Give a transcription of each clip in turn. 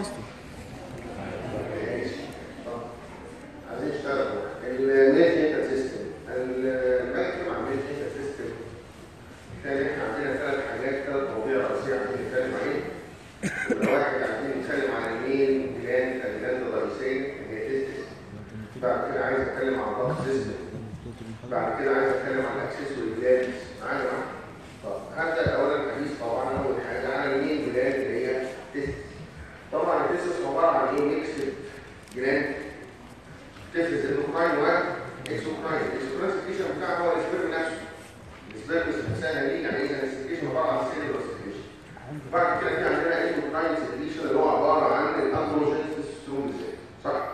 مستر عايزين يشتغلوا الميل داتا سيستم المكتب عن الميل داتا سيستم كان احنا عندنا ثلاث حاجات ثلاث مواضيع رئيسيه عايزين نتكلم عليها نمرة واحد عايزين نتكلم عن الميل بلان البلان الرئيسيه اللي هي تيستس بعد كده عايز اتكلم عن الضغط سيستم بعد كده عايز اتكلم عن الاكسس والبلانز معايا معايا طب هبدا اولا الحديث طبعا اول حاجه عن الميل بلان اللي هي تيستس طبعا التيستس عباره عن ايه ميكسد جراند تفرز الاوكراين واحد اكسوكراين الاكسوكراين بتاعها هو السبيرم نفسه السبيرم نفسها دي يعني ايه الاستيكيشن عباره عن سيلولر استيكيشن بعد كده في عندنا الاوكراين استيكيشن اللي هو عباره عن الاندروجينيس ستروم صح؟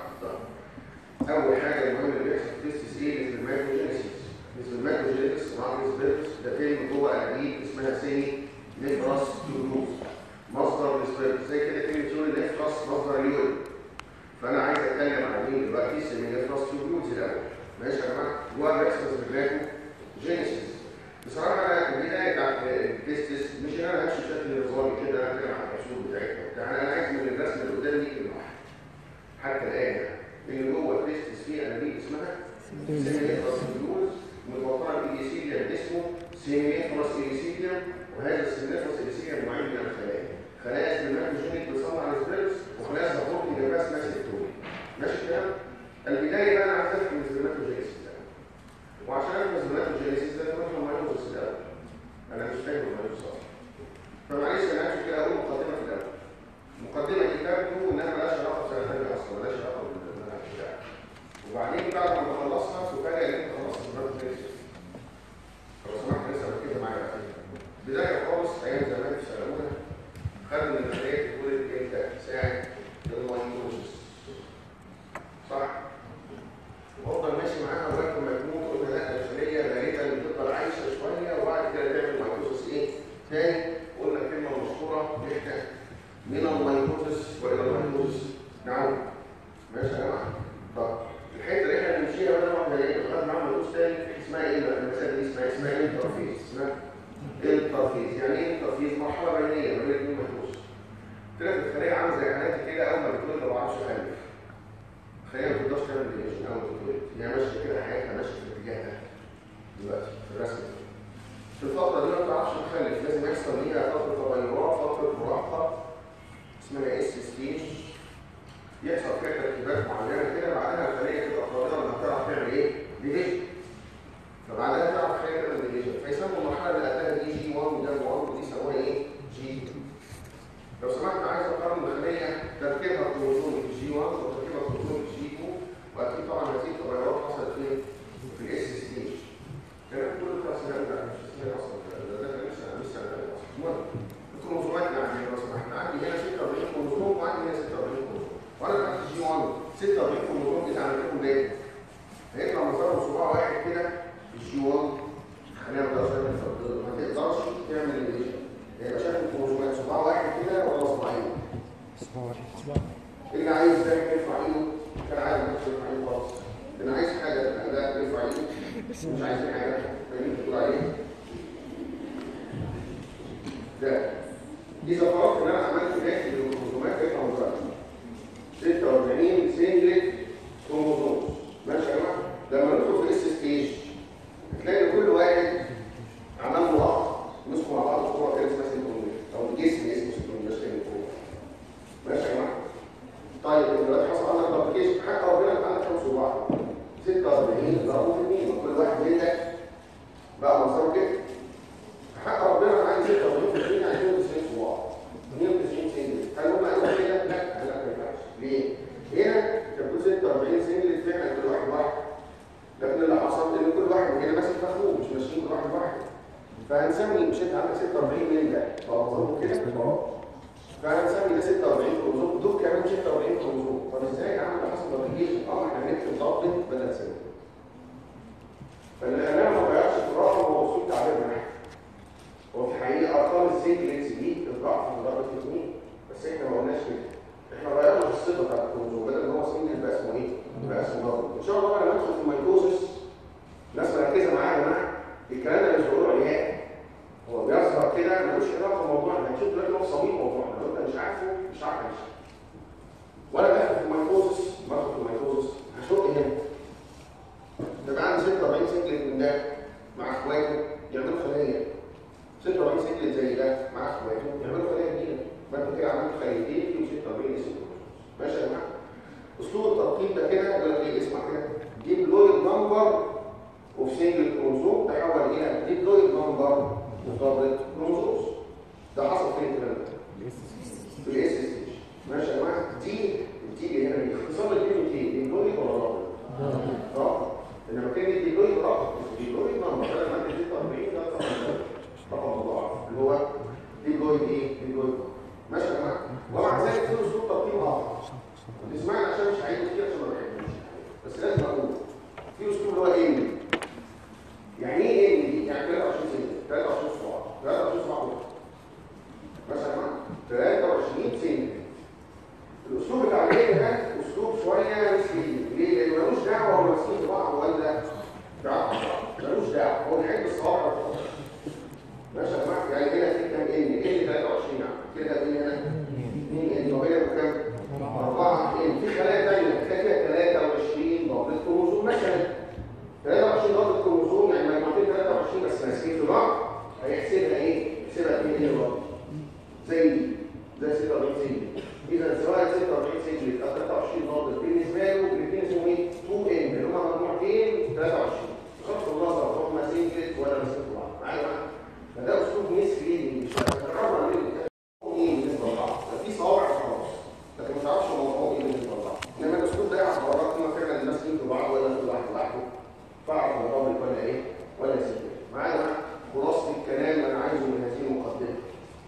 طيب اول حاجه المهم اللي بيحصل في التستس ايه اللي في المايكروجينيسيس مثل المايكروجينيسيس مع السبيرمس ده فيلم جوه انابيب اسمها سيمي نيفراس تيوبروز مصدر السبيرم زي كده كلمه يوري نيفراس مصدر اليوري فانا عايز اتكلم عن مين دلوقتي سيمينيفراس تيوبروز الاول ماشي يا جماعه جوه بيحصل سبيرماتو جينيسيس بصراحه انا البدايه بتاعت التستس مش ان انا همشي بشكل نظامي كده انا اتكلم عن الاصول بتاعتها وبتاع انا عايز من الرسم اللي قدامي كلمه واحده حتى الان يعني ان جوه التستس في انابيب اسمها سيمينيفراس تيوبروز متوقعه الايسيليوم اسمه سيمينيفراس ايسيليوم وهذا السيمينيفراس ايسيليوم نوعين من الخلايا خلايا سبرماتوجينيك بتصنع السبيرمز وخلايا سبورتنج جنبها اسمها سيبتومي ماشي الكلام البدايه بقى انا عايز افهم السبرماتوجينيسيس ده وعشان افهم السبرماتوجينيسيس ده لازم افهم المايوسيس الاول انا مش فاهم المايوسيس اصلا فمعلش انا عايز كده اقول مقدمه في الاول مقدمه الكتاب تقول انها مالهاش علاقه بسنه ثانيه اصلا مالهاش علاقه بالمنهج بتاعك وبعدين بعد ما تخلصها تفاجئ ان انت خلصت السبرماتوجينيسيس لو سمحت لسه ركز معايا على فكره بدايه خالص ايام زمان في سنه اولى خدوا من الخلية تقول امتى ساعة المايكروسيس صح؟ وافضل ماشي معاها لغايه ما تموت قلنا لا الخلية غالبا بتفضل عايشة شوية وبعد كده تعمل مايكروسيس ايه؟ تاني قلنا الكلمة المشهورة نحكي من المايكروسيس والى المايكروسيس نعم ماشي يا جماعة؟ طب الحتة اللي احنا بنمشيها بدل ما احنا ايه؟ خدنا معاها مايكروسيس تاني اسمها ايه بقى؟ المسألة دي اسمها اسمها ايه؟ انترفيس اسمها الترفيز يعني ايه الترفيز مرحله بينيه ما بين الاثنين مفروض طلعت الخليه عامله زي حالاتي كده اول ما بتولد ما بعرفش اخلف الخليه ما بتقدرش تعمل ديليشن اول ما بتولد هي ماشيه كده حياتها ماشيه في الاتجاه ده دلوقتي في الرسم في الفتره دي ما بتعرفش تخلف لازم يحصل ليها فتره تغيرات فتره مراهقه اسمها اس ستيج يحصل فيها تركيبات معينه كده بعدها الخليه تبقى قادره انها تعرف تعمل ايه؟ ديليشن فبعدها تعرف خليه تعمل ديليشن فيسموا المرحله اللي قبلها دي جي 1 وده 1 ودي يسموها ايه؟ جي 2 لو سمحت عايز اقارن الخليه تركيبها الكروموسومي في جي 1 وتركيبها الكروموسومي في جي 2 واكيد طبعا هذه التغيرات حصلت فين؟ في الاس ستيج كان كل الكلاس ده مش اسمها اصلا ده كان لسه لسه اصلا المهم الكروموسومات يعني لو سمحت عندي هنا 46 كروموسوم وعندي هنا 46 كروموسوم وانا دخلت جي 1 46 كروموسوم دي عملتهم ليه؟ هيطلع مصدرهم صباع واحد كده في جي 1 خلينا ما تقدرش تعمل تفضيل ما تقدرش تعمل انيميشن يبقى شكل الكروموسومات صباع واحد كده ولا صباعين صباع واحد اللي عايز ده يرفع ايده كان عايز نفسه يرفع ايده خالص اللي عايز حاجه ده يرفع ايده مش عايز حاجه فاهمين بتقول عليه ده اذا فرضت ان انا عملت داخل الكروموسومات يطلع مزرعه 46 سنجلت كروموسوم ماشي يا جماعه لما ندخل في اس ستيج هتلاقي كل واحد عمل له لقطه مسكوا مع بعض صوره كده اسمها سينكرونيه او الجسم اسمه سينكرونيه مش سينكرونيه ماشي يا جماعه طيب دلوقتي حصل عندك كومبليكيشن حق ربنا يبقى عندك كام صباع 46 ضربوا في المية كل واحد منك بقى مصدره كده حق ربنا انا عايز 46 في المية يعني 92 صباع 92 سنجل هل هم قالوا كده؟ لا لا ما ينفعش ليه؟ هنا انت بتقول 46 سنجل فعلا كل واحد واحد لكن اللي حصل ان كل واحد هنا ماسك مخلوق مش ماشيين كل واحد واحد فهنسمي مش انت عندك 46 ملي بقى مظبوط كده اه فهنسمي ده 46 كروموسوم دول كمان 46 كروموسوم طب ازاي يا عم ده حصل دبليكيشن اه احنا هنكتب ضغط بدل سنه فالامانه ما غيرش في الرقم هو وصول تعبيرنا هو في الحقيقه ارقام السيكلينز دي الضعف مضرب في 2 بس احنا ما قلناش كده احنا غيرنا في الصفه بتاعت الكروموسوم بدل ما هو سنجل بقى اسمه ايه؟ بقى اسمه ضغط ان شاء الله بقى لما ندخل في الميتوزس ناس مركزه معايا يا جماعه الكلام ده مش بقوله عيال هو بيظهر كده ملوش علاقه بموضوعنا هنشوف دلوقتي هو صميم موضوعنا لو انت مش عارفه مش عارف مش عنده خليتين فيه 46 اسم ماشي يا جماعه اسلوب الترقيم ده كده يقول لك ايه اسمع كده ديبلويد نمبر اوف سنجل كروموزوم تحول الى ديبلويد نمبر اوف دبل كروموزومز ده حصل فين الكلام ده؟ في الاس اس اتش ماشي يا جماعه دي بتيجي هنا من اختصار الكلمه ايه؟ ديبلويد ولا دبل؟ اه انما كلمه ديبلويد رقم ديبلويد نمبر بدل ما انت 46 ده رقم رقم مضاعف اللي هو ديبلويد ايه؟ ديبلويد ماشي يا جماعه ومع ذلك في اسلوب ترقيم اخر تسمعني عشان مش عايز كتير عشان ما بحبوش بس لازم اقول في اسلوب اللي هو ان يعني ايه ان دي؟ يعني 23 سنه 23 صباع 23 صباع كده ماشي يا جماعه 23 سنه الاسلوب اللي عليه ده اسلوب شويه مسكين ليه؟ لانه ملوش دعوه هو ماسكين في بعض ولا بعض ملوش دعوه هو بيحب الصوابع والخطوط ماشي يا جماعه يعني هنا في كام ان ان 23 يعني كده دي هنا 2 ان وهنا بكام؟ 4 ان في خلايا ثانيه تلاقي فيها 23 ضابط كروموزوم مثلا 23 ضابط كروموزوم يعني مجموعتين 23 بس ماسكين في بعض هيحسبها ايه؟ يحسبها 2 ان برضه زي دي زي 46 سنجل اذا سواء 46 سنجل او 23 ضابط بالنسبه له الاثنين اسمهم ايه؟ 2 ان اللي هم مجموعتين 23 بغض النظر هم سنجل ولا ماسكين في بعض معايا بقى؟ فده اسلوب نسبي مش هتتكرر منه ايه بالنسبه لبعض في صوابع خلاص لكن ما تعرفش الموضوع ايه بالنسبه لبعض انما الاسلوب ده يعرف وراك هم فعلا ماسكين في بعض ولا كل واحد لوحده فاعرف مطابق ولا ايه ولا سنجل معايا بقى خلاصه الكلام اللي انا عايزه من هذه المقدمه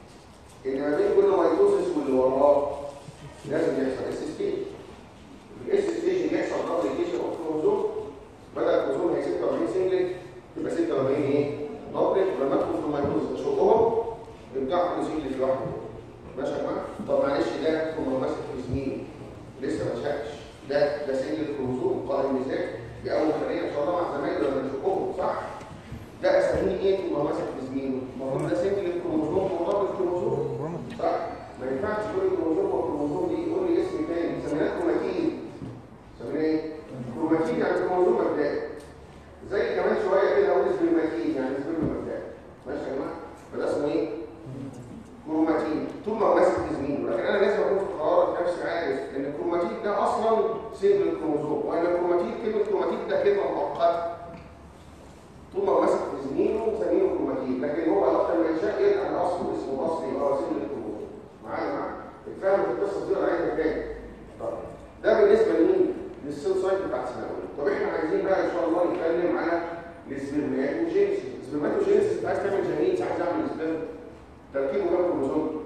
ان ما بين كل ميتوسس واللي وراه لازم يحصل اس ستيج الاس ستيج يحصل دبليكيشن اوف كروموزوم بدل الكروموزوم هي 46 سنجل تبقى 46 ايه دبلت ولما ادخل في الميتوسس اشقهم يرجعوا كل سنجل في واحده ماشي يا جماعه طب معلش ده كروموزوم ماسك في زميله لسه ما شافش ده ده سنجل كروموزوم قائم ازاي دي اول خليه ان شاء الله مع زمايله لما نشقهم صح ده اسميه ايه كروموزوم ماسك في زميله المفروض ده سنجل كروموزوم ودبل كروموزوم صح ما ينفعش تقول كروموزوم وكروموزوم دي يقول لي اسم تاني سميناه كروماتين سميناه ايه كروماتين يعني كروموزوم مبدئي زي كمان شويه كده اقول سبرماتين يعني سبرم مبدئي ماشي يا جماعه فده اسمه ايه كروماتين طول ما هو ماسك في زميله لكن انا لازم اكون في قرار نفسي عارف ان الكروماتين ده اصلا سنجل كروموزوم وان الكروماتين كلمه كروماتين ده كلمه مؤقته طول ما هو ماسك في زميله سميه كروماتين لكن هو وقت ما ينشأ يرجع لاصله اسمه اصلي يبقى هو سنجل كروموزوم معايا معايا اتفهم في القصه دي ولا عايز تاني طيب ده بالنسبه لمين للسيل سايت بتاع الثانويه طب احنا عايزين بقى ان شاء الله نتكلم على السبرماتوجينيسيس السبرماتوجينيسيس انت عايز تعمل جنين عايز اعمل سبرم تركيبه كام كروموزوم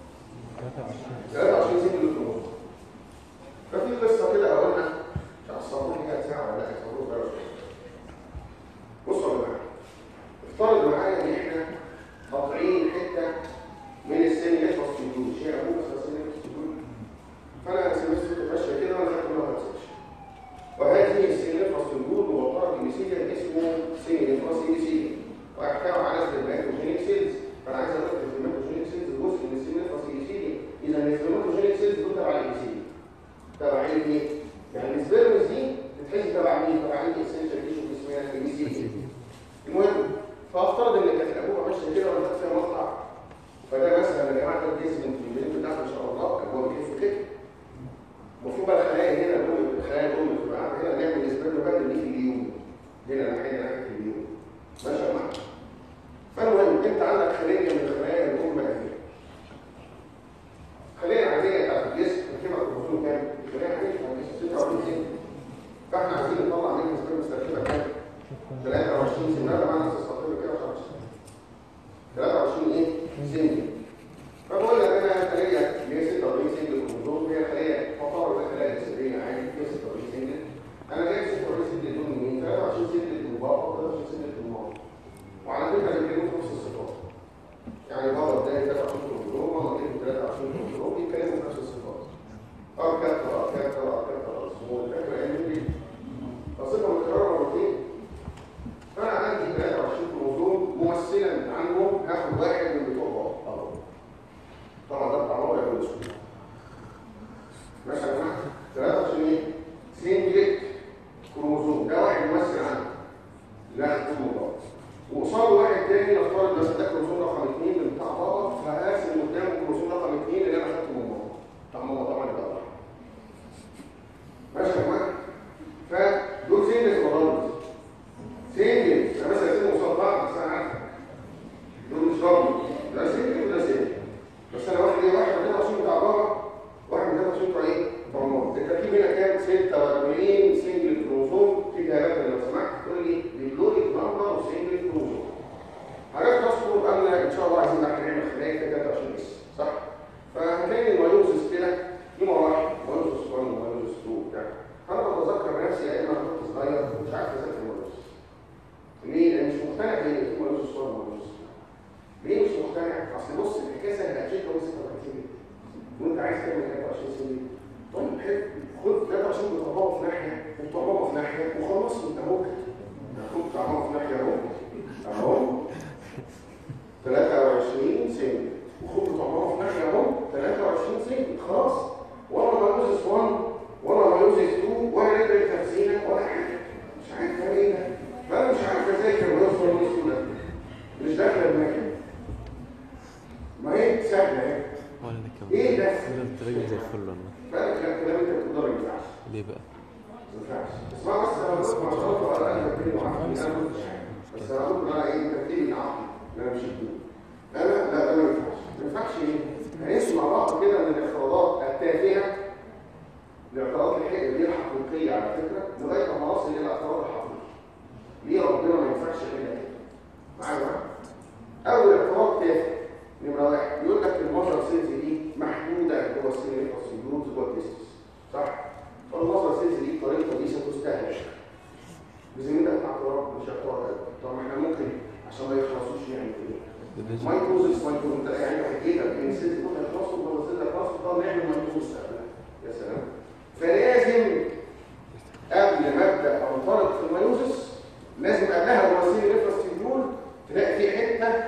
23 سنجل كروموزوم ففي قصه كده قلنا مش عارف الصابون دي كانت ساعه ولا لا الصابون ده بصوا يا جماعه افترض معايا ان احنا قاطعين حته من السن يخلص في الجول شيء ابوه بس السن يخلص في الجول فانا سمسته ماشيه كده وانا خدت منها خمسة وهذه السن يخلص في الجول وطرف الميسيليا اسمه سن يخلص ايسيليا ويحتوي على سبرماتوجينيك سيلز فانا عايز اقول لك السبرماتوجينيك سيلز جزء من السن يخلص ايسيليا اذا السبرماتوجينيك سيلز دول تبع الايسيليا تبع ايه؟ يعني السبرمز دي تتحسب تبع مين؟ تبع مين اسينشال تيشو اسمها الايسيليا المهم فافترض ان كانت الابوه ماشيه كده ولا فيها مقطع فده مثلا يا جماعه ده جسم في البيت بتاعته ان شاء الله كان هو بيلف كده المفروض بقى الخلايا هنا الام الخلايا الام بتبقى قاعده هنا نعمل سبرم بدل دي في اليوم هنا ناحيه ناحيه اليوم ماشي يا جماعه فالمهم انت عندك خليه من الخلايا الام اهي الخليه العاديه بتاعت الجسم تركيبها كروموسوم كام؟ الخليه العاديه بتاعت الجسم 46 سنه فاحنا عايزين نطلع منها سبرم تركيبها كام؟ 23 سنه ده معنى تستطيع كده 23 ايه؟ سنه فبقول لك انا خليه 146 سنه كروموسوم هي خليه تعتبر ده خلايا جسديه عادي 146 سنه انا جايب 46 سنه دول منين؟ 23 سنه المبارك و23 سنه الماضي وعلى فكره بيتكلموا في نفس الصفات يعني بابا ده 23 كروموسوم ماما ده 23 كروموسوم بيتكلموا في نفس الصفات ار كابتر ار كابتر ار كابتر ار سمول فاكر ايام دي فصفه متكرره مرتين فانا عندي 23 يعني 23 سنه طيب حلو خد 23 بتطبقه في ناحيه وتطبقه في ناحيه وخلاص انت اهو خد طعمه في ناحيه اهو اهو 23 سنه وخد طعمه في ناحيه اهو 23 سنه خلاص ولا مايوزس 1 ولا مايوزس 2 ولا نقدر تفسيرك ولا حاجه مش عارف ده ايه ده انا مش عارف اذاكر ويوصل للنص ده مش داخله دماغي ما هي سهله اهي ولا انا كمان ايه ده؟ كده انت راجل زي الفل والله بقى الكلام اللي انت بتقدر ما ينفعش ليه بقى؟ ما ينفعش اسمع بس انا بس ما شاء الله انا بتكلم عن انا كنت بس انا اقول انا ايه ترتيبي العقلي اللي انا مش فيه انا لا ده ما ينفعش ما ينفعش ايه؟ هنقسم مع بعض كده من الافتراضات التافهه الاعتراضات الحقيقيه دي الحقيقيه على فكره لغايه ما نوصل الى الاعتراض الحقيقي ليه ربنا ما ينفعش كده كده معايا معايا اول اعتراض تافه نمره واحد يقول لك المصدر سيلز دي محدوده جوه السيلز السيلوز جوه التستس صح فالمصدر سيلز دي الطريقه دي ستستهلك بذمتك بتاع اعتراض مش اعتراض طب ما احنا ممكن عشان ما يخلصوش نعمل ايه ده مايكروزس مايكروز انت يعني حكيتك ان السيلز دول هيخلصوا ولا السيلز هيخلصوا طب نعمل مايكروزس يا سلام فلازم قبل ما ابدا انطلق في المايوزس لازم قبلها مواسير ريفرس تيبيول تلاقي في حته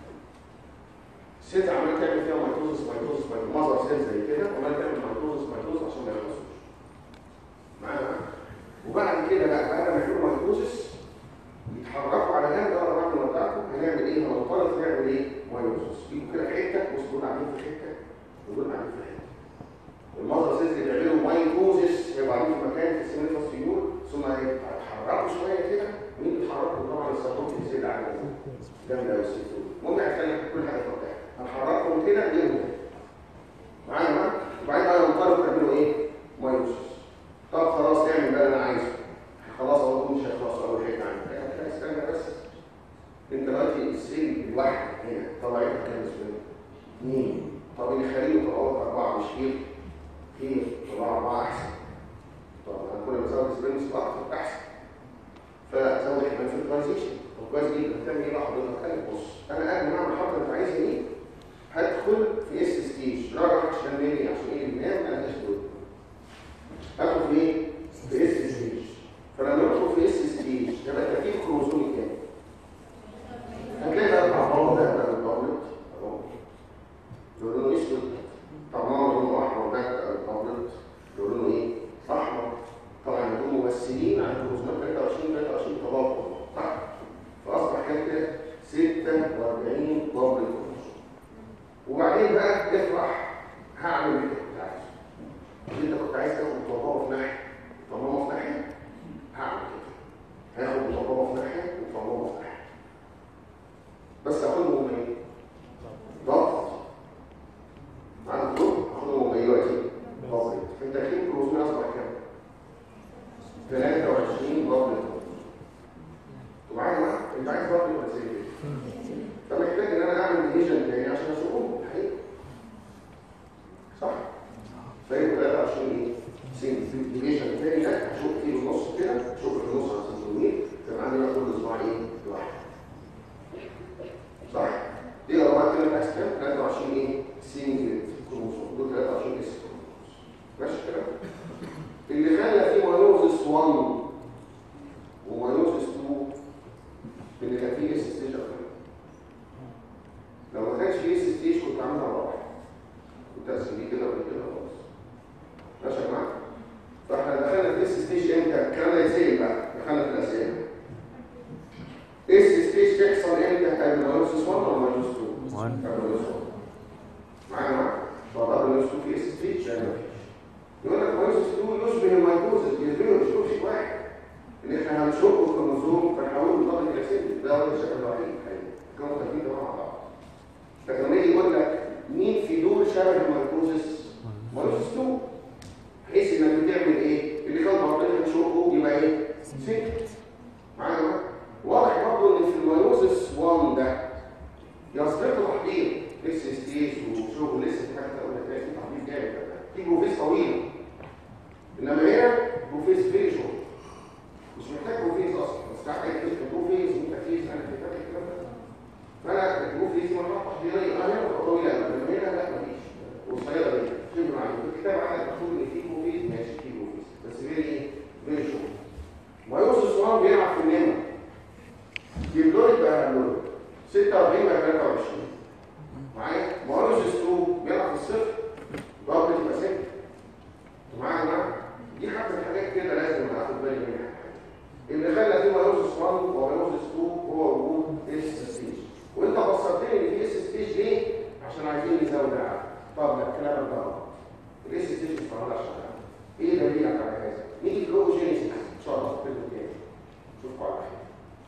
سيلز عمال تعمل فيها مايتوزس مايتوزس مايتوزس مظهر سيلز زي كده وعمال تعمل مايتوزس مايتوزس عشان ما يخلصوش معايا وبعد كده بقى بعد ما يعملوا مايتوزس يتحركوا على جنب ورا الرقم بتاعته هنعمل ايه؟ هنضطر نعمل ايه؟ مايوزس يجوا كده حته وصلوا قاعدين في حته ودول قاعدين في حته المظهر سيلز اللي بيعملوا مايتوزس هيبقوا قاعدين في مكان في السينيفاس فيول ثم هيتحركوا شويه كده ويجوا يتحركوا طبعا السبوت يزيد على جنب قوي السيتول المهم هتكلم كل حاجه فتحها هنحركهم كده يرجع معايا معايا وبعدين بقى ينطلقوا يعملوا ايه؟ مايوسس طب خلاص اعمل بقى اللي انا عايزه خلاص اهو مش هيخلص اول حته عندك لا استنى بس انت دلوقتي السن الواحد هنا طلع لك كام سنه؟ اثنين طب اللي خليه طلعوا اربعه مش خير خير طلع اربعه احسن طب انا كل ما ازود سبرينس اكتر احسن فزود كمان في الترانزيشن طب كويس جدا هتعمل ايه بقى حضرتك؟ قال لي بص انا قبل ما اعمل حركه انت عايزها ايه؟ هدخل في اس ستيج راجع عشان نامي عشان ايه ننام انا اشتغل هدخل في ايه؟ في اس ستيج فلما ندخل في اس ستيج يبقى تركيب كروموسومي كام؟ هتلاقي بقى الأعضاء ده بقى الأبيض لونه اسود طبعا لونه احمر ده الأبيض لونه ايه؟ احمر طبعا دول ممثلين عن كروموسومات 23 23 تضاد صح؟ فاصبح كام كده 46 دبل كروموسوم وبعدين بقى افرح هعمل اللي انت كنت عايزه اللي انت كنت عايز تاخد طبابه في ناحيه طبابه في ناحيه هعمل كده هاخد طبابه في ناحيه وطبابه في ناحيه بس اخدهم ايه؟ ضغط معانا دول اخدهم ايه دلوقتي؟ ضغط التركيب الكروموسومي اصبح كام؟ 23 دبل ومعايا بقى انت عايز دبل ولا زي فمحتاج ان انا اعمل ديفيجن تاني عشان اسوقهم الحقيقه صح فاهم 23 ايه سين ديفيجن تاني ده هشوف فيه النص كده شوف النص على سنتيمتر تبقى عندي بقى كل اسبوع ايه لوحده صح دي لو بعد كده بقى كام 23 ايه سين كروموسوم دول 23 اس كروموسوم ماشي كده اللي خلى فيه مايوزس 1 ومايوزس 2 اللي كان فيه اس ستيج لو ما كانش فيه اس ستيج كنت عاملها رابع كنت اسميه كده ولا كده خلاص ماشي يا جماعه فاحنا دخلنا في اس ستيج امتى الكلام ده يسير بقى دخلنا في الاسئله اس ستيج تحصل امتى قبل مايوزس 1 ولا مايوزس 2 1 قبل مايوزس 1 معايا معايا طب قبل مايوزس 2 في اس ستيج يعني مفيش يقول لك مايوزس 2 يشبه الميتوزس يشبهه مش شيء واحد ان احنا هنشقه الكروموسوم فنحوله لضغط الاسيد ده هو الشكل الوحيد الحقيقي كانوا مختلفين تماما مع بعض لكن لما يجي يقول لك مين في دول شبه الميتوزس مايوزس 2 بحيث انك بتعمل ايه اللي كان مرتين هنشقه يبقى ايه سكت معايا بقى؟ واضح برضه ان في الميوزس 1 ده يسبقه تحضير لسه ستيج وشغل لسه في حاجه اقول لك في تحضير جامد في بروفيس طويل انما هنا بروفيس فيري شورت مش محتاج بروفيس اصلا بس تعالى كده بروفيس وتركيز انا في فاكر الكلام ده فانا البروفيس مرات تحضيريه اه هنا بتبقى طويله انما هنا لا مفيش قصيره جدا يدل على هذا نيجي جلوكوجينيسيس ان شاء الله في الفيديو الجاي نشوفكم على خير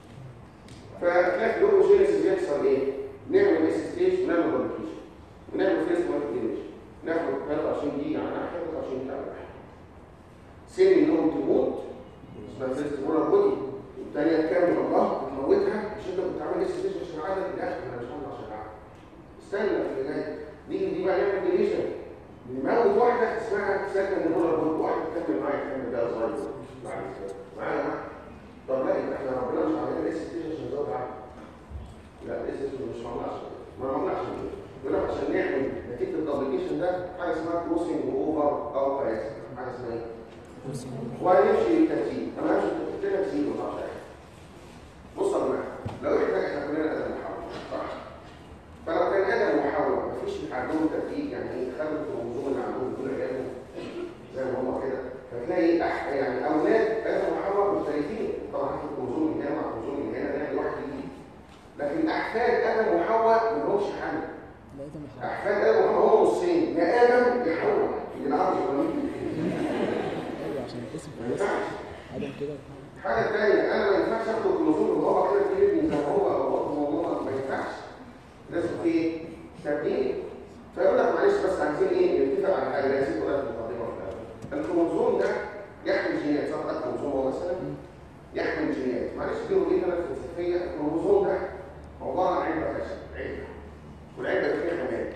فتلاقي الجلوكوجينيسيس بيحصل ايه؟ نعمل اس ستيج ونعمل ريبليكيشن ونعمل فيرست مالتيبيشن ناخد 23 دقيقه على ناحيه 23 دقيقه على ناحيه سن النوم تموت اسمها فيرست مولر بودي والثانيه تكمل الله تموتها مش انت بتعمل اس ستيج عشان عدد الاخر انا مش عامل عشان عدد استنى في اللي جاي دي دي بقى نعمل ديليشن نموت واحده اسمها سكند مولر بودي واحده تكمل معايا تكمل بقى صغير بعد كده معايا معايا طب لا يبقى احنا ربنا مش عاملين اس ستيج عشان نزود عدد لا الاس ستيج مش معمول عشان كده ما معمول عشان كده يقول لك عشان نعمل نتيجه الابلكيشن ده حاجه اسمها كروسنج اوفر او قياس حاجه اسمها ايه؟ وهنمشي بالترتيب انا همشي بالترتيب تسيب وما اعرفش حاجه بص يا جماعه لو احنا احنا كلنا ادم وحواء صح فلو كان ادم وحواء مفيش عندهم ترتيب يعني ايه خدوا الكروموزوم اللي عندهم دول عيالهم زي ما هم كده فتلاقي أح يعني اولاد ادم وحواء مختلفين طبعا هاخد الكروموزوم اللي هنا مع الكروموزوم اللي هنا نعمل واحد جديد لكن احفاد ادم وحواء ما لهمش حل لقيتهم يحاولوا احفاد ادم وحواء هم نصين يا ادم يا حواء اللي نعرف يقول ايوه عشان الاسم ما كويس ينفعش ادم كده حاجة تانية أنا ما ينفعش آخد الكروموسوم اللي هو كده في ابني زي ما هو أو هو هو ما ينفعش لازم في إيه؟ تبديل فيقول لك معلش بس عايزين إيه نتفق على حاجة لازم كلها في المقدمة وبتاع الكروموسوم ده يحمل جينات صح ده الكروموسوم هو مثلا يحمل جينات معلش دي وجهة أنا الفلسفية الكروموسوم ده عبارة عن علبة خشب علبة والعلبة دي فيها خلايا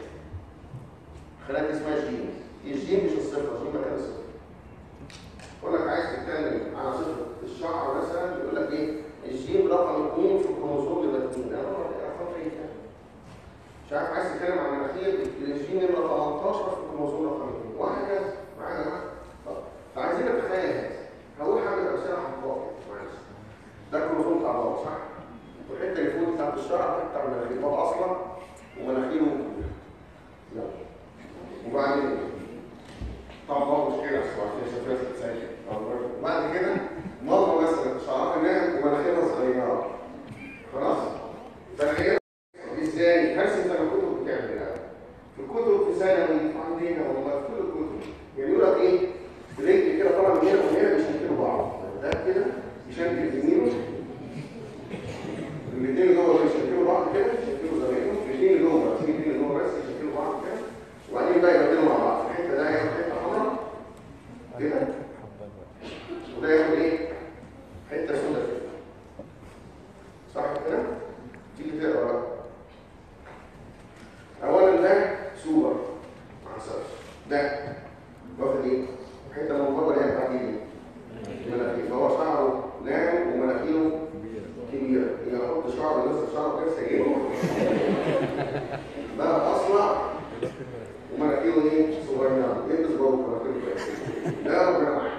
خلايا دي اسمها جين الجين مش الصفر الجين مكان الصفر يقول لك عايز تتكلم على صفه الشعر مثلا يقول لك ايه الجين رقم 2 في الكروموسوم اللي مكتوب ده رقم ايه ده؟ مش عارف عايز تتكلم عن المناخير الجين نمره 18 في الكروموسوم رقم 2 وهكذا معانا بقى طب فعايزين نتخيل هذا هقول حاجه امثله حمقاء معلش ده الكروموسوم بتاع بابا صح؟ والحته اللي فوق بتاعت الشعر دي بتاع المناخير بابا اصلا ومناخيره يلا وبعدين طبعا هو مش كده عشان عشان سفرات تتسجل بعد كده ماما مثلا شعرها ناعم ومناخيرها صغيره خلاص فالحقيقه ازاي هرسم انت الكتب بتعمل كده في الكتب في ثانوي في عندنا والله في كل الكتب يعني يقول لك ايه برجل كده طبعا من هنا وهنا بيشكلوا بعض ده كده يشكل يمينه الاثنين اللي جوه بيشكلوا بعض كده يشكلوا زمايلهم الاثنين اللي جوه الاثنين اللي جوه بس يشكلوا بعض كده وبعدين بقى يبدلوا مع بعض الحته ده هياخد حته حمراء كده وده ياخد ايه؟ حته سوداء كده صح كده؟ تيجي تقرا بقى اولا ده سوبر ما حصلش ده واخد ايه؟ حته من بره اللي هي بتاعت ايه؟ مناخير فهو شعره ناعم ومناخيره كبيره يعني احط شعر الناس شعره كده سجله ده اصلع ومناخيره ايه؟ صغيره يلبس جوه مناخيره كويس ده ربنا معاه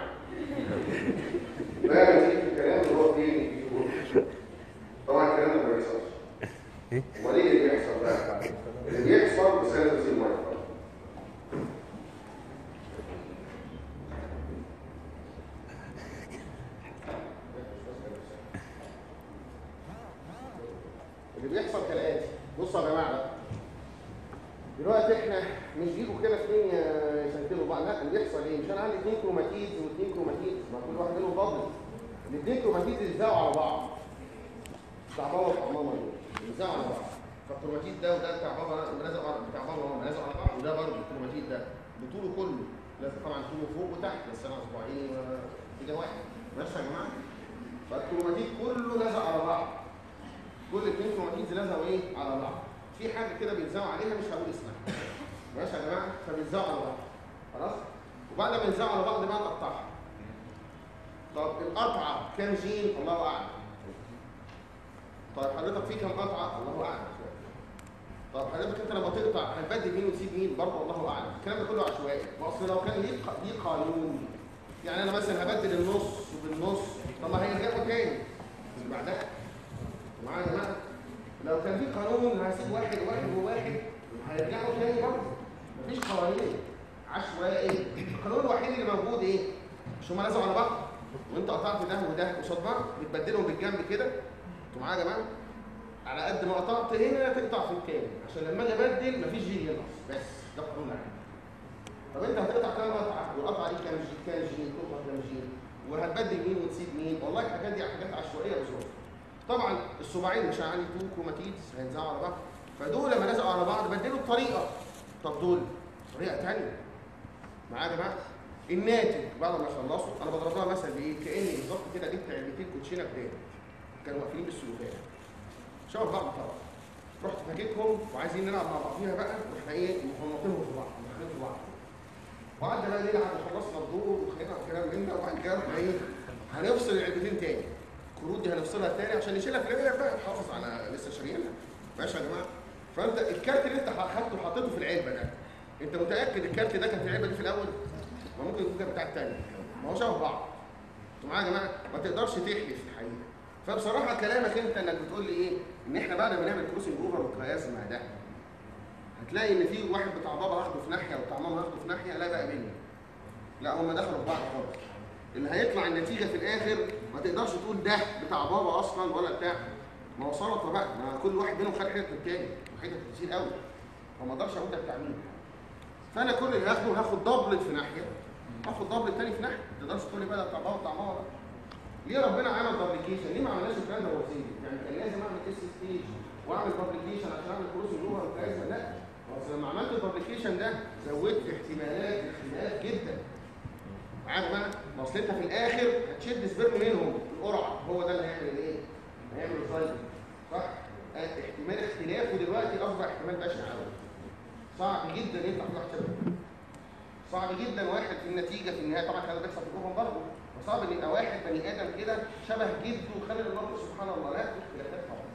بقى نتيجه الكلام اللي هو فين؟ طبعا الكلام ده ما بيحصلش امال ايه اللي بيحصل بقى؟ اللي بيحصل بسبب تنزيل الميه اللي بيحصل كالاتي بصوا يا جماعه بقى دلوقتي احنا مش بيجوا كده اثنين يسجلوا بعض لا اللي بيحصل ايه مش انا عندي اثنين كروماتيد واثنين كروماتيد ما كل واحد منهم دبل الاثنين كروماتيد يلزقوا على بعض بتاع بابا وبتاع ماما دول يلزقوا على بعض فالكروماتيد ده وده بتاع بابا لازق على- بتاع بابا وماما لازق على بعض وده برضه الكروماتيد ده بطوله كله لازم طبعا طوله فوق وتحت بس انا اصبعين اتجاه واحد ماشي يا جماعه فالكروماتيد كله لازق على بعض كل اثنين كروماتيدز لزقوا ايه على بعض في حاجه كده بيلزقوا عليها مش هقول اسمها ماشي يا جماعه فبيلزقوا على بعض خلاص وبعد ما يلزقوا على بعض بقى نقطعها طب القطعه كام جين الله اعلم طيب حضرتك في كام قطعه الله اعلم طب حضرتك انت لما تقطع هتبدل مين وتسيب مين برضه الله اعلم الكلام ده كله عشوائي اصل لو كان ليه ق- ليه قانون يعني انا مثلا هبدل النص وبالنص طب ما هيرجعوا تاني بعدها معايا يا جماعه لو كان في قانون هسيب واحد وواحد وواحد هيرجعوا تاني برضه مفيش قوانين عشوائيه القانون الوحيد اللي موجود ايه؟ مش هما لازم على بعض وانت قطعت ده وده قصاد بعض بتبدلهم بالجنب كده انتوا معايا يا جماعه؟ على قد ما قطعت هنا تقطع في التاني عشان لما اجي ابدل مفيش جين ينقص بس ده قانون العام طب انت هتقطع كام قطعه والقطعه هتحط عليه كام جين كام جين تحط كام جين وهتبدل مين وتسيب مين والله الحاجات دي حاجات عشوائيه بظروف طبعا الصباعين مش عندي تو كروماتيدز هينزعوا على بعض فدول لما لزقوا على بعض بدلوا الطريقه طب دول طريقه ثانيه معايا يا جماعه الناتج بعد ما خلصوا انا بضرب لها مثل بايه كاني بالظبط كده جبت علبتين كوتشينه جداد كانوا واقفين بالسلوفان شبه بعض طبعا رحت فاككهم وعايزين نلعب مع بعضينا بقى واحنا ايه مخلطينهم في بعض مدخلين في بعض وقعدنا بقى نلعب وخلصنا الدور وخلينا الكلام من ده وبعد كده احنا ايه هنفصل العلبتين تاني الكروت دي هنفصلها تاني عشان نشيلها في العلبه بقى نحافظ على لسه شاريينها ماشي يا جماعه فانت الكارت اللي انت اخدته وحطيته في العلبه ده انت متاكد الكارت ده كان في العلبه دي في الاول؟ ما ممكن يكون كان بتاع التاني ما هو شبه بعض انتوا معايا يا جماعه ما تقدرش تحلف في الحقيقه فبصراحه كلامك انت انك بتقول لي ايه ان احنا بعد ما نعمل كروسنج اوفر والقياس مع ده هتلاقي ان في واحد بتاع بابا هاخده في ناحيه وبتاع ماما هاخده في ناحيه لا بقى مني لا هم دخلوا في بعض خالص اللي هيطلع النتيجه في الاخر ما تقدرش تقول ده بتاع بابا اصلا ولا بتاع ما هو سلطه بقى ما كل واحد منهم خد حته التاني وحته كتير قوي فما اقدرش اقول ده بتاع مين فانا كل اللي هاخده هاخد دبلت في ناحيه هاخد دبلت تاني في ناحيه ما تقدرش تقول لي بقى ده بتاع بابا بتاع ماما بقى ليه ربنا عمل دبليكيشن؟ ليه ما عملناش الكلام ده وسيله؟ يعني كان لازم اعمل اس ستيج واعمل دبليكيشن عشان اعمل كروس جوه والكلام لا اصل لما عملت الدبليكيشن ده زودت احتمالات احتمالات جدا معاك بقى؟ ما اصل انت في الاخر هتشد سبرم منهم في القرعه هو ده اللي هيعمل ايه؟ هيعمل الفايبر صح؟ آه، احتمال اختلافه دلوقتي اصبح احتمال بشع قوي صعب جدا يطلع في واحد شبه صعب جدا واحد في النتيجه في النهايه طبعا كان بيحصل في الجوهم برضه وصعب ان يبقى واحد بني ادم كده شبه جده وخالد النار سبحان الله لا في اختلافات طبعا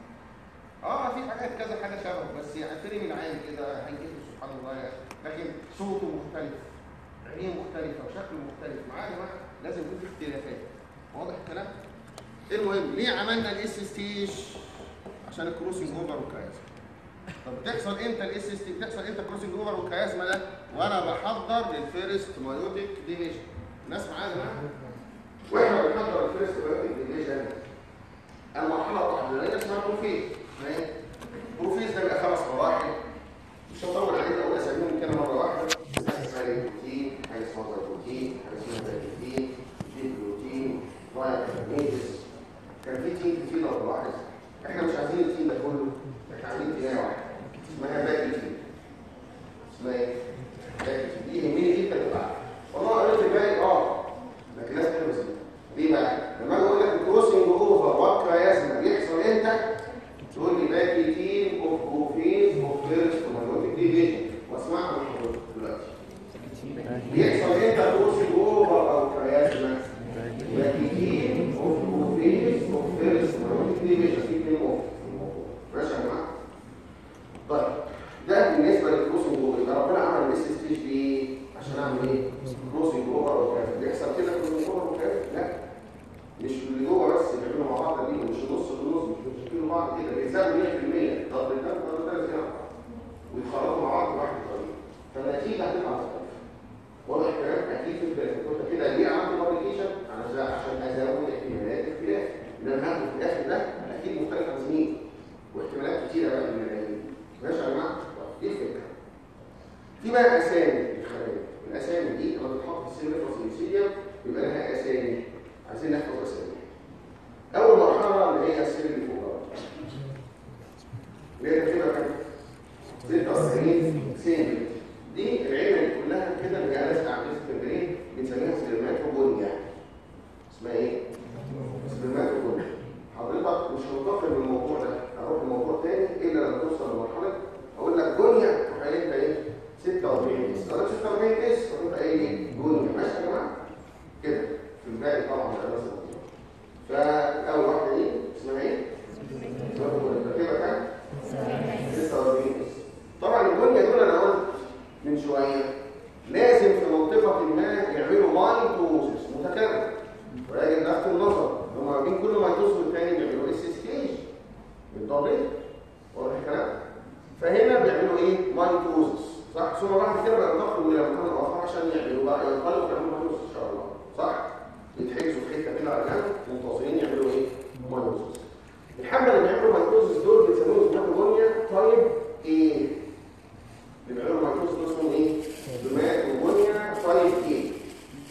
اه في حاجات كذا حاجه شبه بس يعني فريم العين كده هيجده سبحان الله يعني لكن صوته مختلف عينيه مختلفه وشكله مختلف معايا يا جماعه لازم يكون في اختلافات واضح الكلام؟ المهم ليه عملنا الاس ستيج عشان الكروسنج اوفر والكيازما طب بتحصل امتى الاس اس تي بتحصل امتى الكروسنج اوفر والكيازما ده وانا بحضر للفيرست مايوتيك ديفيجن الناس معايا يا جماعه واحنا بنحضر الفيرست مايوتيك ديفيجن المرحله التحضيريه اسمها بروفيز تمام؟ بروفيز ده بيبقى خمس مراحل مش هطول عليك اقول اساميهم كده مره واحده حاجه اسمها البروتين حاجه اسمها البروتين حاجه اسمها البروتين في بروتين فايتامينز كان في تيم كتير لو تلاحظ احنا مش عايزين التيم ده كله احنا عايزين تيميه واحده اسمها باقي تيم اسمها ايه؟ باقي تيم دي يهمني جدا تبقى والله قريت الباقي اه لكن لازم تلبس ليه بقى؟ لما اجي اقول لك الكروسنج اوفر والكيازما بيحصل امتى؟ تقول لي باقي تيم اوف بروفيز اوف فيرست مايوتيك ديفيجن واسمعها من حضرتك دلوقتي بيحصل امتى الكروسنج اوفر او الكيازما؟ باكيتين اوف بروفيز اوف فيرست مايوتيك ديفيجن في اتنين اوف ماشي يا جماعه؟ طيب ده بالنسبه للكروسنج اوفر يبقى ربنا عمل الاس ستيج ليه؟ عشان اعمل ايه؟ كروسنج اوفر وكذا بيحصل كده كروسنج اوفر وكذا؟ لا مش اللي جوه بس بيعملوا مع بعض دي مش نص بالنص مش بيشكلوا بعض كده بيلزموا 100% ضرب ده ضرب ده زي بعض ويتخلطوا مع بعض واحد طريق فالنتيجه هتطلع مختلفه واضح الكلام اكيد في البدايه كنت كده ليه عملت مابليكيشن عشان عشان ازود احتمالات الاختلاف ان انا هاخد في الاخر ده اكيد مختلف عن زميلي واحتمالات كتيره بقى من الملايين ماشي يا جماعه طب ايه الفكره في بقى اسامي الخلايا الاسامي دي لما تتحط في السيل فاسيليسيديوم يبقى لها اسامي عايزين نحفظ اسامي اول مرحله اللي هي السيل اللي فوق اللي هي ترتيبها كام 96 سيل دي العلم اللي كلها كده اللي هي لازقه على الاسكندرين بنسميها سبرماتوجونيا اسمها ايه؟ سبرماتوجونيا حضرتك مش هنتقل من الموضوع ده هروح لموضوع تاني الا لما توصل لمرحله اقول لك جونيا تروح قايل انت ايه؟ 46 اس انا 46 اس تروح قايل ايه؟ جونيا ماشي يا جماعه؟ كده في الباقي طبعا ده بس فاول واحده دي اسمها ايه؟ سبرماتوجونيا ترتيبها كام؟ 46 اس طبعا الجونيا دول انا قلت من شويه لازم في منطقه ما يعملوا مايتوزس متكرر ولكن لفت النظر هم ما بين كل مايتوز والتاني بيعملوا اس ستيج بالضبط واضح الكلام فهنا بيعملوا ايه مايتوزس صح ثم بعد كده بينتقلوا الى مكان اخر عشان يعملوا بقى ينقلبوا يعملوا مايتوزس ان شاء الله صح يتحجزوا في حته كده على جنب منتظرين يعملوا ايه مايتوزس الحمله اللي بيعملوا مايتوزس دول بيسموهم سباتوجونيا طيب ايه اللي بيعملوا مايتوزس دول اسمهم ايه سباتوجونيا طيب ايه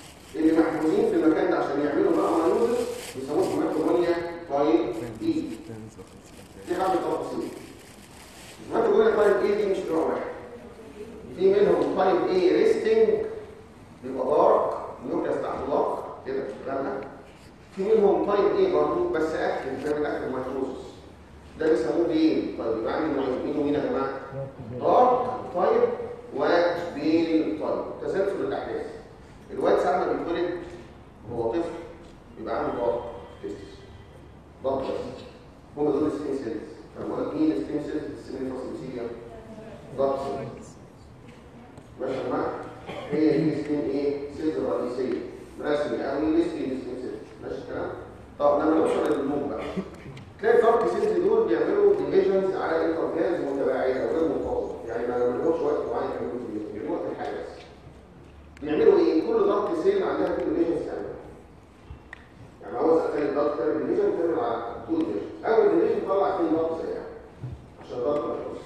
ايه برضه بس اكتف بيعمل اكتف مايكروسس ده بيسموه بين طيب يبقى عندي نوعين مين ومين يا جماعه؟ دارك طيب وبين طيب تسلسل الاحداث الواد ساعه ما بيتولد هو طفل يبقى عنده دارك تيستس دارك بس هم دول الستيم سيلز فانا بقول لك مين الستيم سيلز السيمين فاسيليا دارك سيلز ماشي يا جماعه هي دي الستيم ايه سيلز الرئيسيه رسمي قوي ليستي الستيم سيلز ماشي الكلام طب لما نوصل للنوم بقى تلاقي الدارك سيلز دول بيعملوا ديفيجنز على انترفيرز متباعده وغير منتظمه يعني ما بيعملوش وقت معين يعملوا فيه بيعملوا وقت الحاجه بس بيعملوا ايه كل دارك سيل عندها تو ديفيجنز تعمل يعني عاوز اخلي الدارك تعمل ديفيجن تعمل على تو ديفيجن اول ديفيجن طلع اثنين دارك زيها عشان دارك ما يخلص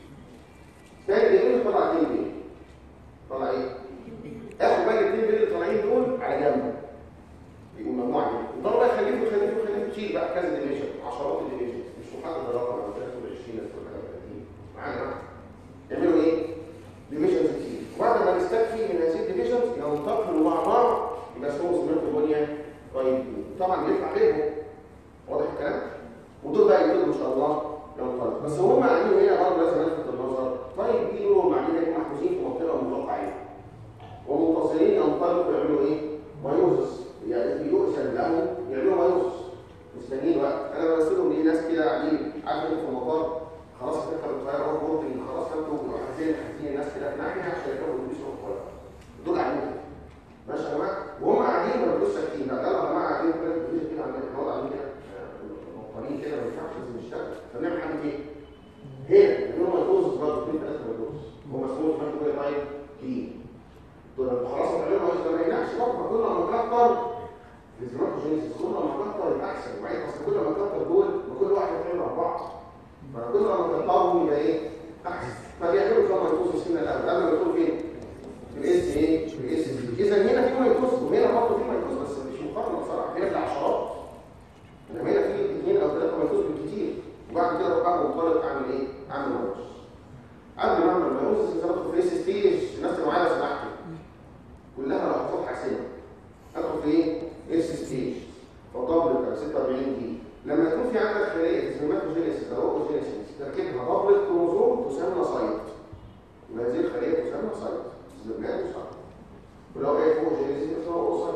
ثاني ديفيجن طلع اثنين بيه طلع ايه اخد بقى الاثنين بيه اللي طالعين دول على جنب يبقوا مجموعه دي وطلع بقى خليته خليته خليته تشيل بقى كذا ديفيجن عشرات الديفيجن مش محدد الرقم او 23 ولا 30 معانا بقى يعملوا ايه ديفيجنز كتير وبعد ما نستكفي من هذه الديفيجنز ينتقلوا مع بعض يبقى اسمهم سمنت بنيا طيب طبعا بيطلع غيرهم واضح الكلام ودول بقى يبتدوا ان شاء الله ينطلقوا بس هم قاعدين هنا برضه لازم نلفت النظر طيب دي دول قاعدين هنا محجوزين في منطقه متوقعين ومنتظرين ينطلقوا يعملوا ايه؟ مايوزس يعني بيؤذن لهم يعملوا مايوزس مستنيين وقت انا برسلهم ليه ناس كده قاعدين عارف انت في المطار خلاص هتركب الطياره اهو بورتنج خلاص انتوا حاسين حاسين الناس كده في ناحيه عشان يركبوا الاتوبيس ويروحوا دول قاعدين كده ماشي يا جماعه وهم قاعدين ما بيقولوش ساكتين لا يلا يا جماعه قاعدين كده الاتوبيس كده عندنا احنا قاعدين كده مطمئنين كده ما ينفعش لازم نشتغل فبنعمل حاجه ايه؟ هنا بنقول مايكروزس برضه اثنين ثلاثه مايكروزس هم اسمهم سمعتوا كده طيب كلين دول خلاص هتعملوا مايكروزس ما ينفعش برضه ما كل ما نكتر الزيماتوجينيسيس كل ما نكتر يبقى احسن وبعدين اصل كل ما نكتر دول وكل واحد يعمل اربعه فكل ما نكترهم يبقى ايه؟ احسن فبيعملوا كم مايكروزس هنا الاول قبل ما يدخلوا فين؟ في الاس ايه؟ في الاس اذا هنا في مايكروزس وهنا برضه في مايكروزس بس مش مقارنه بصراحه هنا في عشرات انما هنا في اثنين او ثلاثه مايكروزس بالكتير وبعد كده بقى منطلق اعمل ايه؟ اعمل مايكروزس قبل ما اعمل مايكروزس اذا بدخل في اس ستيج الناس اللي معايا سمحت كلها لحظات حاسمه ادخل في ايه؟ اس ستيج فدبل 46 دي لما يكون في عندك خليه سيماتوجينيسيس او اوجينيسيس تركيبها دبل كروموزوم تسمى سايت يبقى هذه الخليه تسمى سايت سيمات سايت ولو ايه فوق جينيسيس اسمها اوسايت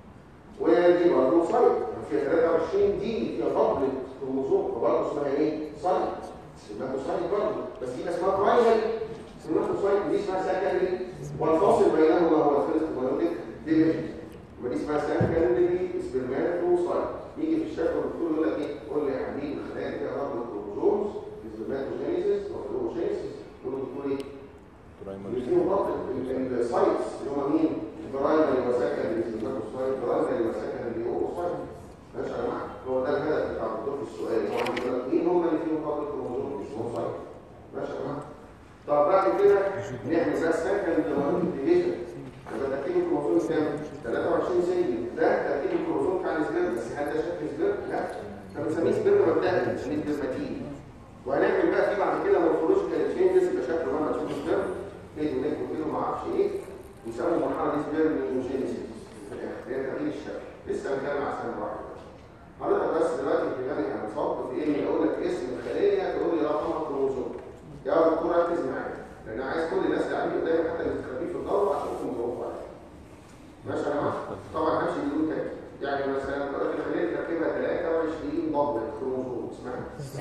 ودي برضه سايت في 23 دي فيها دبل كروموزوم فبرضه اسمها ايه؟ سايت سيماتوسايت برضه بس دي اسمها برايمري سيماتوسايت ودي اسمها سكندري والفاصل بينهما هو الفيرست ديفيجن ودي اسمها سكندري سبرماتوسايت يجي في الشكل والدكتور يقول لك ايه قول لي يا حبيبي الخلايا دي فيها رقم الكروموزومز في السبرماتوجينيسيس او الاوجينيسيس يقول له الدكتور ايه يديهم رقم السايتس اللي هم مين برايمري وسكندري سبرماتوسايت برايمري وسكندري اوسايت ماشي يا جماعه هو ده الهدف بتاع الدكتور في السؤال هو عم يقول لك مين هم اللي فيهم رقم الكروموزوم مش هو سايت ماشي يا جماعه طب بعد كده نعمل بقى سكند ديفيجن يبقى تركيب الكروموسوم كام 23 سنجل ده تركيب الكروموسوم بتاع السبيرم بس هل ده شكل سبيرم لا احنا بنسميه سبيرم مبدئي مش ديرماتين وهنعمل بقى في بعد كده مورفولوجيكال تشينجز يبقى شكله لما تشوف سبيرم ايه ونيك وكده ما اعرفش ايه ويسموا المرحله دي سبيرم نيوجينيسيس في الاخر هي تغيير الشكل لسه هنتكلم على سنه واحده حضرتك بس دلوقتي في بالك هنصب في ايه اقول لك اسم الخليه تقول لي رقم الكروموسوم يا دكتور ركز معايا لان عايز كل الناس اللي قاعدين قدامي حتى اللي متخرجين في الدوره اشوفهم جوه عليا ماشي يا جماعه طبعا همشي بدون ترتيب يعني مثلا قلت الخليه تركيبها 23 ضبط كروموسوم اسمها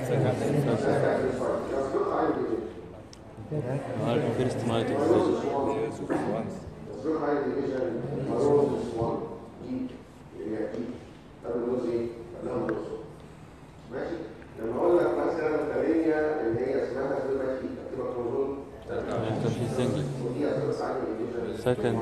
يسبقها عين ديفيجن فيرست مايت يسبقها عين ديفيجن ماروز 1 دي اللي هي دي قبل النص ايه؟ قبلها النص ماشي لما اقول لك مثلا الخليه اللي هي اسمها سيرماتي تبقى كروموسوم Second.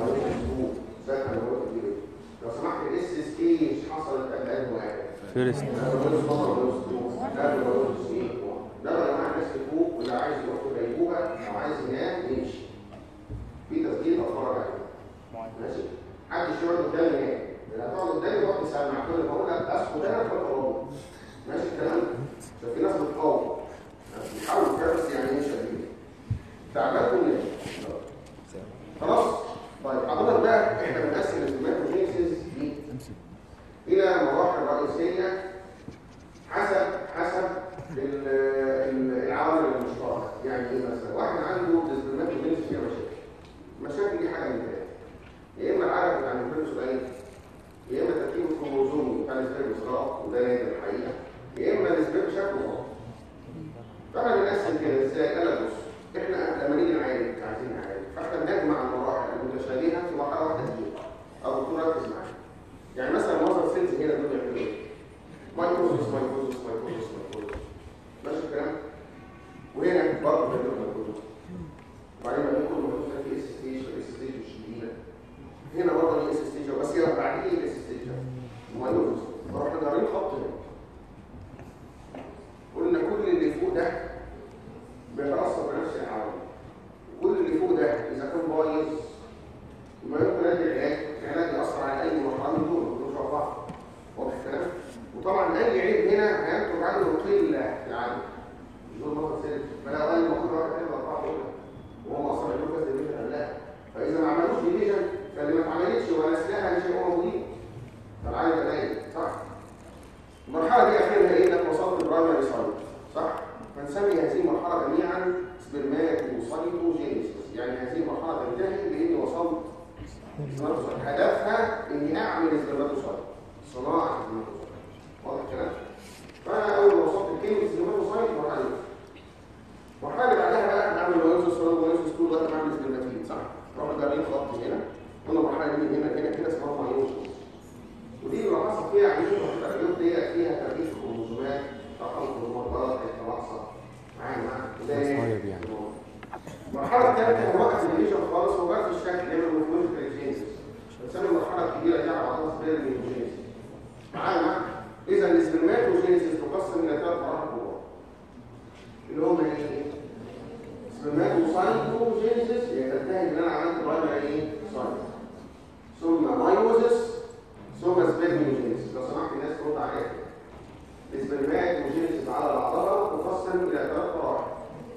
لو سمحت الاس ستيج حصلت قبل انه واحد فيرست ده بقول ده يا جماعه الناس تفوق واللي عايز يروح في غيبوبه او عايز ينام يمشي في تسجيل اتفرج عليه ماشي محدش يقعد قدامي ينام اللي هتقعد قدامي يقعد يسمع كل ما اقول لك اسكت انا كنت اقول ماشي الكلام عشان في ناس بتقاوم بيحاول كده بس يعني ايه شديد تعبان كل خلاص طيب حضرتك بقى احنا بنقسم السيماتوجينيسيس دي الى مراحل الرئيسيه حسب حسب ال- ال- العوامل المشتركه يعني ايه مثلا واحد عنده ديسبرماتوجينيس فيها مشاكل المشاكل دي حاجه من ثلاثه يا اما العدد بتاع النيوكليوس قليل يا اما تركيب الكروموزوم بتاع الاسباب غلط وده نادر الحقيقه يا اما الاسباب شكله غلط فاحنا بنقسم كده ازاي قال لك بص احنا لما نيجي نعالج عايزين نعالج فاحنا بنجمع المراحل المتشابهه في مرحله واحده كبيره او دكتور ركز معايا يعني مثلا مصدر سيلز هنا دول بيعملوا ايه؟ مايكروزوس مايكروزوس مايكروزوس مايكروزوس ماشي الكلام؟ وهنا برضه بيعملوا مايكروزوس وبعدين بقى كل مايكروزوس في اس ستيج اس ستيج مش جديده هنا برضه في اس ستيج بس هنا بعدين اس ستيج مايكروزوس فرحنا دارين خط هنا قلنا كل اللي فوق ده بيتأثر بنفس العوامل كل اللي فوق ده إذا كان بايظ يبقى يمكن أدي العلاج العلاج يأثر على أي مرحلة من دول ما كلهم شبه بعض واضح الكلام؟ وطبعا أي عيب هنا هينتج عنه قلة في العالم دول مرة سيد فلو قال المفروض واحد اثنين أربعة دول وهم أصلا يعملوا كذا ديفيجن لا فإذا ما عملوش ديفيجن فاللي ما اتعملتش ولا سلاحها مش هيبقوا موجودين فالعالم قليل صح؟ المرحلة دي أخيرا إيه؟ إنك وصلت للبرايمري سايت صح؟ فنسمي هذه المرحلة جميعا سبرماتوسايتوجينيسيس يعني هذه المرحلة تنتهي بإني وصلت سبرماتوسايت. هدفها إني أعمل سبرماتوسايت صناعة سبرماتوسايت واضح الكلام؟ فأنا أول ما وصلت لكلمة سبرماتوسايت المرحلة دي المرحلة اللي بعدها بقى نعمل وينزل سولار وينزل ستول لغاية ما أعمل سبرماتين صح؟ رحنا جايبين خط هنا قلنا المرحلة دي هنا هنا كده اسمها مايوسوس ودي اللي حصل فيها عيوب التغير دي فيها تغيير في الكروموسومات تقل الكروموسومات غلط هيتناقص معايا معاك وده بس ايه؟ طيب يعني. المرحله الثالثه هو وقت الديليشن خالص هو بقى في الشكل اللي هو المورفولوجيكال جينيسيس بنسمي المرحله الكبيره دي على بعضها سبير جينيسيس معايا معاك اذا السبرماتوجينيسيس تقسم الى ثلاث مراحل كبار اللي هم ايه؟ سبرماتوسايتوجينيسيس هي تنتهي ان انا عملت برايمري ايه؟ سايت ثم مايوزس ثم سبرميوجينيسيس لو سمحت الناس ترد عليا السبرماتوجينيسيس على بعضها تقسم الى ثلاث مراحل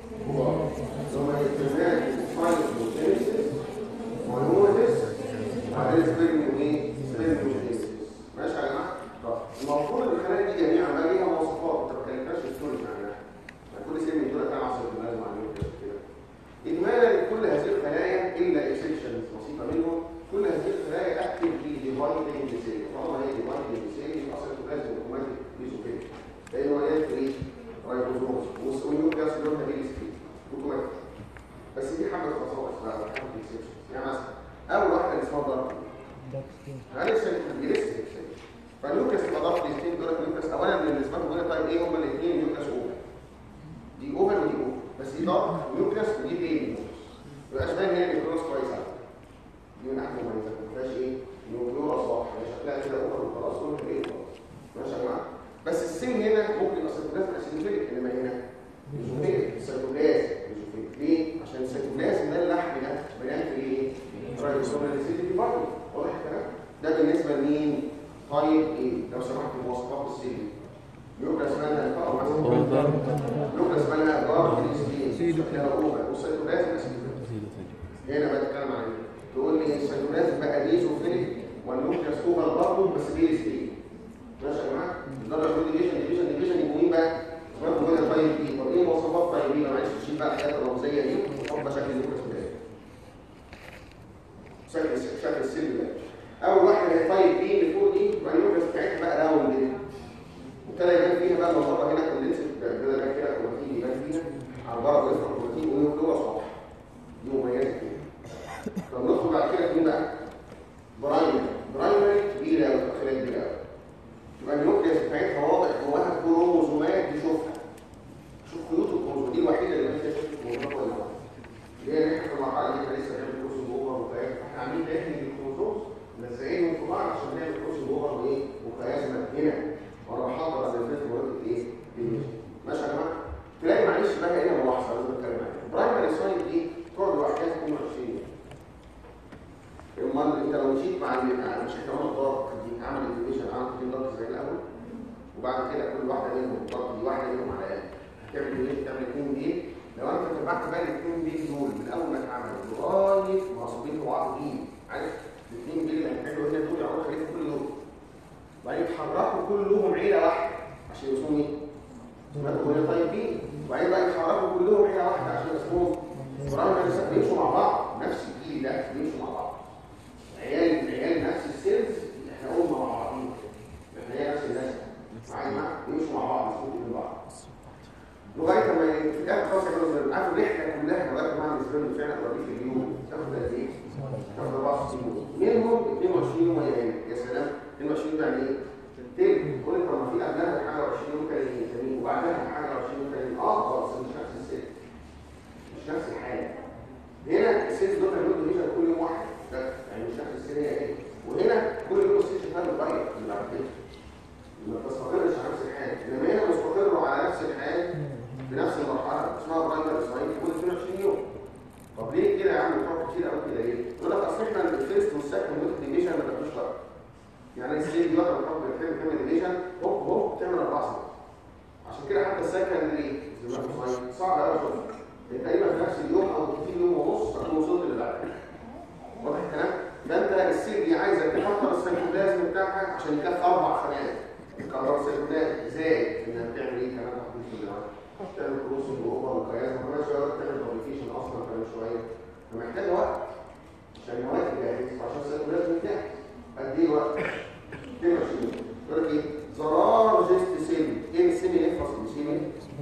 ثم السبرماتوجينيسيس مايوزس وبعدين سبرميو ايه؟ سبرميوجينيسيس ماشي يا جماعه؟ طب المفروض ان الخلايا دي جميعا بقى ليها مواصفات انت ما اتكلمناش في السوري عنها يعني كل سن من دول كام عصر لازم عليهم كده كده اجمالا كل هذه الخلايا الا اكسبشنز بسيطه منهم كل هذه الخلايا اكتفلي ديفايدنج سيل طالما هي ديفايدنج سيل يبقى اصلا لازم اوتوماتيك بيزوفيل لان هو يدري رايبوزومز والنيوكليوس لونها بيل ستريت اوتوماتيك بس دي حاجه خصائص بقى حاجه اكسبشنز يعني مثلا اول واحده اللي اسمها دارك هل السيل بيرسل السيل فالنيوكليوس يبقى دارك الاثنين دول النيوكليوس اولا بالنسبه لهم هنا طيب ايه هما الاثنين نيوكليوس اوفر دي اوفر ودي اوفر بس دي دارك نيوكليوس ودي بين نيوكليوس يبقى باين هنا النيوكليوس كويس على فكرة. دي من احد المميزات ما فيهاش ايه نيوكليورا صح هي شكلها كده اوفر وخلاص كل ايه خلاص ماشي يا جماعه بس السن هنا ممكن يبقى سيتوبلازم اسيدوفيليك انما هنا ميزوفيليك السيتوبلازم ميزوفيليك ليه عشان السيتوبلازم ده اللحم ده بنعمل فيه ايه رايبوسومال دي برضه واضح الكلام ده بالنسبه لمين طيب ايه لو سمحت مواصفات السن يوكلاس مالها الفقر مثلا اوفر يوكلاس مالها جار في شكلها اوفر والسيتوبلازم اسيدوفيليك زيرو زيرو هنا بقى بتكلم عن ايه؟ تقول لي السيتوبلازم بقى بيزوفيليك والنيوكليوس اوفر برضه بس بيلي ستيل ماشي يا جماعه؟ ده بقى ديفيجن ديفيجن ديفيجن يبقوا مين بقى؟ برضه هنا طيب ايه؟ طب ايه مواصفات طيب ايه؟ معلش نشيل بقى الحاجات الرمزيه دي ونحط شكل النيوكليوس بتاعي. شكل شكل السيل ده. اول واحده هي طيب بي اللي فوق دي يبقى النيوكليوس بتاعتها بقى راوند كده. وابتدى يبان فيها بقى المنطقه هنا كوندنسد ابتدى يبان كده كروماتين يبان فيها على بره ويطلع كروماتين ونيوكليوس واضح. دي مميزه كده. طب ندخل بعد كده فين بقى؟ برايمري برايمري كبيره قوي خلايا كبيره قوي يبقى النيوكليوس بتاعتها واضح جواها كروموزومات تشوفها شوف خيوط الكروموزوم دي الوحيده اللي ما فيهاش كروموزومات ولا واحده اللي هي احنا في المرحله دي احنا لسه بنعمل كروسنج اوفر وكياس احنا عاملين تاكل الكروموزوم ملزقينهم في بعض عشان نعمل كروسنج اوفر وايه وكياس هنا وانا بحضر على الفيت مرات ايه ديفيجن ماشي يا جماعه تلاقي معلش بقى هنا ملاحظه لازم نتكلم عليها برايمري سايت دي تقعد لوحدها تكون 20 امال انت لو مشيت مع ال- مش احنا قلنا الضغط دي عمل الديفيجن عمل كل ضغط زي الاول وبعد كده كل واحده منهم الضغط دي واحده منهم على الاقل هتعمل ايه؟ تعمل 2 بي لو انت تبعت بقى ال 2 بي دول من اول ما اتعملوا لغايه ما صابين بعض بيه عارف ال 2 بي اللي هنحلوا هنا دول يقعدوا خليهم كل دول وبعدين يتحركوا كلهم عيله واحده عشان اسمهم ايه؟ اسمهم طيبين وبعدين بقى يتحركوا كلهم عيله واحده عشان اسمهم برايمري سيلز بيمشوا مع بعض نفس الجيل ده بيمشوا مع بعض عيال عيال نفس السيلز احنا قلنا مع بعضين احنا هي نفس الناس معايا معاك بيمشوا مع بعض مسؤولين من بعض لغايه ما ي- في الاخر خلاص يعملوا عارف الرحله كلها لغايه ما اعمل سبرين فعلا اوريك في اليوم تاخد قد ايه؟ تاخد 64 يوم منهم 22 يوم هي يا سلام 22 يعني ايه؟ تلت كل طب ما في قبلها حاجه 20 يوم كانوا تانيين وبعدها حاجه 20 يوم تانيين اه خلاص مش نفس الست مش نفس الحاله هنا الست دول بيعملوا ديفيجن كل يوم واحد ده يعني مش نفس الست هي ايه وهنا كل يوم الست فيها بتغير اللي بعد كده ما بتستقرش على نفس الحال انما هنا مستقروا على نفس الحال بنفس المرحله اسمها برايمر اسماعيل كل 22 يوم طب ليه كده يا عم بتقعد كتير قوي كده ليه؟ يقول لك اصل احنا الفيرست والسكند ديفيجن ما بتاخدوش وقت يعني السيل دي واحده بتحط الفيلم فيلم ديفيجن هوب هوب تعمل اربع سنين عشان كده حتى السكند ايه؟ زي ما انتم سامعين صعب قوي اشوفها انت تقريبا في نفس اليوم او في يوم ونص تكون وصلت للي بعده واضح الكلام؟ ده انت السيل دي عايزه تكتر السيتوبلازم بتاعها عشان يكفي اربع خانات تكرر السيتوبلازم زائد انها بتعمل ايه كمان تحديد في الجراحه تعمل كروسنج واوفر وقياس وكمان شويه تعمل بابليكيشن اصلا كمان شويه فمحتاجه وقت عشان المواد تجهز وعشان السيتوبلازم يتجهز قد ايه وقت؟ 22 يقول لك ايه؟ زرار جيست سيل ايه السيل يخلص السيل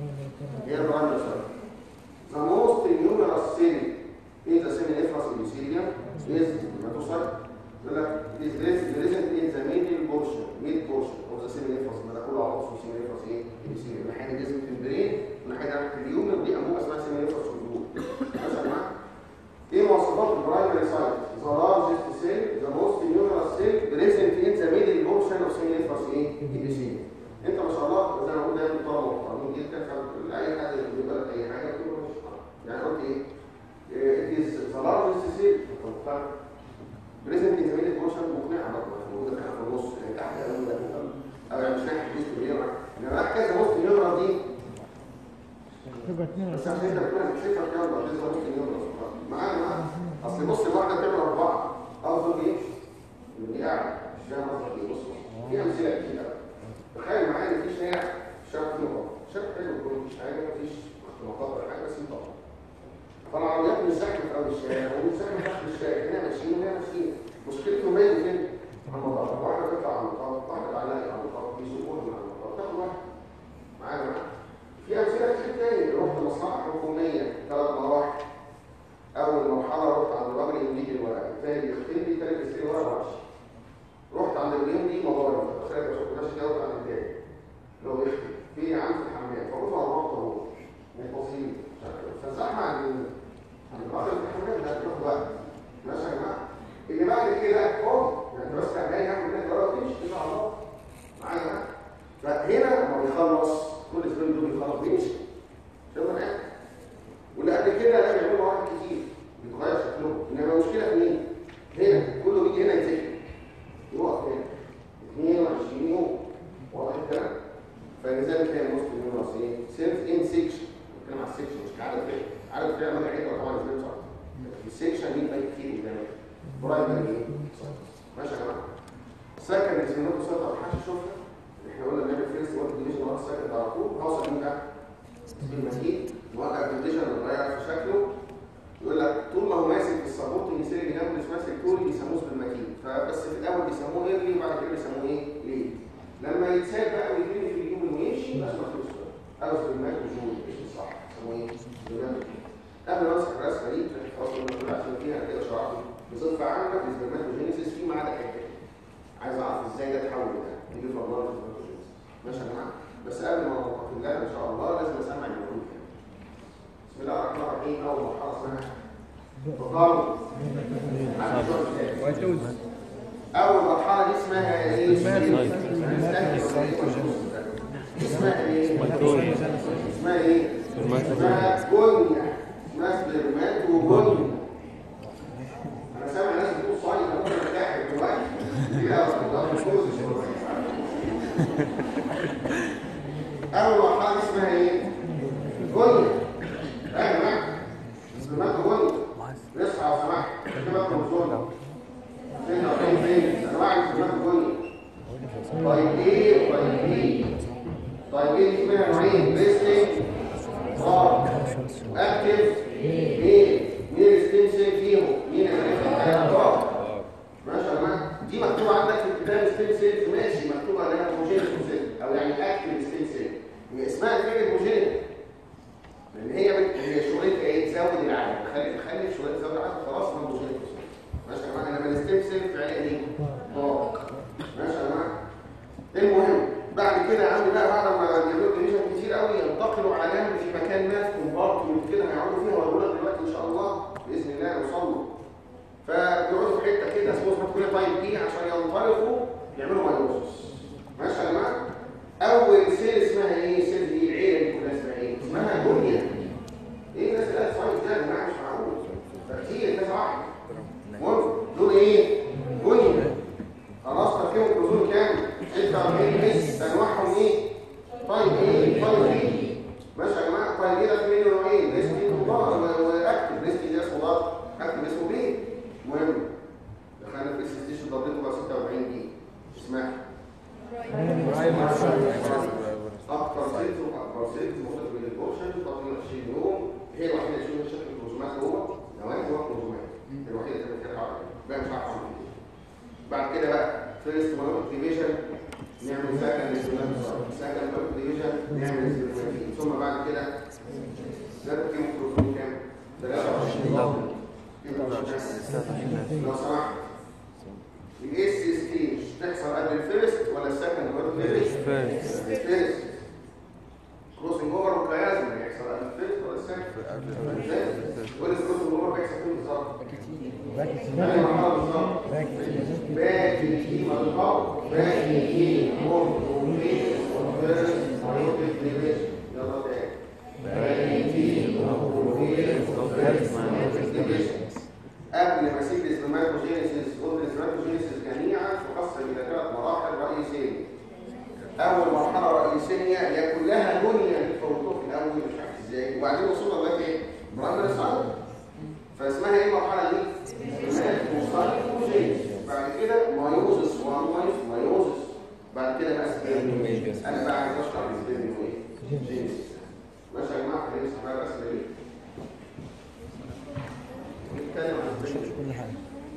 هي البرايمري سيل The most numerous cell in the semi-nephros epithelium is hematocyte. يقول لك it is present in the middle portion, mid portion of the semi-nephros. ما ده كله على اسمه semi-nephros ايه؟ epithelium. ناحية الجسم في البرين وناحية ناحية اليوم دي انبوبة اسمها semi-nephros control. ماشي يا جماعة؟ ايه مواصفات البرايمري سايت؟ The largest cell, the most numerous cell present in the middle portion of semi-nephros ايه؟ epithelium. انت ما شاء الله زي ما قلنا انت طالب محترمين جدا فاي حد بيقول لك اي حاجه بتقول له مش محترم. يعني قلت ايه؟ it is the largest cell انت مقتنع؟ بريزنت ان زميل البروشن مقنعه برضه موجوده كده في النص يعني تحت قوي ده او يعني مش ناحيه الجزء الكبير انما كذا نص اليورا دي بس عشان انت بتقول مش شايفها كده ولا لسه ممكن يورا معانا معانا اصل بص الواحده بتعمل اربعه افضل ايه؟ اللي قاعد مش فاهم قصدك ايه بص في امثله كتير قوي تخيل معايا ان في شارع شارع فيه مطار شارع حلو كله مفيش حاجه مفيش مطار ولا حاجه بس فيه مطار فالعربيات مش زحمه في اول الشارع ومش زحمه في اخر الشارع هنا ماشيين وهنا ماشيين مشكلته باين فين؟ على المطار واحده تطلع على المطار واحده تعلق على المطار بيزقوها من على المطار تاخد واحد معانا معانا في امثله كتير تاني رحت مصلحه حكوميه ثلاث مراحل اول مرحله رحت عند الراجل يمليك الورق الثاني يختم لي ثالث يستلم ورق وعشرة رحت عند اليوم دي مضارب تخيل بشوف ماشي جاوب عن التاني اللي هو يختم في عم في الحمام فقلت على الرابط اهو مفاصيل فالزحمه عن عن الراجل في الحمام ده بياخد وقت ماشي يا جماعه اللي بعد كده فاضي يعني انت بس جاي هاخد منك ورقه وتمشي ان شاء الله معايا فهنا لما بيخلص كل سبرين دول بيخلص بيمشي شوف انا واللي قبل كده لازم يعملوا مواعيد كتير بيتغير شكلهم انما المشكله في مين؟ هنا كله بيجي هنا يتسكن يقف هنا 22 يوم واضح الكلام؟ فلذلك هي النص اليوم راسين سيلف ان سيكشن بنتكلم على السيكشن مش عدد فعل عدد فعل ما عيد طبعا سبرين صح السيكشن مين بقى كتير قدامك برايمري ايه؟ ماشي يا جماعه سكن اسمه سيطر محدش يشوفها احنا قلنا بنعمل فيرست وقت ديفيجن ورا السكن على طول هوصل مين بقى؟ المسيح موقع الديفيجن اتغير في شكله يقول لك طول ما هو ماسك في السبورتنج سيل اللي جنبه مش ماسك طول بيسموه بالمكين فبس في الاول بيسموه ايرلي وبعد كده بيسموه ايه؟ ليه؟ لما يتساب بقى ويجري في اليوم ويمشي بس مخلوص او في الماك وجول اسمه صح اسمه ايه؟ بالمكين. قبل ما امسك الرسمه دي خلاص قلنا عشان فيها كده شرحت بصفه عامه السبرماتوجينيسيس في معانا حته عايز اعرف ازاي ده اتحول ده يجي في الله السبرماتوجينيسيس ماشي يا جماعه بس قبل ما نوقف الله ان شاء الله لازم اسمع الموجود هنا بسم الله الرحمن الرحيم اول مرحله اسمها تضارب اول مرحله دي اسمها ايه اسمها ايه اسمها ايه اسمها ايه اسمها جونيا اسمها سبرمات وجونيا انا سامع ناس بتقول صايم انا ممكن ارتاح دلوقتي لا اول مرحله دي اسمها ايه جونيا يا جماعه سبرمات وجونيا نصحى يا سماح كده بنوصل فين فين فين يا جماعه سبرمات وجونيا طيب ايه طيب طيب ايه اللي منها نوعين ريستنج اه اكتف مين مين الستيم سيل فيهم مين الحيوانات ماشي يا جماعه دي مكتوبه عندك في الكتاب ستيم سيل ماشي مكتوبه عليها هوموجينيك سيل او يعني اكتف ستيم سيل هي اسمها كده هوموجينيك لان هي بت- هي شغلتها ايه تزود العدد تخلي تخلي شغلتها تزود العدد خلاص ما هوموجينيك ماشي يا جماعه انما الستيم سيل فعليا ايه طاق ماشي يا جماعه المهم بعد كده عندي بقى بعد ما يعملوا ديفيجن كتير قوي ينتقلوا على جنب في مكان ما في كومبارتمنت كده هيقعدوا فيها وهقول لك دلوقتي ان شاء الله باذن الله نوصل له فبيقعدوا في حته كده اسمها تكوين تايب بي عشان ينطلقوا يعملوا مايوسس ماشي يا جماعه اول سيل اسمها ايه سيل دي العيله دي كلها اسمها ايه اسمها دنيا ايه الناس اللي قالت صحيح ده يا جماعه مش معقول ده كتير كذا واحد المهم دول ايه دنيا خلاص تركيبهم كلهم كام 46 اس انواعهم ايه طيب ايه طيب ايه ماشي يا جماعه طيب ايه ده في منه نوعين ريسكي وضار واكتف ريسكي ده اسمه ضار اكتف اسمه بيه المهم دخلنا في الاكس ستيشن ضربته بقى 46 دي اسمها اكتر سيلز واكبر سيلز موجوده في الاوبشن تقريبا 20 يوم هي الوحيده اللي شغل شكل الكروموسومات جوه نواه جوه الكروموسومات الوحيده اللي بتتكلم عنها بقى مش عارف اعمل ايه بعد كده بقى فيرست مانوت ديفيجن نعمل سكند سكند مانوت ديفيجن نعمل سيرفيشن ثم بعد كده ده كيلو بروتين كام 23 لو سمحت الاس ستيج تحصل قبل الفيرست ولا السكند مانوت ديفيجن فيرست الفيرست كروسنج اوفر وكيازم يحصل قبل الفيرست ولا السكند ولا كروسنج اوفر بيحصل فين بالظبط أي مرحلة بالظبط باقي في ملقب باقي في مورفوليس وفيرس مايوتيك ديفيجن يلا تاني باقي في مورفوليس وفيرس مايوتيك ديفيجن قبل ما اسيب السبرماتوجينيسيس قلت السبرماتوجينيسيس جميعا تقسم الى ثلاث مراحل رئيسيه اول مرحله رئيسيه هي كلها بنيه للفوتوك الاول مش عارف ازاي وبعدين وصلنا لغايه ايه؟ مرحله الصعود فاسمها ايه المرحله دي؟ بعد كده مايوزس وانوايز مايوزس بعد كده بقى سبيرميوزس انا بقى عايز اشرح السبيرميو ايه؟ جينيس ماشي يا جماعه خلينا نسمع بقى سبيرميو نتكلم عن السبيرميو كل حاجة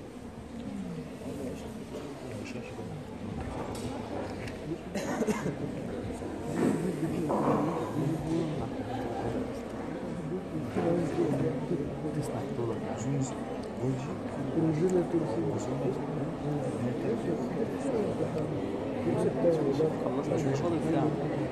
مش فاضل ساعة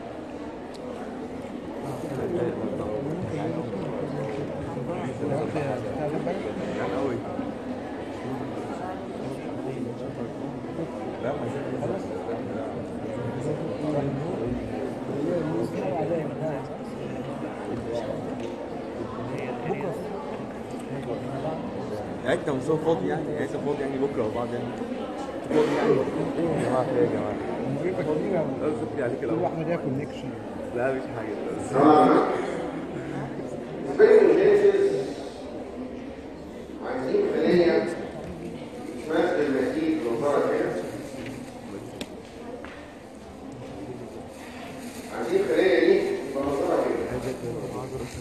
يعني انت مصطفى فاضي يعني يعني انت فاضي يعني بكره وبعد يعني فاضي يعني يا جماعه ايه يا جماعه لا شكري عليك كل الاول واحدة ليها كونكشن لا مش حاجه بس سبيرميوجينيسيس عايزين خليه اسمها سبرماتيد منظرها كده عايزين خليه دي يبقى منظرها كده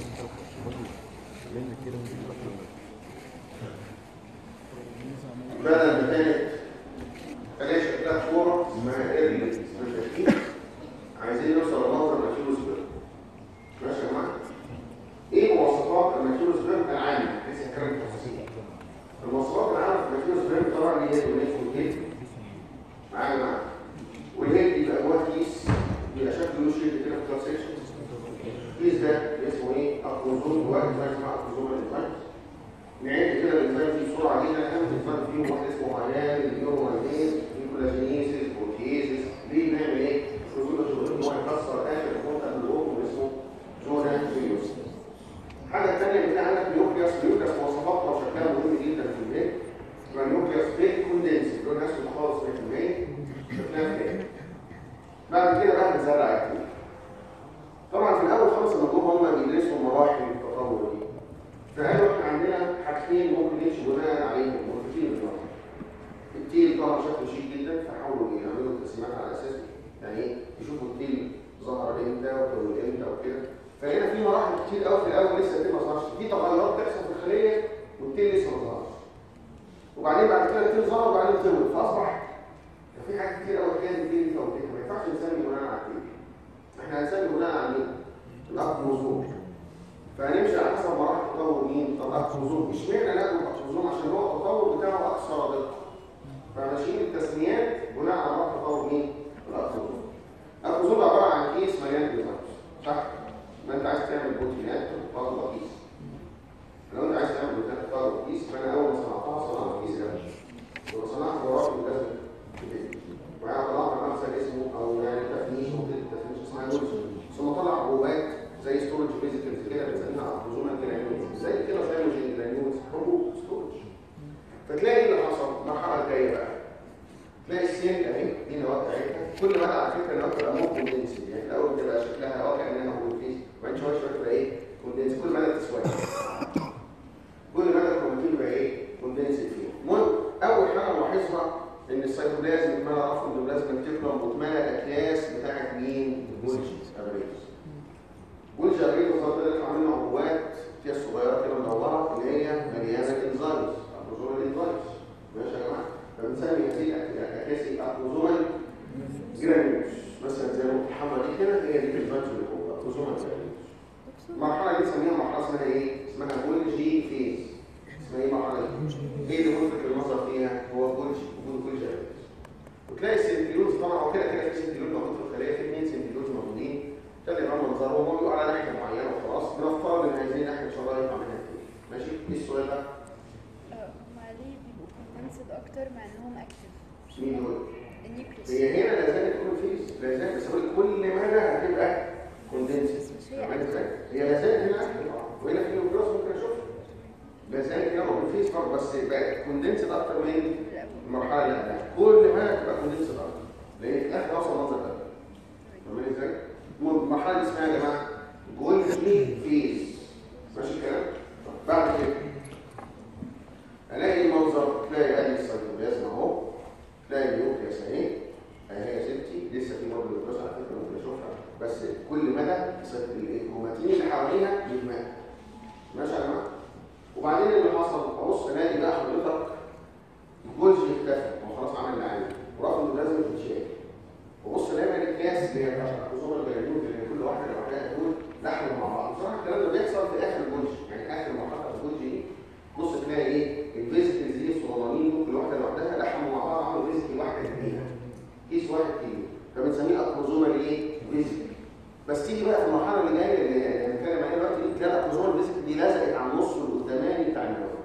بدل ما كانت خليه شكلها كوره اسمها ايرلي سبرماتيد عايزين نوصل لمنظر ماتيوس بيرد ماشي يا جماعه ايه مواصفات الماتيوس بيرد العامه لسه هنتكلم في التفاصيل المواصفات العامه في الماتيوس بيرد طبعا هي الونيت والهيد معايا معايا والهيد يبقى جواه كيس بيبقى شكله له شيء كده في كلاس سيكشن الكيس ده اسمه ايه اكروزوم جواه انزيم اسمه اكروزوم الانزيم نعد كده الانزيم دي بسرعه جدا اهم انزيم فيهم واحد اسمه ايان اليورومالين الكولاجينيسيس بروتيزيس ليه بنعمل ايه؟ الكروزوم ده شغلته ان هو يكسر اخر نقطه من الاوكم اسمه جونا فيروس الحاجه الثانيه بتلاقي عندك نيوكليوس نيوكليوس مواصفاتها وشكلها مهم جدا في البيت يبقى النيوكليوس بيت كوندنس لون اسود خالص 100% شكلها كده بعد كده بقى بتزرع الكتير طبعا في الاول خالص لما جم هم بيدرسوا مراحل التطور دي فقالوا احنا عندنا حاجتين ممكن نمشي بناء عليهم مرتبطين بالمراحل التيل طبعا شكله شيك جدا فحاولوا يعملوا تقسيمات على اساس يعني ايه يشوفوا التيل ظهر امتى وكون امتى وكده فهنا في مراحل كتير قوي في الاول لسه التيل ما ظهرش في تغيرات بتحصل في الخليه والتيل لسه ما ظهرش وبعدين بعد كده التيل ظهر وبعدين طول فاصبح في حاجات كتير قوي كانت التيل توضيح ما ينفعش نسمي بناء على التيل احنا هنسمي بناء على مين؟ الاكروزوم فهنمشي على حسب مراحل تطور مين؟ الاكروزوم اشمعنى ناخد الاكروزوم عشان هو التطور بتاعه اكثر دقه فماشيين التسميات بناء على مراحل تطور مين؟ الاكروزوم الاكروزوم عباره عن كيس مليان بيزنس صح؟ ما انت عايز تعمل بروتينات تطور كيس لو انت عايز تعمل بروتينات تطور كيس فانا اول ما صنعتها صنعت كيس جامد ولو صنعت جرات لازم تبتدي وبعدين طلعت نفسك اسمه او يعني تفنيش وكده التفنيش اسمها جولز ثم طلع جروبات زي ستورج فيزيكالز كده بنسميها اكروزوما جرانيولز زي كده زي ما جرانيولز حبوب ستورج فتلاقي ايه اللي حصل المرحله الجايه بقى تلاقي السيل اهي دي نواه بتاعتها كل ما على فكره النواه تبقى مو كوندنسي يعني الاول بتبقى شكلها اه كانها كوندنسي وبعدين شويه شويه تبقى ايه كوندنسي كل ما تسوى كل ما الكروماتين يبقى ايه كوندنسي فيه المهم اول حاجه نلاحظها ان السيتوبلازم اتملى رفض البلازما التكرم واتملى الاكياس بتاعت مين؟ الجولجي ابريتوس جولجي ابريتوس ده يطلع منه عبوات اكياس صغيره كده مدوره اللي هي مليانه انزيمز اكروزومال انزيمز ماشي يا جماعه فبنسمي هذه الاكياس اكروزومال جرانيولز مثلا زي ما الحمراء دي كده هي دي الانزيمز اللي فوق اكروزومال جرانيولز المرحله دي نسميها مرحله اسمها ايه؟ اسمها جولجي فيز اسمها ايه المرحله دي؟ ايه اللي ملفت للنظر فيها؟ هو جولجي وجود جولجي ابريتوس وتلاقي السنتيلوز طبعا هو كده كده في سنتيلوز موجود في الخليه في اثنين سنتيلوز موجودين ده اللي يبقى منظرهم هم بيقولوا على ناحيه معينه وخلاص بنفترض ان هذه الناحيه ان شاء الله يطلع منها كتير ماشي ايه السؤال بقى؟ هم ليه بيبقوا كوندنسد اكتر مع انهم اكتف مين دول؟ النيوكليس هي هنا لا زالت تكون فيز لا زالت بس بقول لك كل مدى هتبقى كوندنسد مش هي فاهمين ازاي؟ هي لا زالت هنا active. وهنا في نيوكليوس ممكن اشوفها لا زالت هنا موجود فيز برضه بس بقت كوندنسد اكتر من الاول المرحله اللي قبلها كل ما تبقى كوندنسد اكتر لان في الاخر اوصل منظر ده فاهمين ازاي؟ المرحله دي اسمها يا جماعه جولجي فيز ماشي الكلام؟ طب بعد كده الاقي المنظر تلاقي ادي السيتوبلازم اهو تلاقي النيوكليوس اهي اهي يا ستي لسه في برضه نيوكليوس على فكره ممكن اشوفها بس كل مدى الكروماتين اللي حواليها بيغمق ماشي يا جماعه وبعدين اللي حصل ابص الاقي بقى حضرتك الجولجي اختفى هو خلاص عمل اللي عليه ورغم انه لازم يتشال وبص الاقي الكاس اللي هي بتاعت الخصومه الجليدود اللي كل واحده لوحدها دول لحموا مع بعض بصراحه الكلام ده بيحصل في اخر الجولجي يعني اخر مرحله في الجولجي دي بص تلاقي ايه الفيزيكلز دي الصغنانين دول كل واحده لوحدها لحموا مع بعض عملوا فيزيكل واحده كبيره كيس واحد كيلو فبنسميه اكروزوما الايه؟ فيزيكل بس تيجي بقى في المرحله اللي جايه اللي هنتكلم عليها دلوقتي دي تلاقي الاكروزوما الفيزيكل دي لزقت على النص القداماني بتاع النواه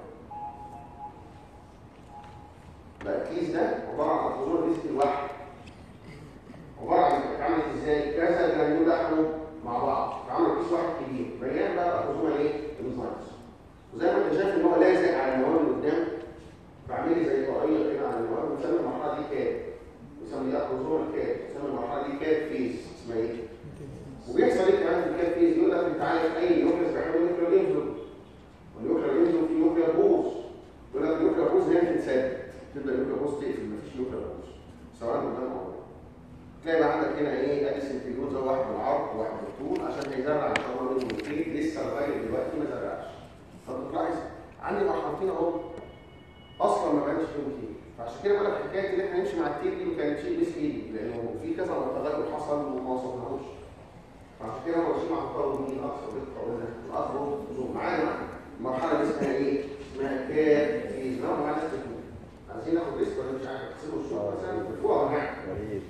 بقى الكيس ده عباره عن اكروزوما فيزيكل واحد عباره عن اتعملت ازاي؟ كذا جرانيول لحموا مع بعض فعملوا كيس واحد كبير مليان بقى اكروزوما ايه؟ انزيمز وزي ما انت شايف ان هو لازق على النواه اللي قدام بعمل لي زي طاقيه كده على النواه بنسمي المرحله دي كاد بنسمي اكروزوما الكاد بنسمي المرحله دي كاد فيز اسمها ايه؟ وبيحصل ايه كمان في الكاد فيز يقول لك انت عارف اي نيوكليس بيحب نيوكلير انفلو والنيوكلير انفلو في نيوكلير بوز يقول لك النيوكلير بوز هي تتسد تبدا النيوكلير بوز تقفل مفيش نيوكلير بوز سواء قدام او ورا تلاقي بقى عندك هنا ايه ادي سنتيلوز واحد بالعرض وواحد بالطول عشان هيزرع ان شاء الله منه الاثنين لسه لغايه دلوقتي ما زرعش فبتلاحظ عندي مرحلتين اهو اصلا ما بانش فيهم كتير فعشان كده بقول لك حكايه ان احنا نمشي مع التير دي ما كانتش بس ايدي لانه في كذا تغير حصل وما وصلناهوش فعشان كده انا ماشي مع التطور مين اكثر دقه قلنا الاخر زوم معانا المرحله دي اسمها ايه؟ اسمها كاب فيز لو ما عايز تكون عايزين ناخد ريسك ولا مش عارف تسيبوا الشغل مثلا في الفوق ولا حاجه غريب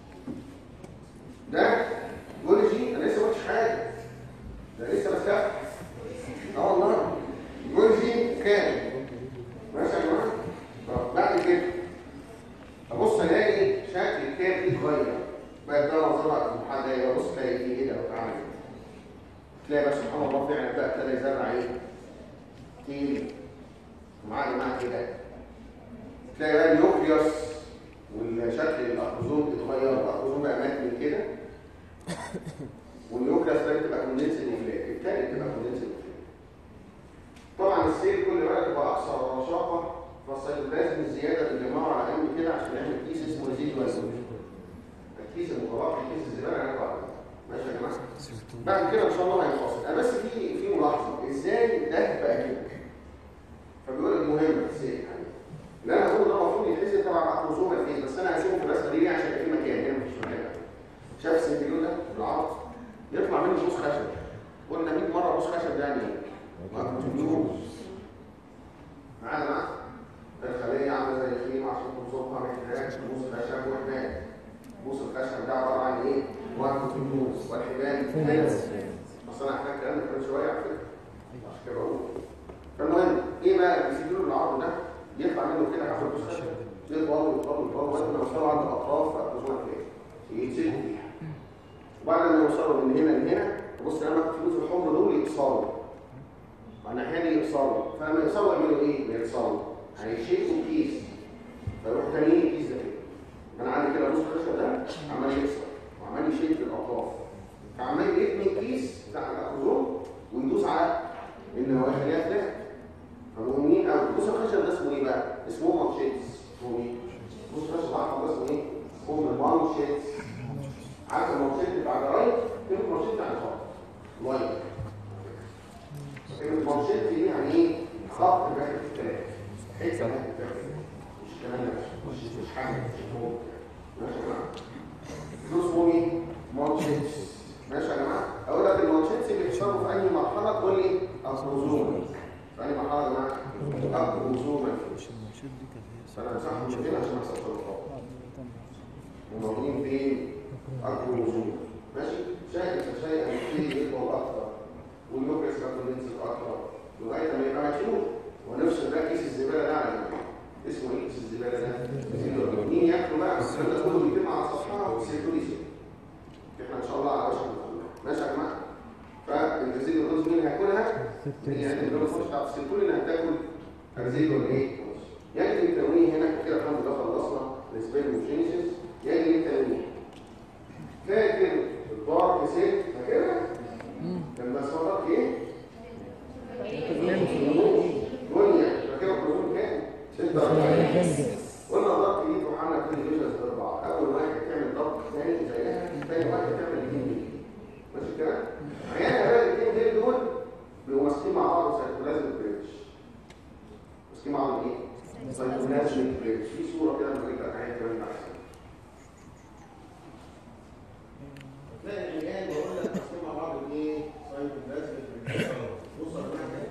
ده جولجي انا لسه ما قلتش حاجه ده لسه بستفتح اه والله جولجي كام ماشي يا جماعه طب بعد كده ابص الاقي شكل الكام دي اتغير بقت ده نظرها المحل ده بص تلاقي فيه ايه ده وتعمل تلاقي بقى سبحان الله فعلا بقى ابتدى يزرع ايه تيل ومعاه معاه كده تلاقي بقى النيوكليوس والشكل الاكروزوم اتغير الاكروزوم بقى مات من كده والنيوكليوس ده بتبقى كوندنسد نيوكليك التاني بتبقى كوندنسد نيوكليك طبعا السيل كل ما تبقى اكثر رشاقه فالسيتوبلازم الزياده بنجمعه على جنب كده عشان نعمل كيس اسمه ريزيدوال الكيس المتوقع كيس الزباله هناخده على جنب. ماشي يا جماعه بعد كده ان شاء الله هينفصل انا بس في في ملاحظه ازاي ده بقى كده فبيقول لك مهم ازاي يعني اللي انا هقوله ده المفروض يتحسب تبع الرسوم فين بس انا هسيبه في الرسمه دي ليه؟ عشان يبقى في مكان هنا مفيش مكان شايف السنتيون ده بالعرض يطلع منه بوس خشب قلنا 100 مره بوس خشب ده يعني ايه؟ مكتوب معانا معانا الخليه عامله زي الخيمه عشان توصلها من هناك بوس خشب وهناك بوس الخشب ده عباره عن ايه؟ وهم فلوس والحبال فلوس بس انا هحتاج الكلام ده كمان شويه على فكره عشان كده بقول فالمهم ايه بقى الفيديو العرض ده يطلع منه كده حرف بوس خشب يطول ويطول ويطول لغايه ما يوصلوا عند الاطراف فالخصومه فين؟ يتسكوا فيها وبعد ما يوصلوا من هنا لهنا بص لما الفلوس الحمر دول يكسروا وعن احيانا يكسروا فلما يكسروا يعملوا ايه؟ يكسروا هيشيلوا كيس فيروحوا تانيين الكيس ده كده انا عندي كده نص الخشب ده عمال يكسر وعمال يشيل في الاطراف فعمال يبني الكيس بتاع الاخروزوم ويدوس على النواحي فلات فمهمين قوي بص الخشب ده اسمه ايه بقى؟ اسمه مانشيتس اسمه ايه؟ بص الخشب الاحمر ده اسمه ايه؟ اسمه المانشيتس عارف المانشيت بتاع الجرايد؟ كلمه مانشيت يعني خط لاين كلمه مانشيت دي يعني ايه؟ خط باقي في الكلام حته باقي في الكلام مش كلام مش مش حاجه مش هو ماشي يا جماعه دول اسمهم ايه؟ مانشيتس ماشي يا جماعه اقول لك المانشيتس اللي بيشتغلوا في اي مرحله تقول لي الكروزوم في اي مرحله يا جماعه الكروزوم فانا مسحهم من كده عشان ما يحصلش غلط وموجودين فين؟ اكبر وجود ماشي شايف شيئا فيه يطول اكتر والنوكس كوندنس اكتر لغايه ما يبقى مكتوب ونفس ده كيس الزباله ده على جنب. اسمه ايه كيس الزباله ده؟ مين ياكله بقى بس ده كله بيتم على صفحه وسيرتوليزم احنا ان شاء الله على وشك ماشي يا جماعه فالجزيره الرز مين هياكلها؟ يعني اللي هو بتاع السيرتولي اللي هتاكل الجزيره الايه؟ يجري التنويه هنا كده الحمد لله خلصنا السبيرموجينيسيس يجري التنويه فاكر الدار سيل فاكرها؟ لما صارت ايه؟ دنيا فاكرها القانون كام؟ ستة قلنا ضغط ايد وحنا كل فيجنز اربعة اول واحد تعمل ضغط ثاني زيها ثاني واحد تعمل الاثنين دول ماشي الكلام؟ احيانا بقى الاثنين دول دول بيبقوا ماسكين مع بعض سايكولازم بريدج ماسكين مع بعض ايه؟ سايكولازم بريدج في صورة كده لما اجيب لك عين كمان احسن تلاقي العيال بقول لك ماسكين مع بعض ايه؟ سايكولازم بريدج بصوا يا جماعه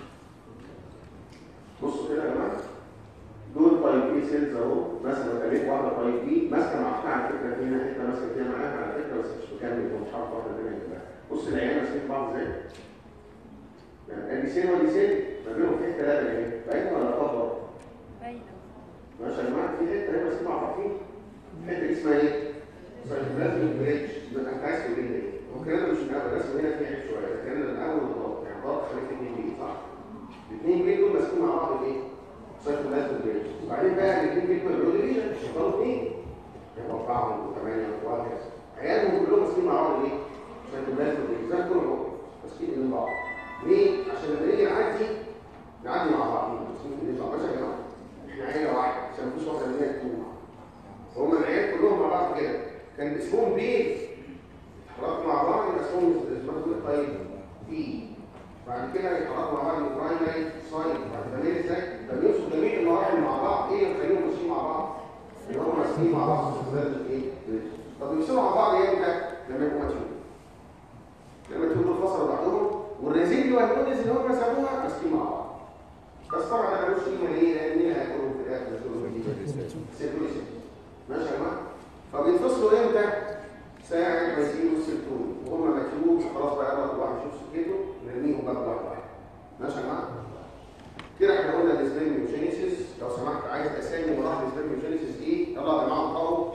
بصوا كده يا جماعه دول طيب بي سيلز اهو مثلا خليك واحده طيب بي ماسكه مع على فكره في هنا حته ماسكه فيها معاها على فكره بس مش مكمل ومش عارف واحده ثانيه كده بص العيال ماسكين بعض ازاي يعني ادي سين ودي سين ما بينهم في حته لبن اهي باينه ولا كبر باينة ماشي يا جماعه في حته هنا ماسكين مع بعض فين الحته دي اسمها ايه؟ سايكولازم بريدج يبقى انت عايز تقول ايه؟ ممكن انا مش من اول الرسم هنا في عيب شويه لكن انا من اول الضغط يعني ضغط خليك اثنين بي صح؟ الاثنين بي دول ماسكين مع بعض ايه؟ سايكولازم بريدج وبعدين بقى الاثنين بي دول بيقولوا لي يفضلوا اثنين يبقى اربعه وثمانيه وهكذا عيالهم كلهم ماسكين مع بعض ايه؟ سايكولازم بريدج زي كلهم ماسكين ايدين بعض ليه؟ عشان لما نيجي نعدي نعدي مع بعض ماسكين في ايدين بعض ماشي يا جماعه احنا عيله واحده عشان مفيش واحده مننا تكون هم العيال كلهم مع بعض كده كان اسمهم بيت اتحركوا مع بعض يبقى اسمهم اسمهم طيب بي بعد كده يتحركوا مع بعض برايمري سايد بعد كده ازاي؟ طب يوصلوا جميع المراحل مع بعض ايه اللي يخليهم ماشيين مع بعض؟ اللي هم ماسكين مع بعض في استخدام ايه؟ طب يوصلوا مع بعض امتى؟ لما يبقوا ماتشين لما يكونوا انفصلوا بعضهم والريزيديو والنودز اللي هم سابوها ماسكين مع بعض بس طبعا ده ملوش قيمه ليه؟ لان مين هياكلهم في الاخر؟ سيركوليشن ماشي يا جماعه؟ فبينفصلوا امتى؟ ساعة ما يسيبوا السيرتون وهم مكتوب خلاص بقى يلا كل واحد يشوف سكته نرميهم بقى واحد واحد ماشي يا جماعه؟ كده احنا قلنا السبرميوجينيسيس لو سمحت عايز اسامي مراحل السبرميوجينيسيس ايه؟ يلا يا جماعه انطقوا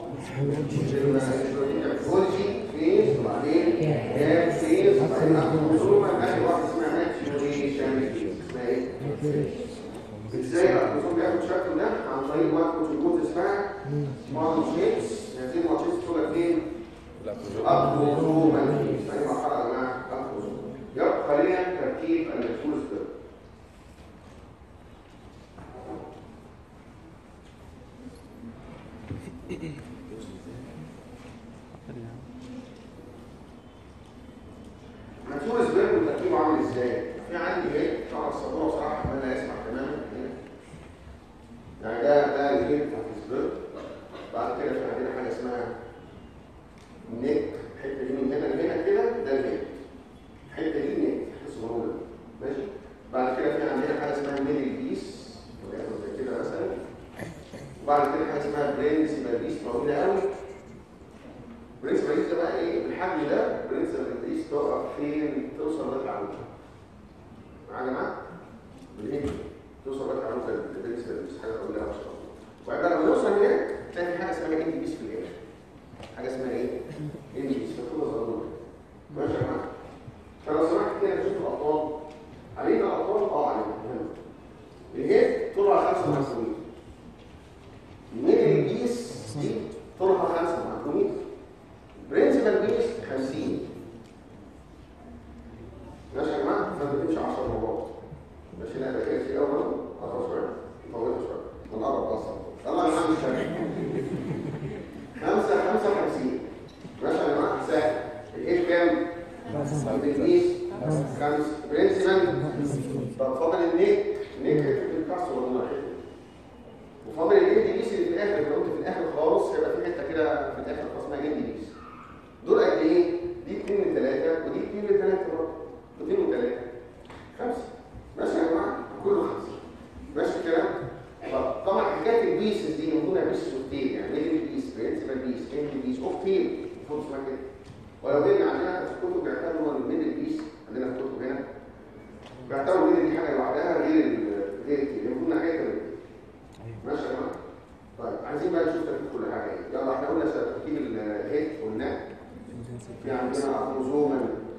الفولجي فيز وبعدين جاب فيز وبعدين الخصومه اخر واحده اسمها ماتشوريشن اسمها ايه؟ ازاي بقى الخصوم بياخد الشكل ده عن طريق وقت وجود اسمها ماتشيتس هذه الماتشيتس بتبقى فين؟ الخصومه ثاني مرحله يا جماعه الخصومه يبقى حاليا تركيب المفعول السبب ازاي؟ في عندي ايه؟ طبعا الصابونه بصراحه عمال يسمع تماما يعني ده ده الجيم بتاع السبيرت بعد كده في عندنا حاجه اسمها نيك الحته دي من هنا لهنا كده ده النيك الحته دي نيك الصغيره ماشي بعد كده في عندنا حاجه اسمها ميدل بيس وليكن زي كده مثلا وبعد كده حاجه اسمها برنسبل بيس طويله قوي برنسبل بيس ده بقى ايه بالحجم ده برنسبل بيس تقف فين توصل لغايه العمود معايا يا جماعه بالهند توصل لغايه العمود زي البرنسبل بيس حاجه طويله قوي ان شاء الله وبعد لما نوصل هناك تلاقي في حاجه اسمها اند بيس في الاخر حاجه اسمها ايه؟ اند بيس مكتوبه صغيره ماشي يا جماعه فلو سمحت كده نشوف الاطوال علينا الاطوال اه علينا مهم الهيد طولها 5 مفهومين الميدل بيس دي طولها 5 مفهومين برنسبل بيس 50 ماشي يا جماعه فانت تمشي 10 مرات ماشي لا ده كده في اول اطول شويه طولها شويه ونقرب اصلا طلع يا عم شويه 5 55 ماشي يا جماعه سهل الهيد كام؟ البيس خمس برنسبل طب فاضل النيك النيك حته الكسر ولا حته وفاضل الاند بيس اللي في الاخر لو قلت في الاخر خالص هيبقى في حته كده في الاخر خالص اسمها اند بيس دول قد ايه؟ دي 2 من 3 ودي 2 من 3 برضه 2 من 3 خمسه ماشي يا جماعه كله خمسه ماشي الكلام؟ طب طبعا حكايه البيسز دي موجوده بيسز اوف تيل يعني ميدل بيس برنسبل بيس اند بيس اوف تيل المفروض اسمها كده ولو جينا عندنا في الكتب بيعتبروا الميدل بيس عندنا في الكتب هنا بيعتبروا الميدل دي حاجه لوحدها غير ال غير التيل المفروض حاجه كده ماشي يا جماعه طيب عايزين بقى نشوف ترتيب كل حاجه ايه يلا احنا قلنا ترتيب الهيد قلناه في عندنا اكروزوما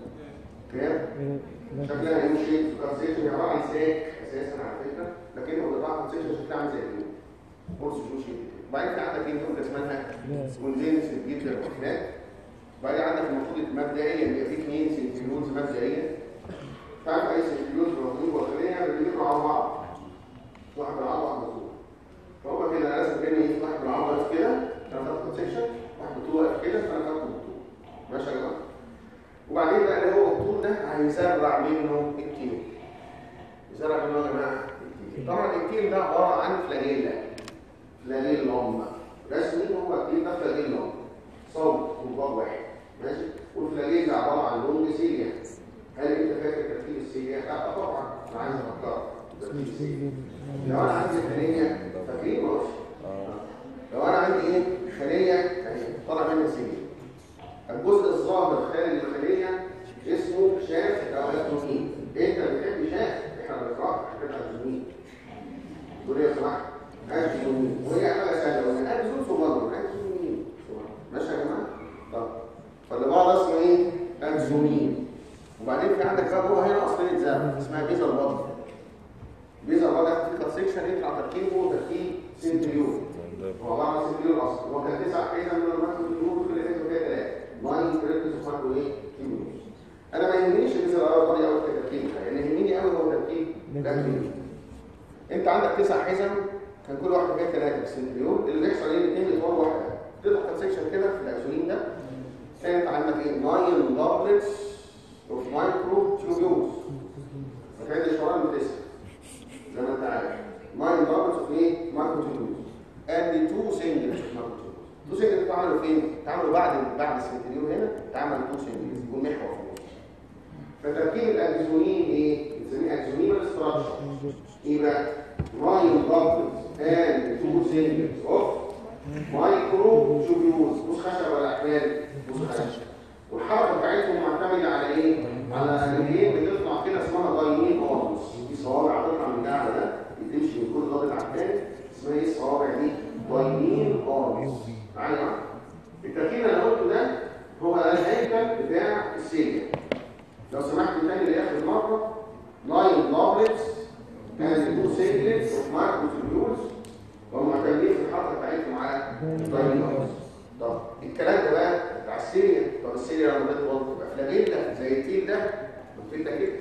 كام شكلها يو شيب كونسيشن عباره عن ساك اساسا على فكره لكن هو بتاع كونسيشن شكلها عامل زي اليو بورس يو شيب وبعدين في عندك ايه نقطه اسمها كونجينس جدا هناك وبعدين عندك المفروض مبدئيا يبقى في اثنين سنتريولز مبدئيا تعرف اي سنتريولز موجودين وخليه بيجروا على بعض واحد بالعرض واحد بالطول فهو كده انا راسم بين ايه واحد بالعرض واقف كده انا خدت كونسيشن واحد بالطول واقف كده فانا خدت بالطول ماشي يا جماعه وبعدين بقى اللي هو الطول ده هيزرع منه الكيلو يزرع منه يا جماعه الكيلو طبعا الكيلو ده عباره عن فلاجيلا فلاجيلا لهم رسمي هو الكيلو ده فلاجيلا لهم صوت طباق واحد ماشي والفلاجيلا عباره عن لونج سيليا هل انت فاكر ترتيب السيليا؟ لا طبعا انا عايز افكر ترتيب السيليا لو انا عندي خليه فاكرين ما لو انا عندي ايه خليه اهي طالع منها سيليا الجزء الظاهر خارج الخليه اسمه شاف او ادزومين انت بتحب شاف احنا بنقرا حاجات ادزومين تقول يا سماح ادزومين وهي حاجه سهله وهي ادزوم صغير ادزومين ماشي يا جماعه طب فاللي بعض اسمه ايه ادزومين وبعدين في عندك بقى جوه هنا اصليه زرع اسمها بيزا الوضع بيزا الوضع في كات سيكشن يطلع تركيبه تركيب سنتريون هو عباره عن سنتريون اصلا هو كان تسع حيزه من الماكروسنتريون كل حيزه فيها ثلاثه ماين كريبتس وماكرو ايه كيميوس انا ما يهمنيش البيزا الوضع طريقه او كتركيب يعني يهمني قوي هو تركيب لا كيميوس انت عندك تسع حزم كان كل واحده فيها ثلاثه سنتريون اللي بيحصل ايه الاثنين بيطوروا واحده تطلع كات سيكشن كده في الاكسولين ده كانت عندك ايه ناين دبلتس اوف مايكرو تيوبيوز فكانت الشرائع من تسعه زي ما انت عارف ناين دبلتس اوف ايه مايكرو تيوبيوز اند تو سنجلز اوف مايكرو تيوبيوز تو سنجلز اتعملوا فين؟ اتعملوا بعد بعد السنتريون هنا اتعمل تو سنجلز والمحور في النص فتركيب الاكزونين ايه؟ بنسميه اكزونيمال ستراكشر ايه بقى؟ ناين دبلتس اند تو سنجلز اوف مايكرو تيوبيوز مش خشب ولا احمال مش خشب والحركه بتاعتهم معتمده على ايه؟ على رجلين بتطلع كده اسمها دايمين اورمز دي صوابع تطلع من ده على ده بتمشي من كل ضابط على الثاني اسمها ايه الصوابع دي؟ دايمين اورمز معايا التركيب اللي انا قلته ده هو الهيكل بتاع السيليا لو سمحت تاني لاخر مره ناين دبلتس كانت تو سيجلتس اوف مايكرو تيوبيولز ومعتمدين في الحركه بتاعتهم على دايمين اورمز طب الكلام ده بقى بتاع السيريا طب السيريا لما بتطول تبقى فلاجيلا زي التيل ده التيل ده كده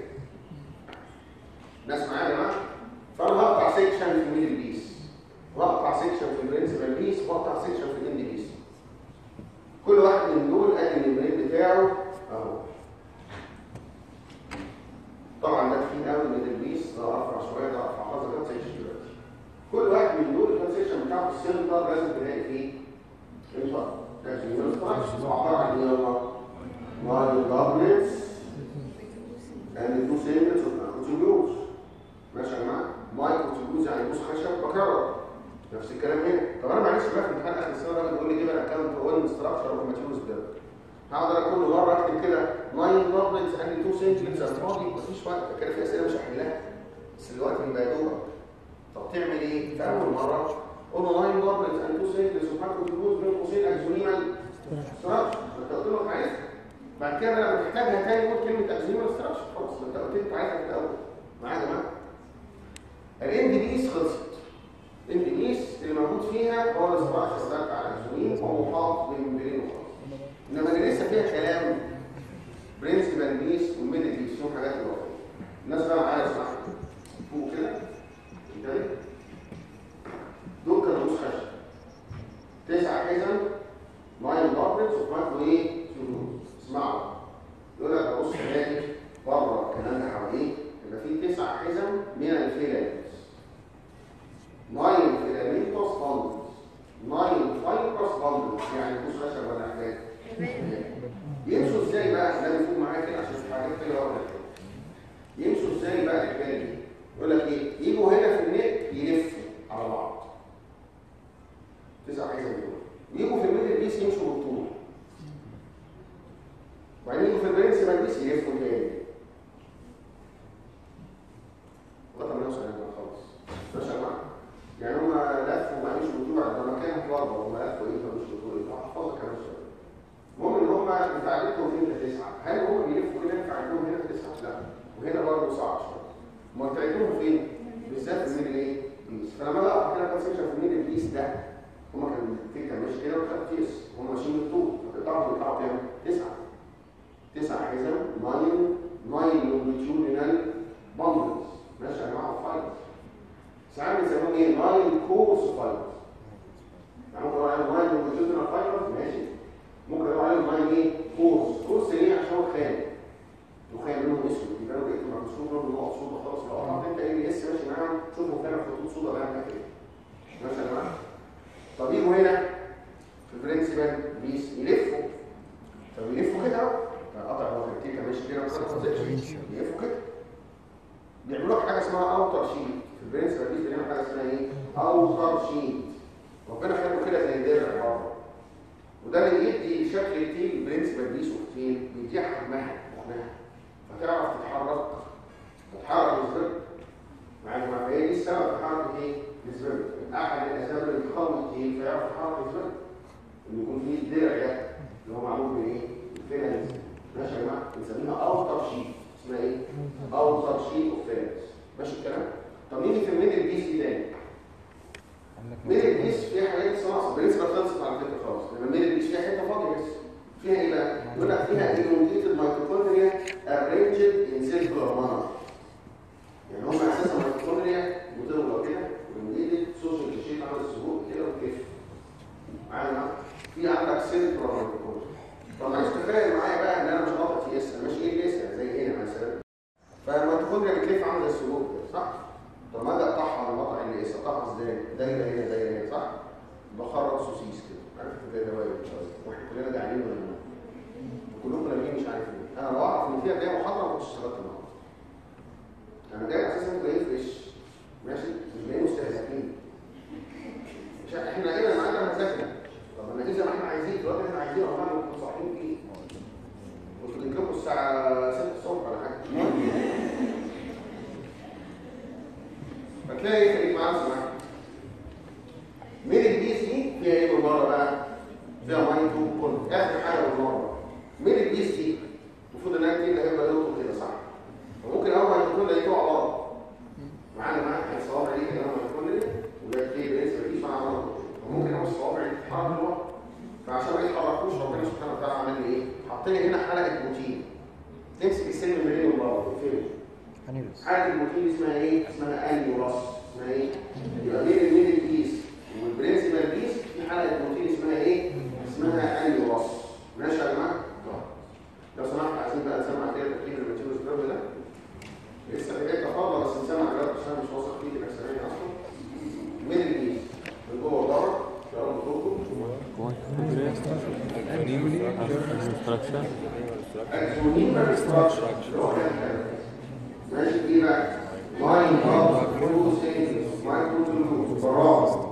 ناس معايا يا جماعه فانا هقطع سيكشن في الميدل بيس وهقطع سيكشن في البرنسبل بيس وهقطع سيكشن في الاند بيس كل واحد من دول ادي الميمبرين بتاعه اهو طبعا ستراكشرز عباره عن ايه يلا؟ ناين دبلتس and two segments of microtubules ماشي يا جماعه مايكروتوبولز يعني بص خشب بكرر نفس الكلام هنا طب انا معلش بقى في امتحان اخر السنه ده بيقول لي جيب الاكونت 1 ستراكشر اوف ماتيريالز ده هقدر كل مره اكتب كده 9 دبلتس and two segments and فاضي مفيش وقت كده في اسئله مش هحلها بس الوقت من بيدوها طب تعمل ايه في اول مره قول له 9 دبلتس and two segments of microtubules بين قوسين اكزونيمال ستراكشر انت قلت له عايزها بعد كده لما تحتاجها تاني قول كلمه اكزونيمال ستراكشر خلاص انت قلت لي انت عايزها في الاول معايا يا جماعه الاند بيس خلصت الاند بيس اللي موجود فيها هو الاستراكشر ده بتاع الاكزونيم هو محاط بالممبرين وخلاص انما اللي لسه فيها كلام برنسبل بيس وميدل بيس فيهم حاجات اضافيه الناس بقى معايا اسمع فوق كده قدامي دول كانوا نص خشب تسع حزم ناين دبلتس وفاكوا ايه سلوك اسمعوا يقول لك بص هلاقي بره الكلام ده حواليه يبقى في تسع حزم من الفيلامنتس ناين فيلامنتوس باندلز ناين فايبرس باندلز يعني بص خشب ولا حاجه يمشوا ازاي بقى ده بيفوق معايا كده عشان في حاجات كده اقول لك يمشوا ازاي بقى الحكايه دي يقول لك ايه يجوا هنا في النت يلفوا على بعض تسع حزم دول ويجوا في الميدل بيس يمشوا بالطول وبعدين يجوا في البرنسبل بيس يلفوا تاني لغايه ما نوصل هنا خالص ماشي يا جماعه يعني هم لفوا ما مشوا بالطول ده مكان اتلخبط هم لفوا ايه فمشوا بالطول ايه احفظها كمان شويه المهم ان هم متعلقهم هنا تسعه هل هم بيلفوا كده ينفع عندهم هنا تسعه؟ لا وهنا برضه صعب شويه امال تعيدوهم فين؟ بالذات في الميدل ايه؟ بيس فلما اجي اقرا كده كونسبشن في الميدل بيس ده هم كانوا في كان ماشي كده وخد كيس هم ماشيين بالطول فتقطعوا بيقطعوا كام؟ تسعه تسع حزم ناين ناين لونجيتيودينال باندلز ماشي يا جماعه فايبرز ساعات بيسموهم ايه؟ ناين كورس فايبرز يعني ممكن اقول عليهم ناين لونجيتيودينال فايبرز ماشي ممكن اقول عليهم ناين ايه؟ كورس كورس ليه؟ عشان هو خام وخام لونه اسود يبقى لو لقيت مكسور لونه نقط سودا خلاص لو قطعت انت ايه لسه ماشي معاهم شوفوا فعلا خطوط سودا بقى كده ماشي يا جماعه طب يجوا هنا في البرنسبل بيس يلفوا طب يلفوا كده اهو قطع هو التيكه ماشي كده مثلا يلفوا كده بيعملوا لك حاجه اسمها اوتر شيت في البرنسبل بيس بيعملوا حاجه اسمها ايه؟ اوتر شيت ربنا خلقه كده زي درع بره وده اللي يدي شكل التيل البرنسبل بيس والتيل بيديها حجمها وحجمها فتعرف تتحرك تتحرك الزر مع المعماريه دي السبب في حركه ايه؟ الزر احد الاسباب اللي بتقوي التيل فيعرف يحرك الزر ان يكون فيه الدرع ده اللي هو معمول من ايه؟ الفيلنس ماشي يا جماعه بنسميها اوتر شيت اسمها ايه؟ اوتر شيت اوف فيلنس ماشي الكلام؟ طب نيجي في الميدل بيس دي تاني ميدل بيس فيها حاجات لسه ناقصه بالنسبه خلصت على فكره خالص لما الميدل بيس فيها حته فاضيه بس فيها ايه بقى؟ يقول لك فيها elongated mitochondria arranged in circular manner يعني هم اساسا ميتوكوندريا بتغلى كده والميدل سوشيال شيت عامل السبوق كده وكيف معايا في عندك سيركلر ميتوكوندريا طب عايز تتخيل معايا بقى ان انا مش قاطع تي اس انا ماشي ايه لسه زي هنا مثلا فالميتوكوندريا بتلف عامله السبوق كده صح؟ طب ما اجي اقطعها على مقطع اللي اس اقطعها ازاي؟ دايره هنا دايره هنا صح؟ بخرج سوسيس كده عارف زي دواير واحنا كلنا قاعدين ولا كلكم نايمين مش عارف ايه انا لو اعرف ان فيها جايه محاضره ما كنتش اشتغلت النهارده انا جاي اساسا جاي فريش ماشي مش جاي مستهزئين مش احنا جايين معانا مذاكره طب انا اذا ما احنا عايزين دلوقتي احنا عايزين والله كنتوا صاحيين فيه كنتوا بتجيبوا الساعه 6 الصبح ولا حاجه فتلاقي ايه خليك معانا سمعت ميدل بي سي فيها ايه من بره بقى؟ فيها مايتو كل اخر حاجه من بره ميدل بي سي المفروض انها كده هيبقى لوتو كده صح؟ وممكن اول ما يكون ده يقع بره معانا معانا الصوابع دي كده لما تكون ليه وده كده بالنسبه لي مع بره وممكن اول الصوابع دي تتحرك لورا فعشان ما يتحركوش ربنا سبحانه وتعالى عمل لي ايه؟ حط لي هنا حلقه بروتين تمسك السلم منين من بره تقفله حلقه البروتين اسمها ايه؟ اسمها انيوراس اسمها ايه؟ يبقى بين الميدل بيس والبرنسبل بيس في حلقه بروتين اسمها ايه؟ اسمها انيوراس ماشي يا جماعه؟ لو سمحت عايزين بقى نسمع كده تركيب الماتيريالز كيرف ده لسه في حته فاضله بس نسمع كده عشان مش واثق فيه انك سامعني اصلا ميدل بيس من جوه وبره يا رب تركوا structure اكسونيمال ستراكشر ماشي ايه بقى؟ لاين اوف كروسنج مايكرو فراغ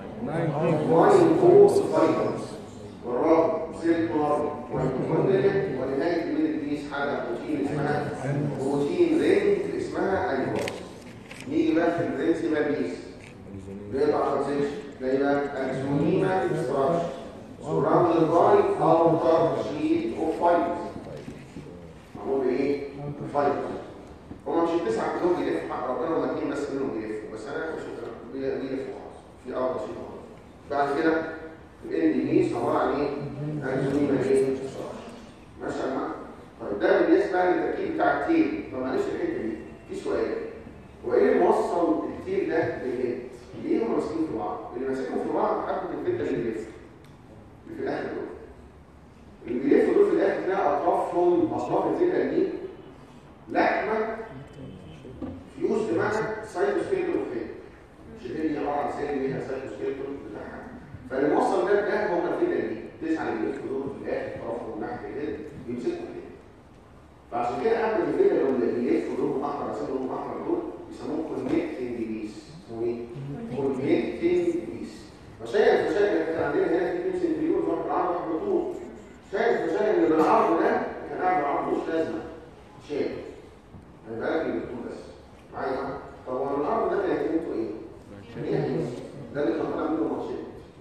لاين فوز فايبرز فراغ سيل نار مايكروفيلم ولنهايه من البيس حاجه بروتين اسمها بروتين رينج اسمها ايوه نيجي بقى في الرينج بقى بيس بيقطع ترانزيشن زي بقى اكسونيمال ستراكشر surrounded by outer sheet of fibers معمول بايه؟ فايبرز هما مش التسعه كلهم بيلفوا حق ربنا هما اتنين بس منهم بيلفوا بس انا مش بي- بيلفوا خلاص في اوتر شيت خلاص بعد كده الان دي بيس عباره عن ايه؟ انزيم ايه؟ ماشي يا جماعه؟ طيب ده بالنسبه للتركيب بتاع التيل طب معلش الحته دي في سؤال هو ايه اللي موصل التيل ده بالهيد؟ ليه هم ماسكين في بعض؟ اللي ماسكهم في بعض حبه الفته اللي بيلف اللي في الاخر دول اللي بيلفوا دول في الاخر تلاقي اطرافهم اطراف الفكره دي لحمه فيوز بمعنى سايتوسكيلتون فين شبه دي عباره عن سيل ليها سايتوسكيلتون بتاعها فاللي موصل ده ده هم الفكره دي تسعه اللي بيلفوا دول في الاخر اطرافهم ناحيه الهيد بيمسكوا فين فعشان كده حبه الفكره اللي بيلفوا دول احمر اسمهم دول احمر دول بيسموهم كونكتنج بيس اسمه ايه؟ كونكتنج بيس فشايف مشاكل كان عندنا هنا في 2 سنتريول واحد بالعرض واحد بالطول شايف مشاكل اللي بالعرض ده كان قاعد بالعرض مش لازمه شايف خلي بالك اللي بالطول بس معايا بقى؟ طب هو العرض ده كان هيتمته ايه؟ كان ايه هيتمته؟ ده اللي كان طالع منه ماتشات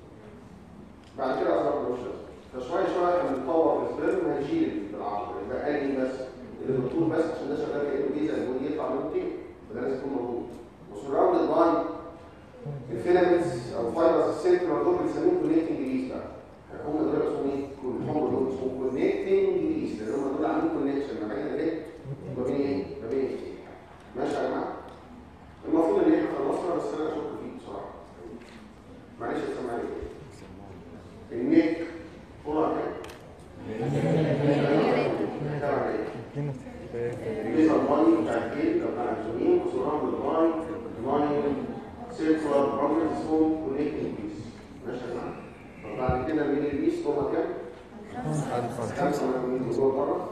بعد كده اصبح ملوش لازمه فشويه شويه احنا بنطور السبرم هنشيل بالعرض يبقى لي بس اللي بالطول بس عشان ده شغال كانه جيزه اللي يطلع منه طين فده لازم يكون موجود وسراوند باي الفيلامنتس او فايبرز السيلفر دول بنسميهم كونكتنج جريس بقى هم دول اسمهم ايه؟ كل هم دول اسمهم كونكتنج جريس لان هم دول عاملين كونكشن ما بين الايه؟ ما بين ايه؟ ما بين ايه؟ ماشي يا جماعه؟ المفروض ان احنا خلصنا بس انا اشك فيه بصراحه معلش اسمع لي النيك طولها كام؟ كام عليه؟ بيز الماني بتاع الجيل لو كان عايزين وصورهم بالماي ماي سيركولار بروبلم اسمهم كونكتنج بيس ماشي يا جماعه طب بعد كده مين البيس طولها كام؟ خمسة من دول بره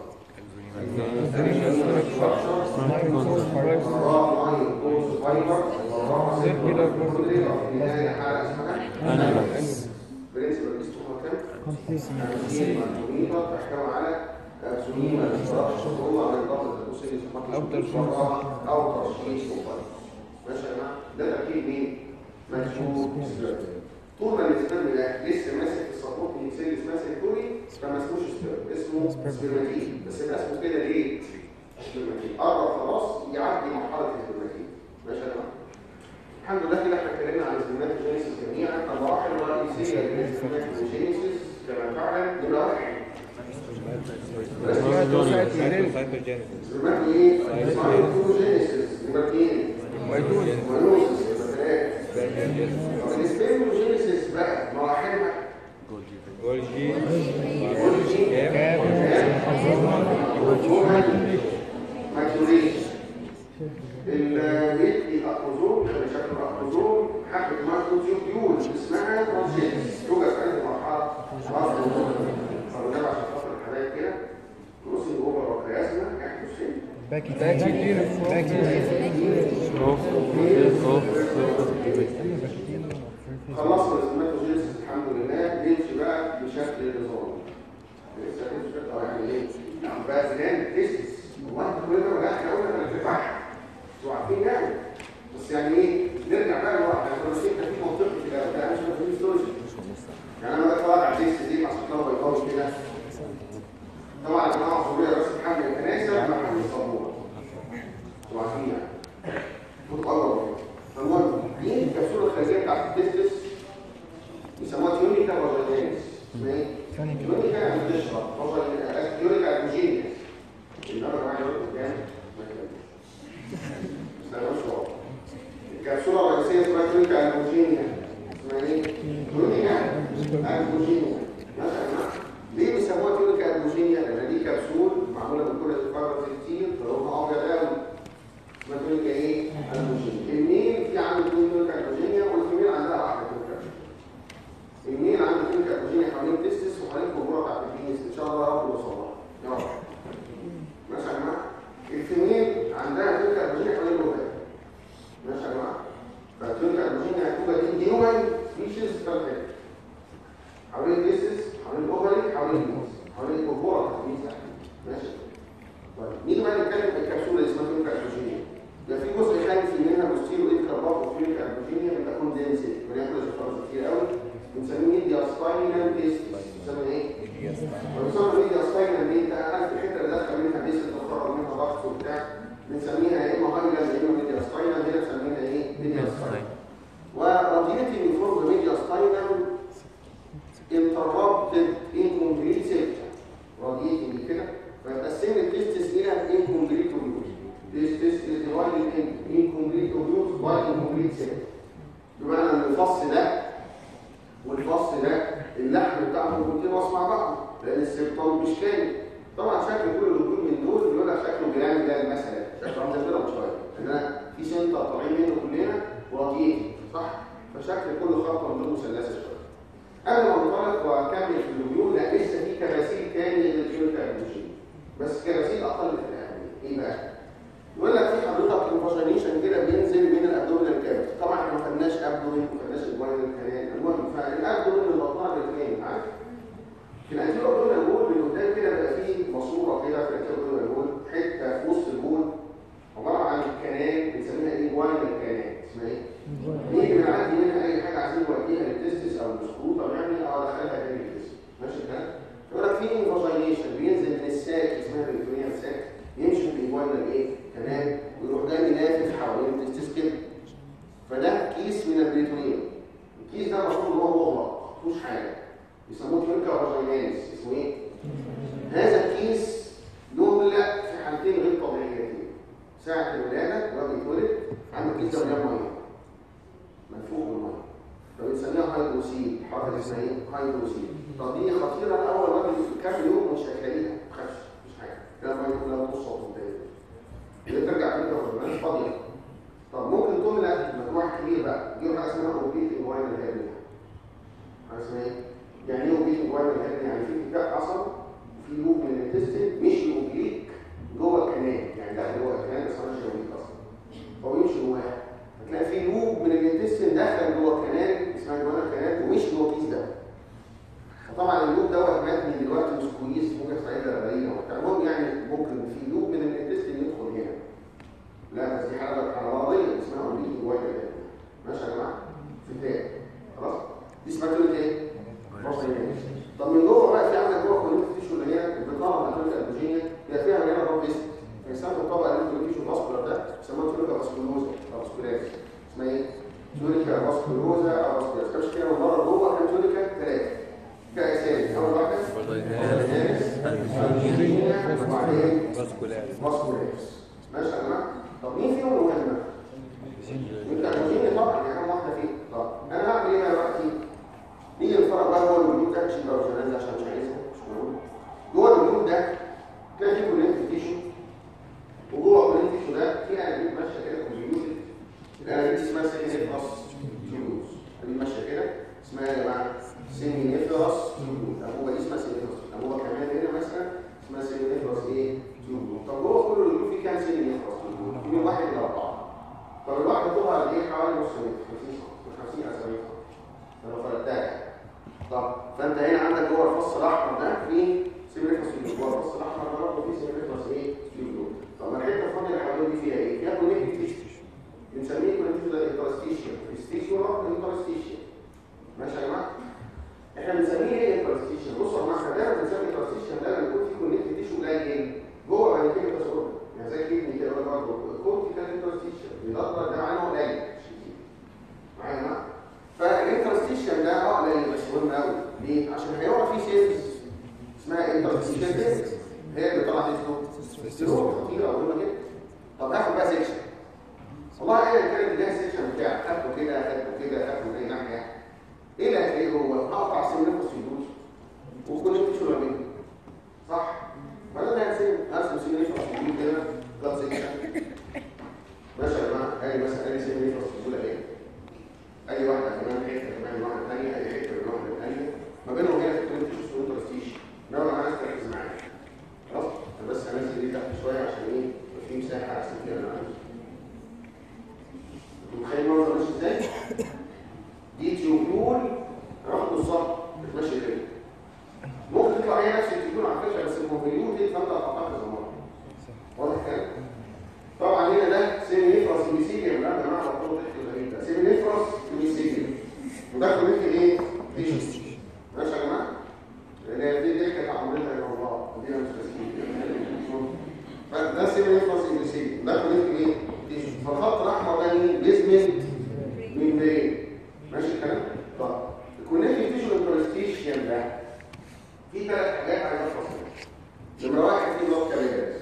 Ananas. برنسبل بيس طولها كام؟ تحتوي على سنين الاستراكشر هو من ضغط البوسيلي او ترشيح او ترشيح ماشي يا جماعه ده تركيب مين؟ مكتوب طول ما الاسبرم ده لسه ماسك في السبورتنج سيل اسمها سيكوري فما اسموش سبرم اسمه سبرماتين بس يبقى اسمه كده ليه؟ سبرماتين قرب خلاص يعدي مرحله السبرماتين ماشي يا جماعه الحمد لله كده احنا اتكلمنا عن السبرماتوجينيسيس جميعا المراحل الرئيسيه للسبرماتوجينيسيس كما فعلا نمره واحد سمعتوا ايه؟ سايتوجينيسيس نمرة اثنين مايتوزيس نمرة ثلاثة طب السبرماتوجينيسيس بقى مراحلها جولجي ماتوريشن بيدي الاكروزوم اللي شكل الاكروزوم حبه مايكروتيوبيول اسمها ترانسيتس توجد في هذه المرحله مايكروتيوبيول فبنبقى عشان خاطر الحبايب كده نوصل جوه الرقياسنا احنا فين Off, off, خلصنا السماتوجينيسيس الحمد لله نمشي بقى بشكل نظامي لسه هنمشي بقى- اه يعني ايه؟ يعني بقى زمان تيستس هو انت كل ده ولا احنا قلنا انا بتفحم انتوا عارفين يعني بس يعني ايه نرجع بقى لورا احنا كنا شايفين في منطقه كده ده مش في هيستولوجي يعني انا بتفرج على التيست دي عشان كده بيطول كده طبعا يا جماعه الصوريه بس الحمل يتناسب مع حمل الصابونه انتوا عارفين يعني متقرب فالمهم دي الكبسوله الخارجيه بتاعت التستس بيسموها تيونيكا فاجيناليس اسمها ايه؟ تيونيكا يعني بتشرب فاجيناليس تيونيكا ادموجينيس النهارده معايا يقول قدام ما تكلمش بس ده مش واضح الكبسوله الرئيسيه اسمها تيونيكا ادموجينيا اسمها ايه؟ تيونيكا ادموجينيا ماشي يا جماعه ليه بيسموها تيونيكا ادموجينيا؟ لان دي كبسول معموله من كل الفايبرز كتير فلونها ابيض قوي اسمها تيونيكا ايه؟ ادموجينيا الميل في عنده تيونيكا ادموجينيا والفيميل عندها واحده تيونيكا الميل عنده تيونيكا ادموجينيا حوالين التستس وحوالين الجمهورة بتاعت حوالين الديسس حوالين الاوفري حوالين الميز حوالين الكوربورا الميز ماشي طيب نيجي بقى نتكلم في الكبسوله اللي اسمها فينكا البوجينيا يبقى في جزء خلفي منها بوستيرو انتراباف وفينكا البوجينيا بتكون دنسي بناكل الفرز كتير قوي بنسميه دياسباينال ديستس بنسميه ايه؟ بنسميه دياسباينال دي ده عارف الحته اللي داخله منها ديستس وخرج منها ضغط وبتاع بنسميها يا اما هايلاند يا اما ميدياسباينال هنا بنسميها ايه؟ ميدياسباينال وراديتي من فوق ميدياسباينال interrupted incomplete septum radiating كده فيتقسم التستس الى incomplete tubules this test is divided in incomplete tubules by incomplete septum بمعنى ان الفص ده والفص ده اللحم بتاعهم كونتينوس مع بعض لان السيبتوم مش كامل طبعا شكل كل الوجود من دول بيقول لك شكله جرام ده مثلا شكله عامل زي كده شويه ان انا في سنتر طالعين منه كلنا وراديتي صح فشكل كل خطوه من دول مثلثه شويه قبل ما انطلق واكمل في اللوبيول لا لسه في كراسيل تاني للكيميكال البوجين بس كراسيل اقل في الاهميه ايه بقى؟ يقول لك في حضرتك انفاجينيشن كده بينزل من الابدومينال كافيتي طبعا احنا ما خدناش ابدومين ما خدناش الجوانب الكنال المهم فالابدومين من بطنها بالاثنين عارف؟ في الانتيرو ابدومينال وول من قدام كده بيبقى فيه ماسوره كده في الانتيرو ابدومينال وول حته في وسط الوول عباره عن كنال بنسميها ايه؟ جوانب كنال اسمها ايه؟ نيجي من عندي منها اي حاجه عايزين نوديها للتستس او السكروت او نعمل او ادخلها تاني للتستس ماشي الكلام يقول لك في انفاجينيشن بينزل من الساك اسمها بريتونيال ساك يمشي في الجوانب الايه كمان ويروح جاي لافف حوالين التستس كده فده كيس من البريتونيال الكيس ده المفروض ان هو مغلق مفيهوش حاجه بيسموه تيونكا فاجيناليس اسمه ايه هذا الكيس يملأ في حالتين غير طبيعيتين ساعه الولاده وهو بيتولد عنده الكيس ده مليان ميه منفوخ بالميه فبنسميها هيدروسيل الحركه دي اسمها ايه هيدروسيل طب دي خطيره الاول راجل في كام يوم مش هتلاقيها ما تخافش مش حاجه كده ما يكون لها نص او اللي ترجع ترجع في فاضيه طب ممكن تملى مجموعه كبير بقى دي حاجه اسمها اوبيت انواين الهرنيا حاجه اسمها ايه يعني ايه اوبيت انواين الهرنيا يعني في اتجاه حصل وفي لوب من الانتستين مشي اوبليك جوه الكنال يعني داخل جوه الكنال بس مش اوبليك اصلا هو يمشي جواها هتلاقي في لوب من الانتستين دخل جوه الكنال اسمها جوه الكنال ومشي جوه الكيس ده طبعا اللوب دوت مات من دلوقتي مش كويس ممكن تعيدها غريبه وبتاع المهم يعني ممكن في لوب من الانتستين يدخل هنا لا بس دي حاله حاله مرضيه اسمها اوريدي جوايا ماشي يا جماعه في تاني خلاص دي اسمها كلمه ايه؟ طب من جوه بقى في عندك جوه كونكت تيشو اللي هي البطانه الاتميه البوجينيه هي فيها هنا رب اسم فيسمى الطبقه اللي تيشو الاسكولار ده يسموها توليكا فاسكولوزا او فاسكولاس اسمها ايه؟ توليكا فاسكولوزا او فاسكولاس مش كده من بره جوه احنا توليكا ثلاثه فيها اسامي اول واحده وبعدين فاسكولاس ماشي يا جماعه طب مين فيهم مهمه؟ انت هتجيني طبعا يعني انا واحده فيهم طب انا هعمل ايه بقى دلوقتي؟ نيجي نتفرج بقى جوه الوجود ده عشان لو جنازه عشان مش عايزها مش مهم جوه الوجود ده تلاقي فيه كونكت تيشو وجوه الكونكت تيشو ده في انابيب ماشيه كده كونجيوتد الانابيب اسمها سينيفراس تيوبوس انابيب ماشيه كده اسمها يا جماعه سينيفراس تيوبوس هو اسمها سينيفراس هو كمان هنا مثلا اسمها سينيفراس ايه؟ تيوبوس طب جوه كل الوجود في كام سينيفراس تيوبوس؟ من واحد لاربعه طب الواحده طولها قد ايه؟ حوالي نص متر 50 50 او 70 لو فردتها طب فانت هنا عندك جوه الفص الاحمر ده في سيميليفاس فيو جوه الفص الاحمر ده برضه في سيميليفاس ايه فيو طب ما الحته الفاضيه اللي حوالين دي فيها ايه فيها كونكتيف تيشو بنسميه كونكتيف ده انترستيشن ستيشن انترستيشن ماشي يا جماعه احنا بنسميه ايه انترستيشن بصوا يا جماعه دايما بنسمي انترستيشن ده لما يكون في كونكتيف تيشو قليل جوه بعد كده تصور يعني زي كيدني كده برضه كورتيكال انترستيشن بيدبر ده معناه قليل مش كتير معايا يا جماعه فالانترستيشن ده اه قليل بس مهم قوي ليه؟ عشان هيقعد فيه سيلز اسمها انترستيشن سيلز هي اللي طلعت اسمه ستيرول خطيره مهمه جدا طب هاخد بقى سيكشن والله ايه اللي كانت اللي السيكشن بتاعك خدته كده خدته كده خدته من اي ناحيه ايه اللي هتلاقيه هو هقطع سيلز فيدوس وكل تيشو ما بينهم صح؟ ما انا هرسم هرسم سيلز فيدوس كده كات سيكشن ماشي يا جماعه ادي مثلا ادي سيلز فيدوس اهي اي واحده كمان حته كمان واحده ثانيه اي حته من واحده ثانيه ما بينهم هنا في كل تيشو انترستيشن لو انا عايز تركز معايا خلاص انا بس هنزل دي تحت شويه عشان ايه في مساحه ارسم فيها انا عايزه انتوا متخيل المنظر ماشي ازاي دي تيوبيول رحت بالظبط بتمشي كده ده كونكتيف ايه؟ تيشو فالخط الاحمر ده مين؟ بيزمنت ممبرين ماشي الكلام؟ طب الكونكتيف تيشو انترستيشن ده في ثلاث حاجات عايز افصلها نمرة واحد في بلوك كابيلاريز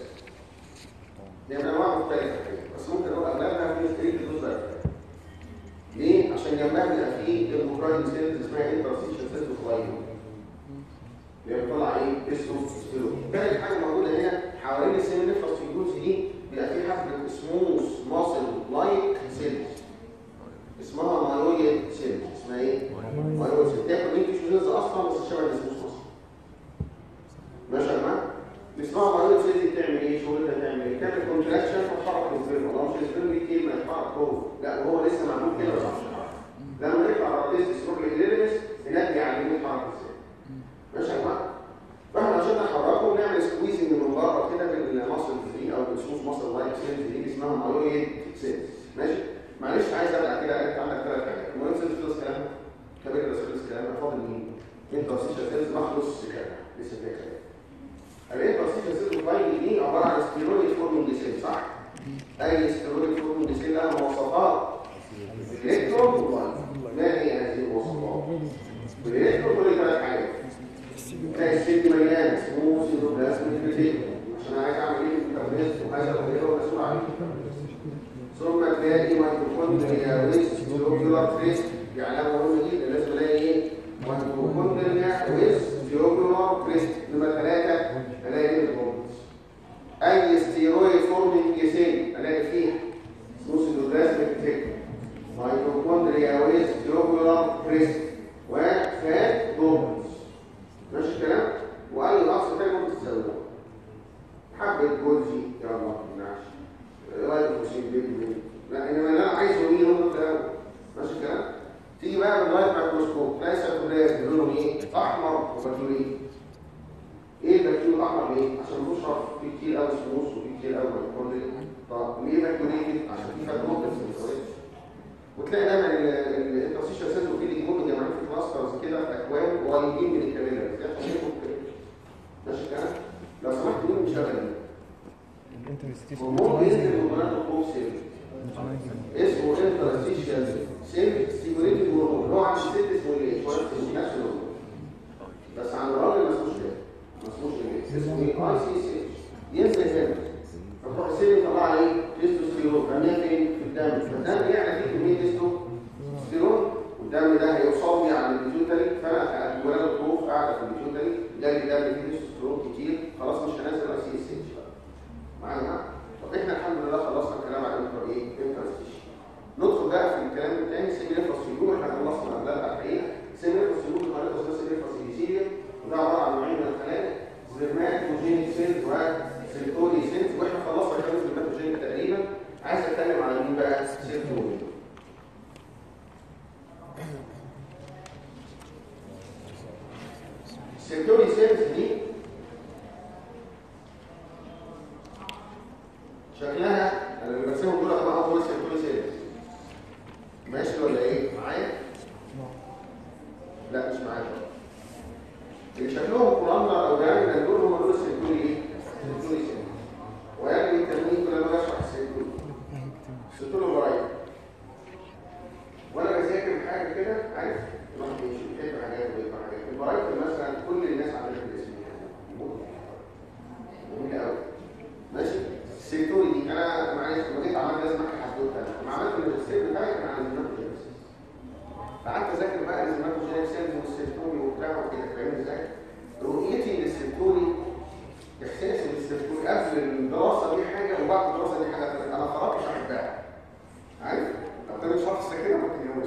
دي من انواع مختلفة كده بس ممكن نقول اغلبها في ستريت دوزر ليه؟ عشان جنبها بيبقى فيه الموكراين سيلز اسمها انترستيشن سيلز صغيره اللي بيطلع ايه؟ تستوستيرون ثالث حاجة موجودة هنا حوالين السيمي نفرس في الجزء دي بيبقى في حبة سموث ماسل لايك سيلز اسمها مايويد سيلز اسمها ايه؟ مايويد سيلز تاكل مين تيشو اصلا بس شبه السموث ماسل ماشي يا جماعه اسمها مايويد سيلز دي بتعمل ايه شغلتها تعمل ايه تعمل كونتراكشن فتحرك السبرم والله مش السبرم دي كلمه يتحرك هو لا وهو لسه معمول كده بس مش هيتحرك لما يطلع على الرئيس يروح للإيريس هناك بيعلموه يتحرك ازاي ماشي يا جماعه فاحنا عشان نحركه ونعمل سكويزنج من بره كده بالمصل دي او بالسموث مصل لايك سيلز دي اسمها مايويد سيلز ماشي معلش عايز ارجع كده انت عندك ثلاث حاجات المهم سيلز خلص كلامها كبير بس خلص كلامها فاضل مين؟ انترستيشن سيلز مخلص كده لسه فيها كلام الانترستيشن سيلز فايل دي عباره عن ستيرويد فورمينج سيل صح؟ اي ستيرويد فورمينج سيل لها مواصفات الكترون ولاين ما هي هذه المواصفات؟ الالكترون كل ثلاث حاجات تلاقي الست مليانه سموث اندوبلازميك ريتيكولم عشان انا عايز اعمل ايه في التمريض وعايز اغيره مسؤول عنه ثم تلاقي ميتوكوندريا ويز فيوبيولار تريست دي علامه مهمه جدا لازم الاقي ايه ميتوكوندريا ويز فيوبيولار تريست نمره ثلاثه الاقي ايه الهرمونز اي ستيرويد فورمينج سيل الاقي فيها سموث اندوبلازميك ريتيكولم ميتوكوندريا ويز فيوبيولار تريست وفات هرمونز ماشي الكلام واي نقص تاني ممكن تزوده حبه جولجي يلا ما تمنعش رايبوسين بيبي لا انما اللي انا عايزه مين هو الاول ماشي الكلام تيجي بقى من لايت مايكروسكوب تلاقي سيتوبلازم لونه ايه احمر وبكتيريا ايه البكتيريا الاحمر ليه عشان مشرف في كتير قوي سموس وفي كتير قوي مايكروبيا طب ليه بكتيريا عشان في فات ممكن في الفريش وتلاقي دايما الانترسيشن سيلز وفي الجمهور جماعيين في كلاسترز كده في اكوان قريبين من الكاميرا ماشي الكلام لو سمحت مين مش شغال هرمون بينزل من هرمونات الخروج سيل اسمه انترستيشن سيل ستيموليتد هرمون هو عند الست اسمه ايه؟ شويه نفس الهرمون بس عند الراجل ما اسموش كده ما اسموش ايه؟ اسمه ايه؟ اي سي سي ينزل هنا فتروح السيل يطلع عليه تستوستيرون رميها فين؟ في الدم فالدم يعلى فيه كميه تستوستيرون والدم ده هيوصل لي على البيتيوتري فانا اتولد الظروف قاعده في البيتيوتري جالي دم فيه تستوستيرون كتير خلاص مش هنزل اي سي سي بقى معايا طب احنا الحمد لله خلصنا الكلام عن الانتر ايه انترستيشن ندخل بقى في الكلام الثاني سيمي نفس فيجور احنا خلصنا قبلها الحقيقه سيمي نفس فيجور خلينا بس سيمي نفس ايزيليا وده عباره عن نوعين من الخلايا زرماتوجينيك سيلز وسيرتولي سيلز واحنا خلصنا الكلام في الزرماتوجينيك تقريبا عايز اتكلم على مين بقى سيرتولي السيرتولي سيلز دي شكلها انا اللي برسمهم دول يا جماعه هم سيرتولي سيلز ماشي ولا ايه معايا لا مش معايا اللي شكلهم كولامنا او دايما دول هم دول السيرتولي ايه سيرتولي سيلز ويعني التلميذ كل ما يشرح السيرتولي السيرتولي مرايا وانا بذاكر حاجه كده عارف الواحد بيشوف يحب حاجات ويقرا حاجات المرايا مثلا كل الناس عارفه الاسم جميل قوي ماشي السيرتولي دي انا معلش لما جيت عملت لازم احكي حدوته لما عملت الماجستير بتاعي كان عن الزيماتوجينيسيس فقعدت اذاكر بقى الزيماتوجينيسيس والسيرتولي وبتاع وكده فاهم ازاي؟ رؤيتي للسيرتولي احساسي بالسيرتولي قبل الدراسه دي حاجه وبعد الدراسه دي حاجه ثانيه انا خرجت مش احبها عارف؟ طب ده مش شخص كده ممكن يوصل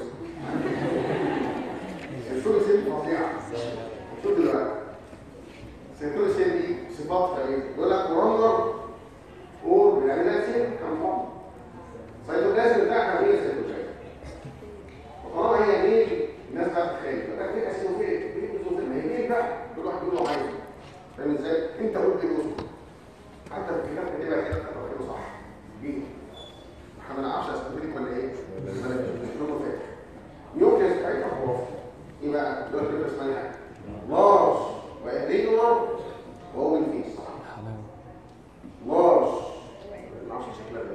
السيرتولي سيل فظيعه شوف دلوقتي السيرتولي سيل دي صفاتها ايه؟ يقول لك مرمر اور بنعملها سيل كم فورم سيتوبلازم بتاعها هي سيتوبلازم وطالما هي ميل الناس بقى تتخيل يقول لك ايه اسيوفيل ايه اسيوفيل ما هي ميل بقى كل واحد يقول له عايزه فاهم ازاي؟ انت قلت لي اسكت حتى في الكتاب كاتبها كده كده صح ليه؟ احنا ما نعرفش استفيدك ولا ايه؟ ولا مش نمو فاكر نيوكليس بتاعتها خرافي ايه بقى؟ دول كده اسمها حاجه لارج وإريجولار وهو الفيس لارج ما اعرفش شكلها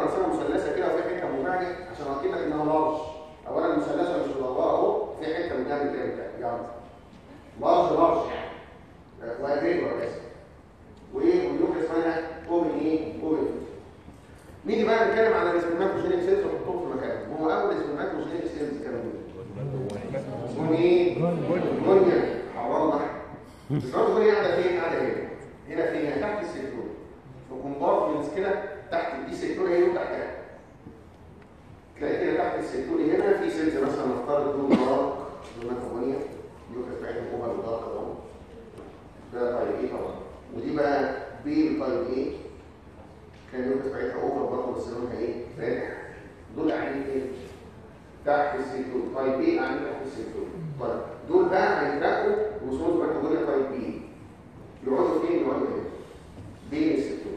رسمها مثلثه كده وفي حته مفاجئ عشان اكد لك انها لارج اولا مثلثه مش مدوره اهو في حته من جنب كده بتاعي يلا لارج لارج يعني وايبريتور اسف وايه والنيوكليس اسمها اوبن ايه اوبن نيجي بقى نتكلم على الاسبرماتوجينيك سيلز ونحطهم في مكانهم هو اول اسبرماتوجينيك سيلز كانوا مين؟ اسمهم ايه؟ جونيا حوالي الزرار جونيا قاعده فين؟ قاعده هنا هنا فين؟ هنا تحت السيكتور في كومبارتمنتس كده تحت دي سيكتور هنا وتحتها تلاقي كده تحت السيكتور هنا في سيلز مثلا نفترض دول دارك جونيا النيوكليس بتاعتهم اوفر ودارك اهو ده طيب ايه طبعا ودي بقى بي طيب ايه كان النيوكليس بتاعتها اوفر برضه بس لونها ايه؟ فاتح دول قاعدين فين؟ تحت السيكتور طيب ايه قاعدين تحت السيكتور طيب دول بقى هيترقوا وصول بكتيريا طيب بي يقعدوا فين يقعدوا هنا بين السيكتور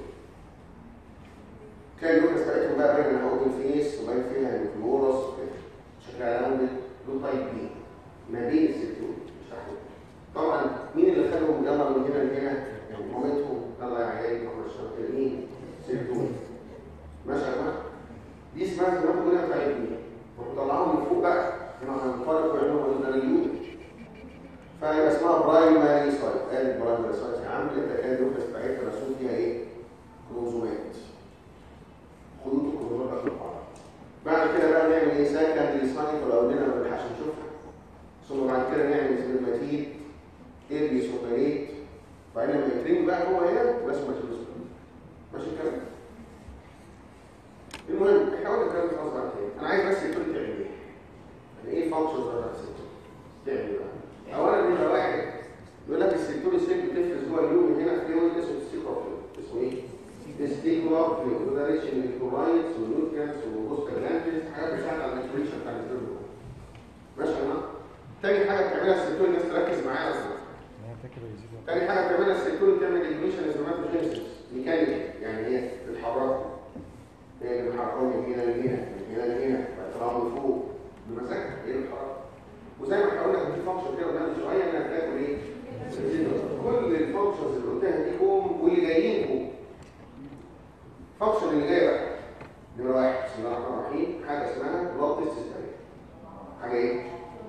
كان النيوكليس بتاعتهم بقى باين انها اوبن فيس وباين فيها الفلورس وكده شكلها راوند دول طيب بي ما بين السيكتور مش تحت طبعا مين اللي خدهم يلا من هنا لهنا يعني مامتهم يلا يا عيال محمد الشرقي مين سيكتور ماشي يا جماعه دي اسمها زي ما قلنا طيب بي وطلعهم من فوق بقى هنا هنفرق بينهم النريون فيبقى اسمها برايمري سايت قال برايمري سايت يا عم انت كان النيوكليس بتاعتها مرسوم فيها ايه؟ كروموزومات خطوط الكروموزومات داخل بعض بعد كده بقى نعمل ايه سكندري سايت ولو قلنا ما بنلحقش نشوفها ثم بعد كده نعمل سبرماتيد ايربي سوبريت بعدين لما يترمي بقى هو هنا يبقى اسمه ماتيريال ماشي الكلام؟ المهم احنا قلنا الكلام خلاص بعد كده انا عايز بس يكون تعمل ايه؟ يعني ايه الفانكشنز بتاعت السيكتور؟ تعمل ايه بقى؟ اولا نمره واحد يقول لك السيكتور السيل بتفرز جوه اليوم هنا فلويد اسمه ستيكولار فلويد اسمه ايه؟ ستيكولار فلويد وده ريتش من الكلورايدز والنيوترينتس والبوستاجلاندز حاجات بتساعد على الماتوريشن بتاع السيل ماشي يا جماعه؟ تاني حاجه بتعملها السيكتور الناس تركز معايا اصلا تاني حاجه بتعملها السيكتور بتعمل اجنيشن اسمها ميكانيكال يعني هي بتحركها هي اللي بتحركهم من هنا لهنا من هنا لهنا بتطلعهم لفوق بمزاجها هي اللي بتحرك وزي ما احنا قلنا في فانكشن كده قدام شويه انها بتاكل ايه؟ كل الفانكشنز اللي قلتها دي كوم واللي جايين كوم الفانكشن اللي جايه بقى نمره واحد بسم الله الرحمن الرحيم حاجه اسمها بلاد تيست حاجه ايه؟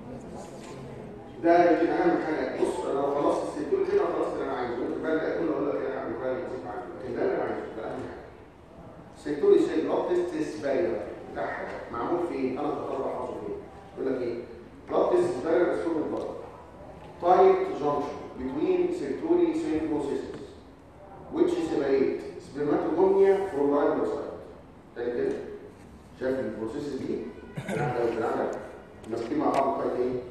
ده يمكن اهم حاجه بص انا لو خلصت السيكول كده خلصت اللي انا عايزه ممكن بقى الاقي كله اقول لك انا هعمل كويس لكن ده اللي انا عايزه ده اهم حاجه سيكتوري سيل بلاد تيست بارير بتاعها معمول فين انا بقرر احفظه فين يقول لك ايه بلاد تيست بارير اسمه البلاد تايت جانكشن between circulatory cell processes which separate spermatogonia from ribosome تاني كده شايف البروسيس دي العدد والعدد ماسكين مع بعض تايت ايه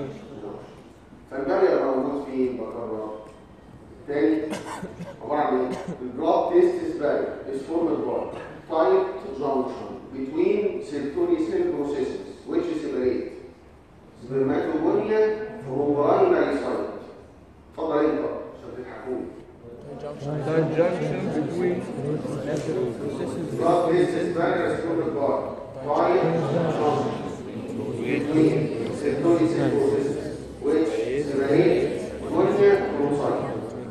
فالبارير موجود فين بكرر تاني عباره عن ايه البلاد تيست بارير is formed by tight junction between circulatory cell processes which separate spermatogonia from primary site اتفضل انت عشان تضحكوني Junction between blood test barrier is formed by tight junction between circulatory cell processes which separate gonia from site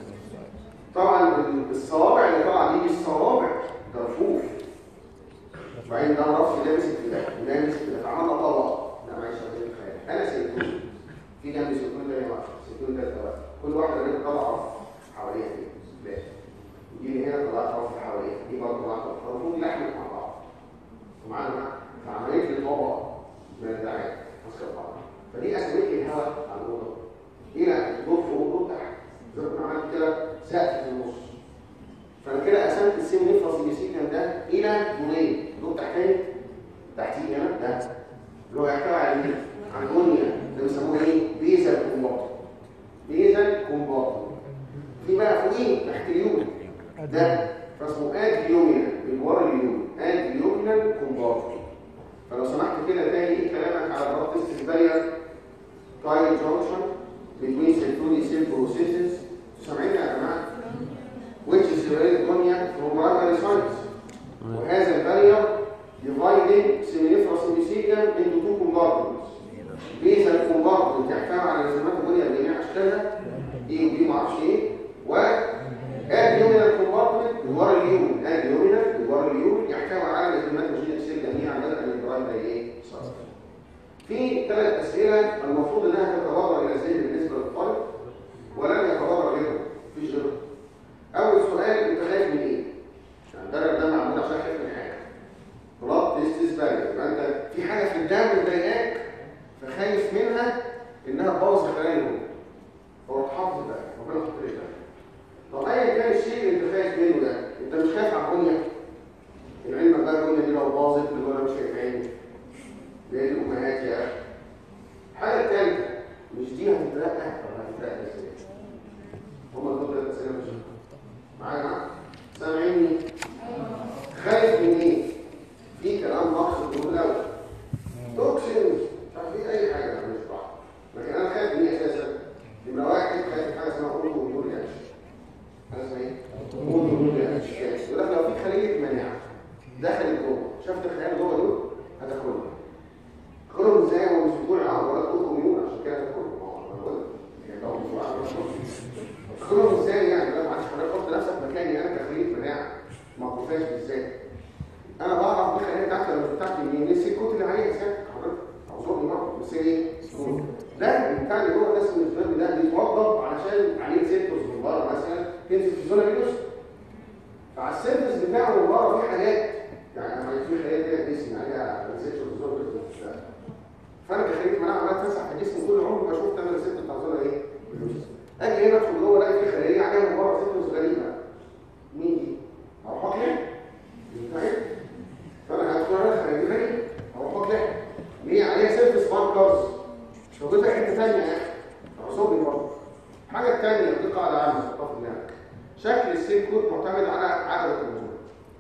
طبعا الصوابع اللي طالعه دي مش صوابع ده رفوف وبعدين ده رف لامس في ده لامس في ده فعمل طبقه لا معلش انا بتخيل انا سيكون في جنب سيكون ده واقف سيكون ده واقف كل واحده منهم طلع رف حواليها كده لا ودي هنا طلعت رف حواليها دي برضه طلعت رف الرفوف دي لحمت مع بعض ومعانا فعمليه الطبقه من الدعايه ماسكه بعض فدي اسميه الهواء على الوضوء هنا دور فوق دور تحت زي ما عملت كده سقف في النص فانا كده قسمت السيم نفرس البيسيكان ده الى دورين دور تحتاني تحتيه هنا ده اللي هو يحتوي على مين؟ على المونيا اللي بيسموه ايه؟ بيزل كومباوند بيزل كومباوند في بقى فوقيه تحت اليوم ده فاسمه اد يومينا من ورا اليوم اد يومينا كومباوند فلو سمحت كده تاني ايه كلامك على الرابط استقباليه تايل جونكشن between circulatory cell processes سامعين يا جماعه which is separated gonia from primary sites وهذا البارير dividing seminiferous epithelium into two compartments باينري ايه سايز في ثلاث اسئله المفروض انها تتبادر الى الذهن بالنسبه للطالب ولن يتبادر غيرهم مفيش غيرهم اول سؤال انت خايف من ايه يعني الدرب ده معمول عشان خايف من حاجه بلاد تيست بالي يبقى انت في حاجه في الدم مضايقاك فخايف منها انها تبوظ خلايا الجسم هو تحافظ ده ربنا حط لك ده طب ايا كان الشيء اللي انت خايف منه ده انت مش خايف على الدنيا العلم بقى الدنيا دي لو باظت اللي انا مش شايفاني زي الامهات يا اخي الحاجه الثالثه مش دي هتترقى ولا هتترقى ازاي هم دول ثلاث اسئله مش معايا معايا سامعيني خايف من ايه في كلام مقصد من الاول توكسين مش عارف ايه اي حاجه انا مش بعرف لكن انا خايف من ايه اساسا يبقى واحد خايف من حاجه اسمها اوتو اميون رياكشن حاجه اسمها ايه اوتو اميون رياكشن يقول لك لو في خليه مناعه دخلت جوه شفت الخلايا اللي جوه دول هتاكلهم تاكلهم ازاي هو مش بتقول عضلات اوتو اميون عشان كده هتاكلهم ما هو انا بقول لك. يعني لو مش عضلات تاكلهم ازاي يعني لا معلش حضرتك حط نفسك مكاني انا كخليه مناعه ما اعرفهاش ازاي انا بعرف دي الخلايا بتاعتي ولا مش بتاعتي منين نسي الكود اللي عليها ساعتها حضرتك اعذرني برضه بس هي ايه ده بتاع اللي جوه ده اسمه الفيرم ده بيتوضب علشان عليه سيرتوس من بره مثلا تنزل في الزونه بيدوس فعلى السيرفس بتاعه من بره في حاجات يعني لما في خلايا كده جسمي عليها سيرتوس في الزونه بيدوس فانا كخليه مناعه عمال تمسح في جسمي كل عمري بشوف تمام السيرتوس بتاع الزونه ايه بيدوس اجي هنا ادخل جوه الاقي في خليه عليها من بره سيرتوس غريبه مين دي؟ اروح اكلها طيب فانا هدخل انا خليه غريب اروح اكلها ليه عليها سيرفس ماركرز مش موجوده في حته ثانيه يا اخي اعصبني برضه الحاجه الثانيه دي قاعده عامه حطها في دماغك شكل السيل كود معتمد على عدد الكروموسوم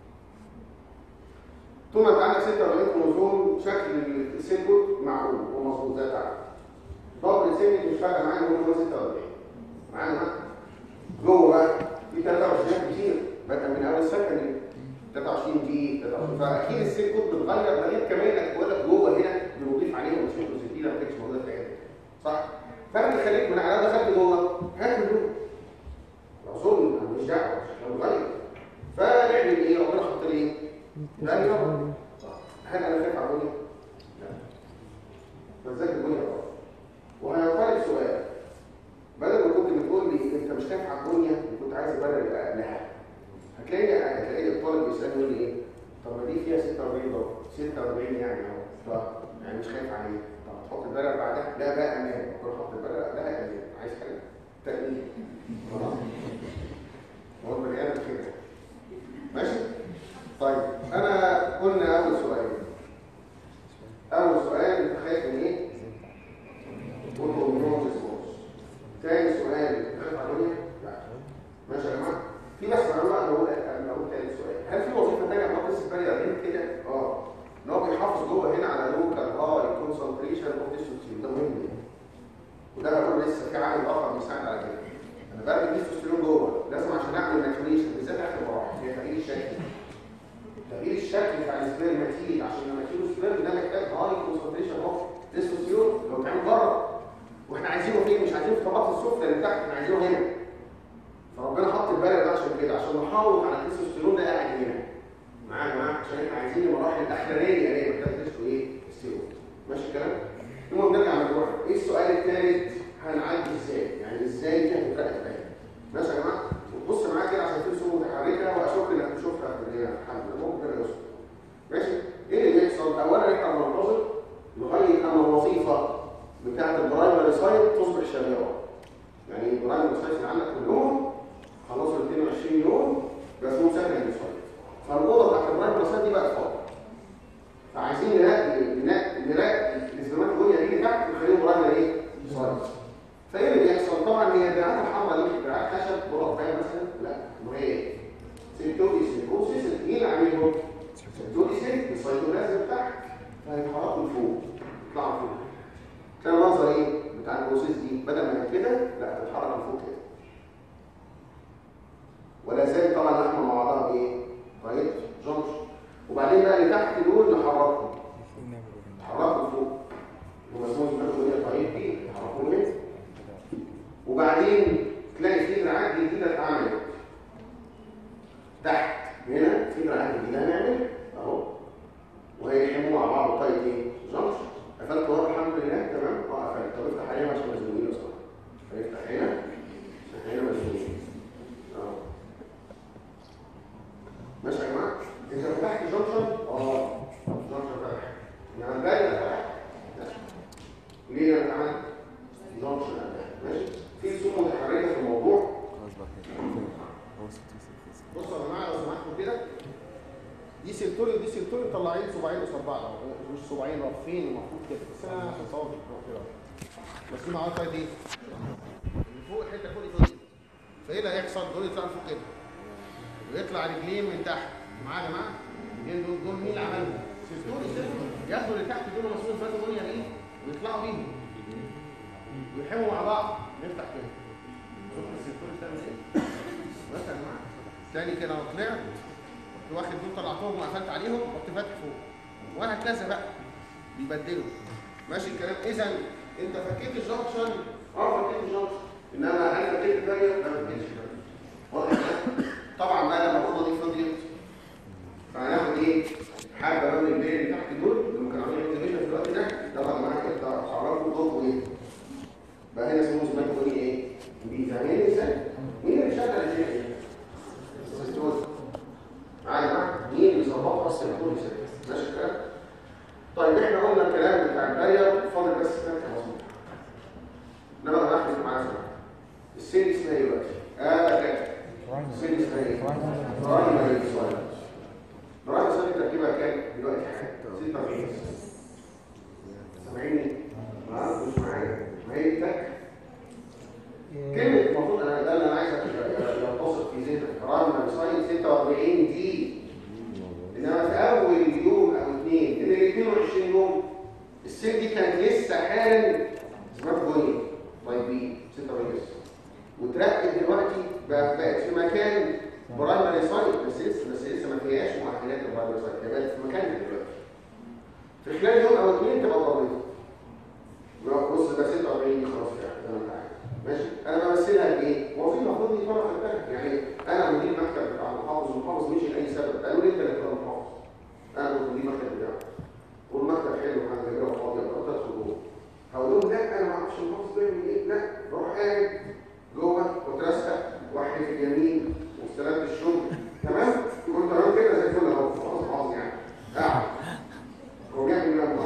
طول ما انت عندك 46 كروموسوم شكل السيل كود معقول ومظبوط زي بتاعك ضرب سن مش فارقه معايا ان هو 46 معانا بقى جوه بقى في 23 كتير بدأ من اول سكندري 23 دي 23 فاكيد السيل كود بتغير غير كمان انك بقول لك جوه هنا بنضيف عليها وسيل كود ما كانتش موجوده في حته صح فانا اللي خليك من على دخلت جوه هات الجوه اظن انا مش دعوه لو غير فنعمل ايه ربنا حط لي ايه لا يلا هل انا خايف على الدنيا لا فذاك الدنيا بقى وهيطلع سؤال بدل ما كنت بتقول لي انت مش خايف على الدنيا وكنت عايز ابرر لها هتلاقي هتلاقي الطالب بيسالني يقول لي ايه طب ما دي فيها 46 ضرب 46 يعني اهو طب يعني مش خايف عليه طب تحط البرر بعدها لا بقى امان كل حط البرر لا امان عايز حاجه تأمين خلاص هو البني ادم كده ماشي طيب انا قلنا اول سؤال اول سؤال انت خايف من ايه اوتوميون ريسبونس تاني سؤال انت خايف على الدنيا لا ماشي يا جماعه في بس معلومه انا بقول انا بقول تاني سؤال هل في وظيفه ثانيه بنقص البالي غير كده اه ان هو بيحافظ جوه هنا على لوكال هاي كونسنتريشن اوف تيستوستيرون ده مهم جدا وده هقول لسه في عامل اخر بيساعد على كده انا برمي التيستوستيرون جوه لازم عشان اعمل ماتوريشن بالذات اخر مراحل هي تغيير الشكل تغيير الشكل بتاع السبرماتيد عشان لما تجيله سبرم ده محتاج هاي كونسنتريشن اوف تيستوستيرون لو بتعمل بره واحنا عايزينه فين مش عايزينه في طبقات السفلى اللي تحت احنا عايزينه هنا فربنا حط البلد ده عشان كده عشان نحافظ على التيستوستيرون ده قاعد هنا معايا معاك عشان احنا عايزين المراحل الاخرانيه اللي هي محتاج تشتو ايه السيرو ماشي الكلام المهم نرجع للموضوع ايه السؤال الثالث هنعدي ازاي يعني ازاي دي هتترقى ازاي ماشي يا جماعه بص معايا كده عشان في رسوم متحركه واشك انك تشوفها في الدنيا الحمد لله ممكن كده يوصل ماشي ايه اللي بيحصل اولا احنا بننتظر لغايه اما الوظيفه بتاعه البرايمري سايت تصبح شبيهه يعني البرايمري سايت اللي عندك كلهم خلصوا 22 يوم بس مو سكن سايت فالاوضه بتاعت البرايمري سايت دي بقت فاضيه فعايزين نلاقي نلاقي نلاقي الازدمات الدنيا دي تحت نخليهم برايمري ايه سايت فايه اللي بيحصل طبعا هي الدراعات الحمراء دي دراعات خشب مربعه مثلا لا ما هي سيمتومي سيمبوسيس الثقيل عليهم سيمتومي سيمت السيتوبلازم تحت فهيتحركوا لفوق يطلعوا فوق كان المنظر ايه بتاع البروسيس دي بدل ما هي كده لا تتحرك لفوق كده ولا زال طبعا اللحمه مع بعضها بايه رايت جونش وبعدين بقى اللي تحت دول نحركهم نحركهم فوق ومسموح يعملوا ايه طريق دي نحركهم هنا وبعدين تلاقي في دراعات جديده اتعملت تحت هنا في دراعات جديده هنعمل اهو وهيلحموا مع بعض طيب السيرتون مطلعين صباعين قصاد بعض أهو. مش صباعين رافين المفروض كده بس انا عشان صور كده بس دي معاها طيب ايه اللي فوق الحته فوق دي فوق فايه اللي هيحصل دول يطلعوا فوق كده ويطلع رجلين من تحت معايا يا جماعه الرجلين دول دول مين اللي عملهم سيرتون السيرتون ياخدوا اللي تحت دول مسؤولين فاتوا دنيا ايه ويطلعوا بيهم ويلحموا مع بعض نفتح كده شوف السيرتون بتعمل ايه بس يا جماعه تاني كده انا طلعت كنت واخد دول طلعتهم وقفلت عليهم رحت فاتح فوق وهكذا بقى بيبدلوا ماشي الكلام اذا انت فكيت الجنكشن اه فكيت الجنكشن انما هل فكيت البارير ما فكيتش البارير واضح كده؟ طبعا بقى لما الأوضة دي فضيت فهناخد ايه؟ حبه من البير اللي تحت دول لما كانوا عاملين اكتيفيشن في الوقت ده طبعا معاك كده تعرفوا ضوء ايه؟ بقى هنا اسمه سمات بني ايه؟ بي فاهمين ازاي؟ مين اللي شغل الجيم؟ السيستول معايا معاك مين اللي بيظبطها السيستول ماشي الكلام؟ طيب احنا قلنا الكلام بتاع البارير فاضل بس كلام مظبوط انما انا هحكي معاك السيل اسمها ايه دلوقتي؟ اه كده السيل اسمها ايه؟ برايمري سايت برايمري سايت تركيبها كام دلوقتي؟ 46 سامعيني؟ ما مش معايا ما هي تك كلمة المفروض انا ده اللي انا عايز يتصل في ذهنك برايمري سايت 46 دي انما في اول يوم او اثنين من ال 22 يوم السن دي كانت لسه حالا سمارت بوينت طيب بي 46 لسه وترقت دلوقتي بقى- بقت في مكان برايمري سايت بس لسه بس لسه ما فيهاش مؤهلات البرايمري سايت هي بقت في مكانها دلوقتي في خلال يوم او اثنين تبقى ضروريه بص ده 46 دي خلاص يعني زي ما انت عايز ماشي انا بمثلها بايه؟ هو في المفروض يطلع في البلد يعني انا مدير مكتب بتاع المحافظ المحافظ مشي لاي سبب قالوا لي انت اللي تبقى المحافظ انا كنت مدير مكتب بتاعه والمكتب حلو وحاجه كده وفاضي قلت ادخل جوه هقول لهم لا انا ما اعرفش المحافظ بيعمل ايه لا بروح قاعد جوه واترسق واحلف اليمين واستلمت الشغل تمام كنت تمام كده زي الفل اهو خلاص خلاص يعني قاعد هو بيعمل ايه بقى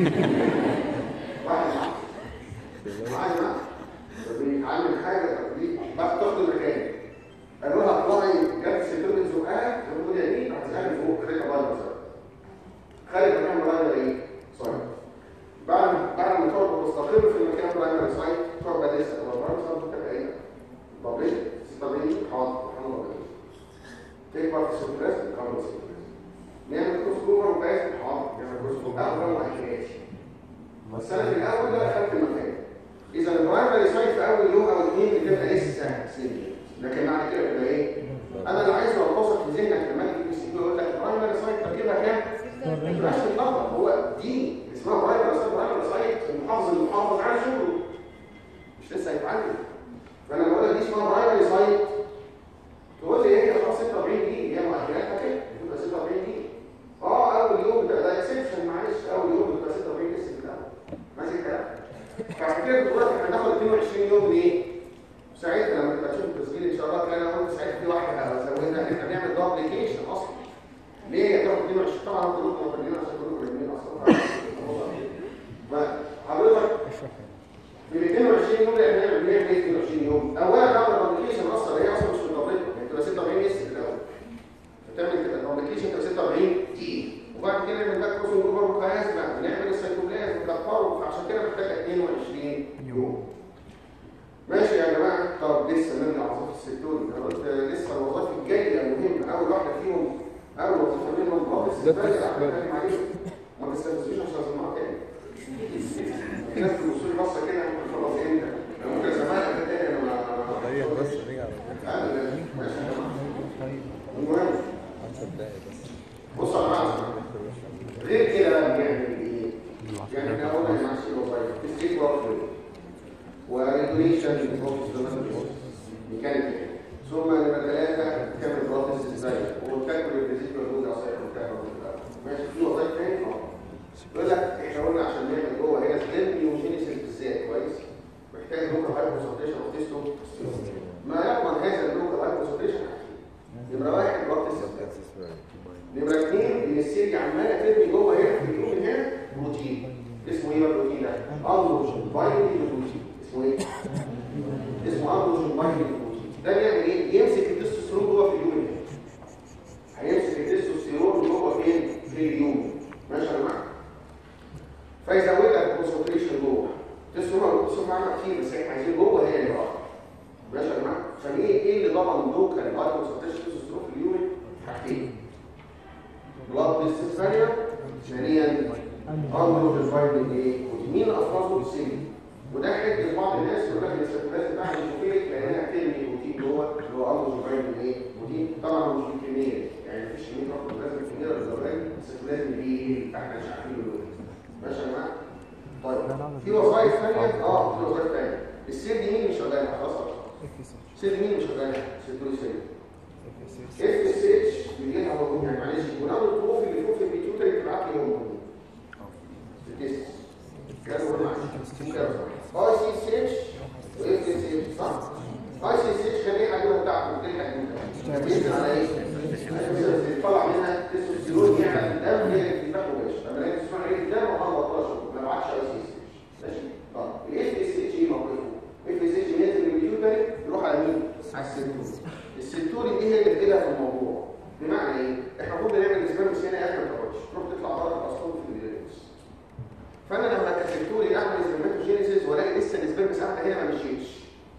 واحد معايا معايا بيتعلم حاجه دي بقى تاخد المكان قالوا لها اطلعي جت سيكون زقاق المفروض يمين هتسالي فوق خليك الله مثلا خلي مكان برايمر ايه؟ صايد بعد بعد ما تقعد مستقر في المكان برايمر سايت تقعد بقى لسه طب برايمر سايت بتبقى ايه؟ طب ليه؟ طب ليه؟ حاضر الحمد لله تكبر في السكريس نكمل السكريس نعمل كروس جوبر وباس حاضر نعمل كروس جوبر اول ما حكاياتي بس انا في الاول ده دخلت المكان اذا البرايمري سايت في اول يوم او اثنين بتبقى لسه سنين لكن بعد كده بتبقى ايه انا اللي عايز اوصل في ذهنك لما تيجي تمسك يقول لك البرايمري سايت تركيبها كام مش تتلخبط هو دي اسمها برايمري سايت برايمري سايت المحافظ المحافظ على شغله مش لسه هيتعلم فانا بقول لك دي اسمها برايمري سايت تقول لي ايه خلاص 46 دي هي مؤهلاتها كده بتبقى 46 دي اه اول يوم ده ده اكسبشن معلش اول يوم بتبقى 46 لسه في الاول ماشي الكلام فعشان كده دلوقتي احنا هناخد 22 يوم ليه؟ ساعتها لما تبقى تشوف التسجيل ان شاء الله تلاقي انا قلت ساعتها في واحده زودنا احنا بنعمل دوبليكيشن اصلا ليه هتاخد 22 طبعا انتوا كلكم مفاجئين عشان كلكم الاثنين اصلا فحضرتك من 22 يوم اللي بنعمل بنعمل ايه 22 يوم؟ اولا بعمل دوبليكيشن اصلا هي اصلا مش مدبلكه هي بتبقى 46 اس في الاول فتعمل كده دوبليكيشن تبقى 46 دي وبعد كده نعمل بقى كروس جوبر وقياس بقى بنعمل السيتوبلازم ونكبره فعشان كده محتاج 22 يوم ماشي يا جماعه طب لسه نرجع لوظيفه السيتون انا قلت لسه الوظائف الجايه مهمه اول واحده فيهم اول وظيفه منهم ضابط السيتون هتكلم عليهم ما تستفزوش عشان اسمعها تاني في ناس بتبص لي بصه كده ممكن خلاص انت انا ممكن اسمعها ده تاني انا ما هي بس رجع أبداً. ماشي يا جماعه المهم بصوا يا جماعه غير كده بقى بنعمل ايه؟ يعني احنا قلنا مع الشيء الوظائف تسجيل ورق وريجوليشن ميكانيكال ثم نمرة ثلاثة كامل بروتس ازاي وتاكل الريزيد موجود او سيكون تاكل ماشي في وظائف تاني اه يقول لك احنا قلنا عشان نعمل جوه هنا سليم يوجينيسيس بالذات كويس محتاج لوكال هاي كونسنتريشن اوف تيستو ما يضمن هذا اللوكال هاي كونسنتريشن نمرة واحد بروتس نمرة اثنين ان السيري عمالة ترمي جوه هنا في اليوم من هنا بروتين اسمه ايه بقى البروتين ده؟ اندروجين بايندينج بروتين اسمه ايه؟ اسمه اندروجين بايندينج بروتين ده بيعمل ايه؟ يمسك التستوستيرون جوه في اليوم هنا هيمسك التستوستيرون جوه فين؟ في اليوم ماشي يا جماعه فيزود لك الكونسنتريشن جوه تسمعوا تسمعوا كتير بس احنا عايزين جوه هي اللي واحده ماشي يا جماعه فمين ايه اللي ضمن لوكال هاي كونسنتريشن تستروف اليوم حاجتين بلاد ديستنساريا ثانيا امر الفيتامين ايه مين الافراز السيلي وده حته بعض الناس يقول لك الاستخدامات بتاعت الشوكيك لانها بترمي بروتين جوه اللي هو امر الفيتامين ايه بروتين طبعا مش بالكميه يعني مفيش كميه رقم لازم كميه للزوجين بس لازم دي ايه احنا مش عارفين دلوقتي ماشي يا جماعه طيب في وظائف ثانيه اه في وظائف ثانيه السيل دي مين مش شغاله خلاص السيل دي مين مش شغاله سيل سيل اف اس اتش بيجيها هرمون يعني معلش يكون اول الظروف اللي فوق في البيتيوتري بتبعت لي هرمون التست كانوا اي سي سي اتش واف اس اتش صح اي سي سي اتش كان ايه حاجه بتاعته بتلحق منها بينزل على ايه طلع منها تستوستيرون يعمل الدم هي اللي بتفتحه باش لما نلاقي تسمع ايه الدم وما بطلش ما بعتش اي سي سي اتش ماشي طب الاف اس اتش ايه موقفه اف اس اتش ينزل من البيتيوتري يروح على مين على السيرتون السيرتوري دي هي اللي بتجيلها في الموضوع بمعنى ايه احنا المفروض نعمل اسبرمس هنا يا ما تقعدش تروح تطلع بره الاصل في الجينيسيس فانا لما كسبتوري اعمل سبرماتوجينيسيس والاقي لسه الاسبرمس قاعده هنا ما مشيتش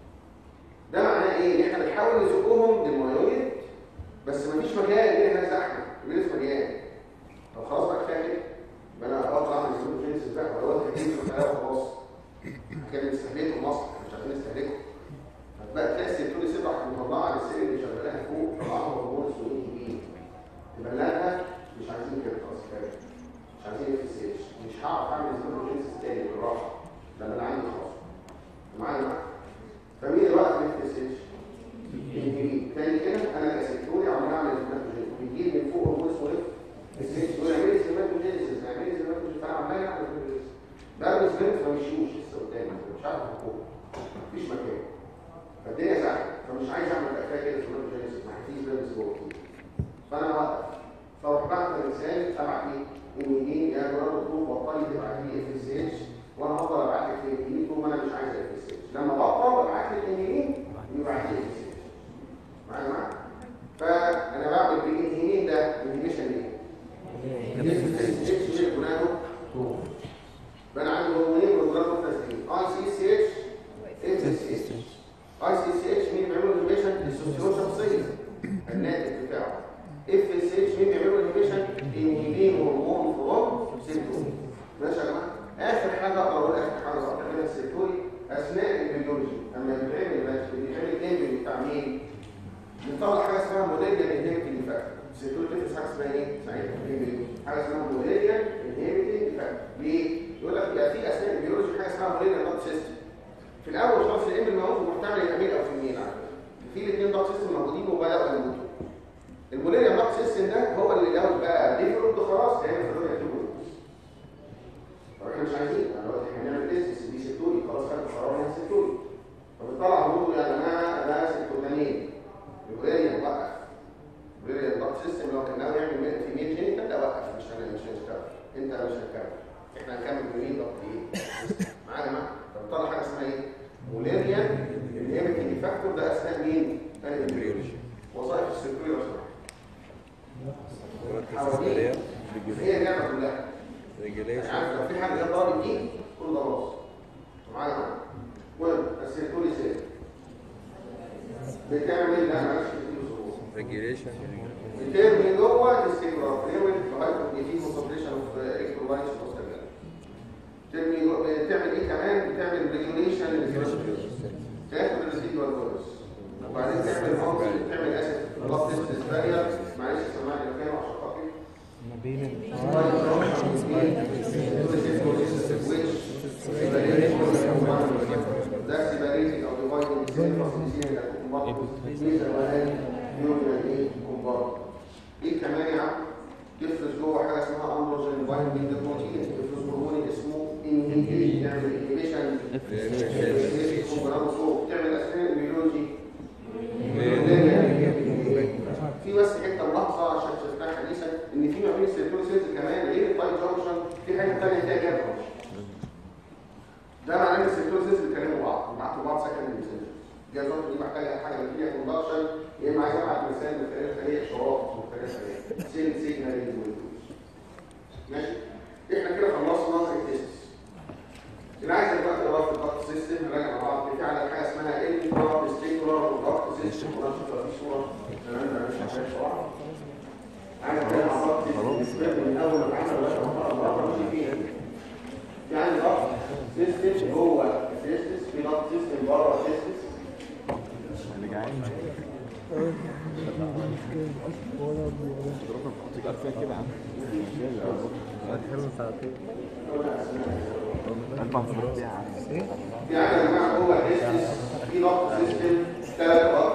ده معناه ايه ان احنا بنحاول نزقهم للمايويد بس مفيش مكان ليه هنا زحمه الجينيس مليان طب خلاص بقى كفايه كده يبقى انا بطلع اعمل سبرماتوجينيسيس بقى ولا وقت هجيب في الحياه وخلاص كان استهلكه مصر مش عارفين نستهلكه بقى تلاقي السيرتوني سبع مطلعه للسيل اللي شغالاها فوق طلعها هرمون السوين كبير يبقى لها مش عايزين كده خلاص كفايه مش عايزين اف اس اتش مش هعرف اعمل سبرماتوجينيسيس تاني بالراحه لما انا عندي خلاص معايا معايا فمين اللي وقف الاف اس اتش؟ الانهبين تاني كده انا كسيرتوني عمال اعمل سبرماتوجينيسيس بيجي من فوق هرمون اسمه ايه؟ اس اتش يقول اعمل لي سبرماتوجينيسيس اعمل لي سبرماتوجينيسيس فانا عمال اعمل سبرماتوجينيسيس برمي سبرمت ما مشيوش لسه قدامي مش عارف احكمه مفيش مكان فالدنيا زحمه فمش عايز اعمل كفايه كده سولار جينيسيس ما فيش بيرنس جوه فانا هوقف فاروح بعت رساله ابعت ايه ان دي يا جرام الطوب بطلي تبعت لي اف اس اتش وانا هفضل ابعت لك في الانجليزي طول ما انا مش عايز اف اس اتش لما بطل ابعت لك الانجليزي يبعت لي اف اس اتش معايا معايا فانا بعمل بالانجليزي ده انيميشن ايه؟ اف اس اتش اللي بناءه طوب بقى انا عندي هرمونين بروجرام تسليم اي سي سي اتش اف اس اتش اي سي سي اتش مين بيعملوا انيميشن للسوسيول شخصيه الناتج بتاعه اف اس اتش مين بيعملوا انيميشن انهبين هرمون فروم سيرتون ماشي يا جماعه اخر حاجه اقدر اقول اخر حاجه اقدر اعملها السيرتوري اثناء البيولوجي لما بيتعمل ماشي بيتعمل ايه بتاع مين بنطلع حاجه اسمها موديليا انهبيتنج فاكتور السيرتوري بتفرز حاجه اسمها ايه ساعتها حاجه اسمها موديليا انهبيتنج فاكتور ليه يقول لك يبقى في اثناء البيولوجي حاجه اسمها موديليا ضغط سيستم في الاول خالص الام الموت محتمل يعمل او في الميل على في الاثنين ضغط سيستم موجودين وبداوا يموتوا المولاريا ضغط سيستم ده هو اللي لو بقى ديفلوبد خلاص هيعمل في الرؤيه تيوبولوس طب احنا مش عايزين انا دلوقتي احنا هنعمل تيست دي سيتوري خلاص خدت قرار انها سيتوري فبتطلع هرمون يا جماعه ده سيتونين المولاريا وقف المولاريا ضغط سيستم لو كان ناوي يعمل في ميل جينيتال ده وقف مش هن- مش هنشتغل انت مش هتكمل احنا هنكمل بمين ضغط ايه معايا يا جماعه فبتطلع حاجه اسمها ايه مولاريا الانهبيتنج فاكتور ده اثناء مين؟ ثاني البريولوجي وظائف السيركولي لو سمحت حوالين هي اللعبه كلها يعني عارف لو في حد جاب ضارب دي كله ده باظ معايا معايا المهم السيركولي سير بتعمل ايه؟ لا معلش كتير ظروف ريجيليشن بترمي جوه الاستيكرار بيعمل هايبوكنيتين كونسنتريشن اوف الكترولايتس مستمر ترمي جوه- بتعمل ايه كمان؟ بتعمل ريجوليشن تاخد الريسيدوال كورس وبعدين تعمل مونتي تعمل اسيد بلاد تيست بارير معلش سمعني المكان عشان خاطري ما بين ده سيباريتنج او ديفايدنج سيل فاسيليتي كومبارتمنت ميزه وهاني يوجد ايه كومبارتمنت ايه كمان يا عم تفرز جوه حاجه اسمها اندروجين بايندينج بروتين تفرز هرمون اسمه انهبيشن يعمل انهبيشن تعمل اثناء البيولوجي في بس حته ملاحظه عشان شفتها حديثا ان في ما بين السيرتول سيلز كمان غير التايب جانكشن في حاجه ثانيه فيها جاب ده معناه ان السيرتول سيلز بيتكلموا بعض بيبعتوا بعض سكند ميسنجر جاب جانكشن دي محتاجه حاجه من فيها كوندكشن يا اما عايز ابعت رسائل من خلال الخليه اشارات من خلال الخليه سيل سيجنال ماشي احنا كده خلصنا التيست اللي عايز بقى تقرا في الضغط سيستم نراجع مع بعض في عندك حاجه اسمها انترا تستيكولار ضغط سيستم ولا نشوفها في صوره تمام ده مش عشان بسرعه عايز اتكلم عن ضغط سيستم من اول ما اتعمل لغايه ما خلص الضغط ماشي فيه في عندي ضغط سيستم جوه السيستم في ضغط سيستم بره السيستم اللي جعان تبقى فيها كده يا عم هتحرم ساعتين أربع ساعات يا عم في عندك يا جماعه جوه السيستم في ضغط سيستم ثلاث ضغط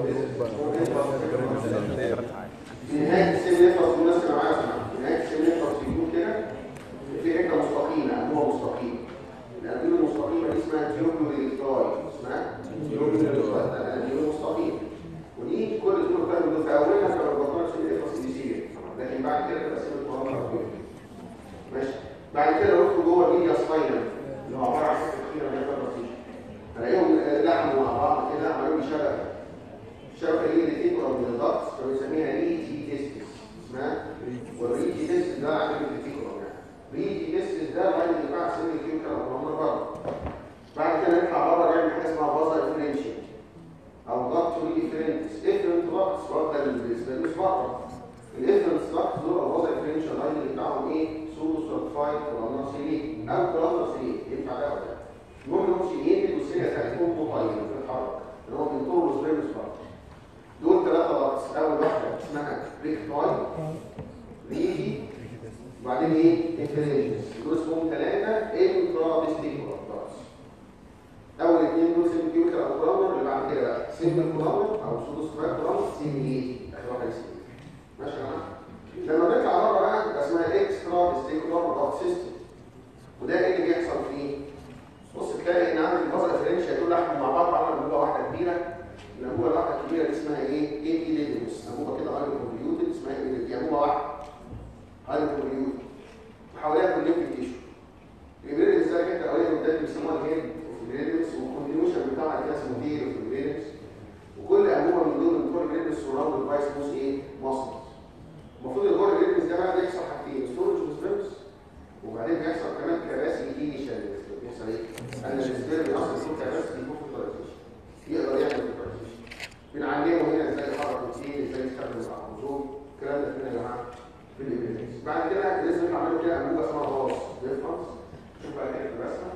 في نهايه السيستم يخلص الناس اللي معايا اسمع في نهايه السيستم يخلص في جروب كده في حته مستقيمه انبوبه مستقيمه الانبوبه المستقيمه دي اسمها تيوبولو الكتراي اسمها تيوبولو الكتراي الانبوبه مستقيمه ودي كل دول كانوا في اولها كانوا بيضغطوا عشان يخلص اليسير لكن بعد كده تبقى سيستم المرضى ماشي بعد كده ندخل جوه الميديا سباينال اللي هو عباره عن حته كتيره من الفرنسيش هلاقيهم لحموا مع بعض كده عملوا لي شبكه الشبكه دي اللي تيجي من الضغط فبنسميها ريتي تيستس اسمها والريتي تيستس ده عامل التيكولوم يعني ريتي تيستس ده بعد اللي بعد سن الكيوكر او هم بره بعد كده نطلع بره نعمل حاجه اسمها بازا ديفرنشن او ضغط ريديفرنتس افرنت ضغط واخده الاسبانيش بره الافرنت ضغط دول او بازا ديفرنشن لاين اللي بتاعهم ايه سودو سولفايد كولامنا سيليت او كولامنا سيليت ينفع ده ولا لا المهم انهم سيليتد والسيليا بتاعتهم مطيره بتتحرك اللي هو بينطروا الاسبانيش بره دول ثلاثه ضغط اول واحده اسمها بريك تايم ريدي وبعدين ايه انفليشنز دول اسمهم ثلاثه انترا ديستيكولار ضغط اول اثنين دول سيمي كيوكر او كولامر اللي بعد كده بقى سيمي كولامر او سودو سكوير كولامر سيمي ايه اخر واحد سيمي ماشي يا جماعه لما نطلع بره بقى يبقى اسمها اكسترا ديستيكولار ضغط سيستم وده ايه اللي بيحصل فيه بص تلاقي ان عندك البازل فرنش دول لحم مع بعض عمل انبوبه واحده كبيره الانبوبه الواحده الكبيره دي اسمها ايه ايه دي ليدوس انبوبه كده هاي كومبيوتد اسمها ايه دي انبوبه واحده هاي كومبيوتد وحواليها كونكتيف تيشو الجريد ازاي كده حواليها قدام بيسموها الهيد وفيبريدنس والكونتينيوشن بتاعها كده اسمه تير وفيبريدنس وكل انبوبه من دول من كل جريد سراوند الفايس موس ايه مصر المفروض الجور جريدنس ده بقى بيحصل حاجتين ستورج وسبيرمز وبعدين بيحصل كمان كراسي اينيشال بيحصل ايه؟ ان السبيرم اصلا يكون كراسي يكون في الترانزيشن يقدر يعمل الترانزيشن بنعلمه هنا ازاي يحرك التين ازاي يستخدم الكروموزوم الكلام ده فين يا جماعه؟ في الابريدنس بعد كده لازم نعمل كده انبوبه اسمها باص ديفرنس شوف بقى كده في الرسمه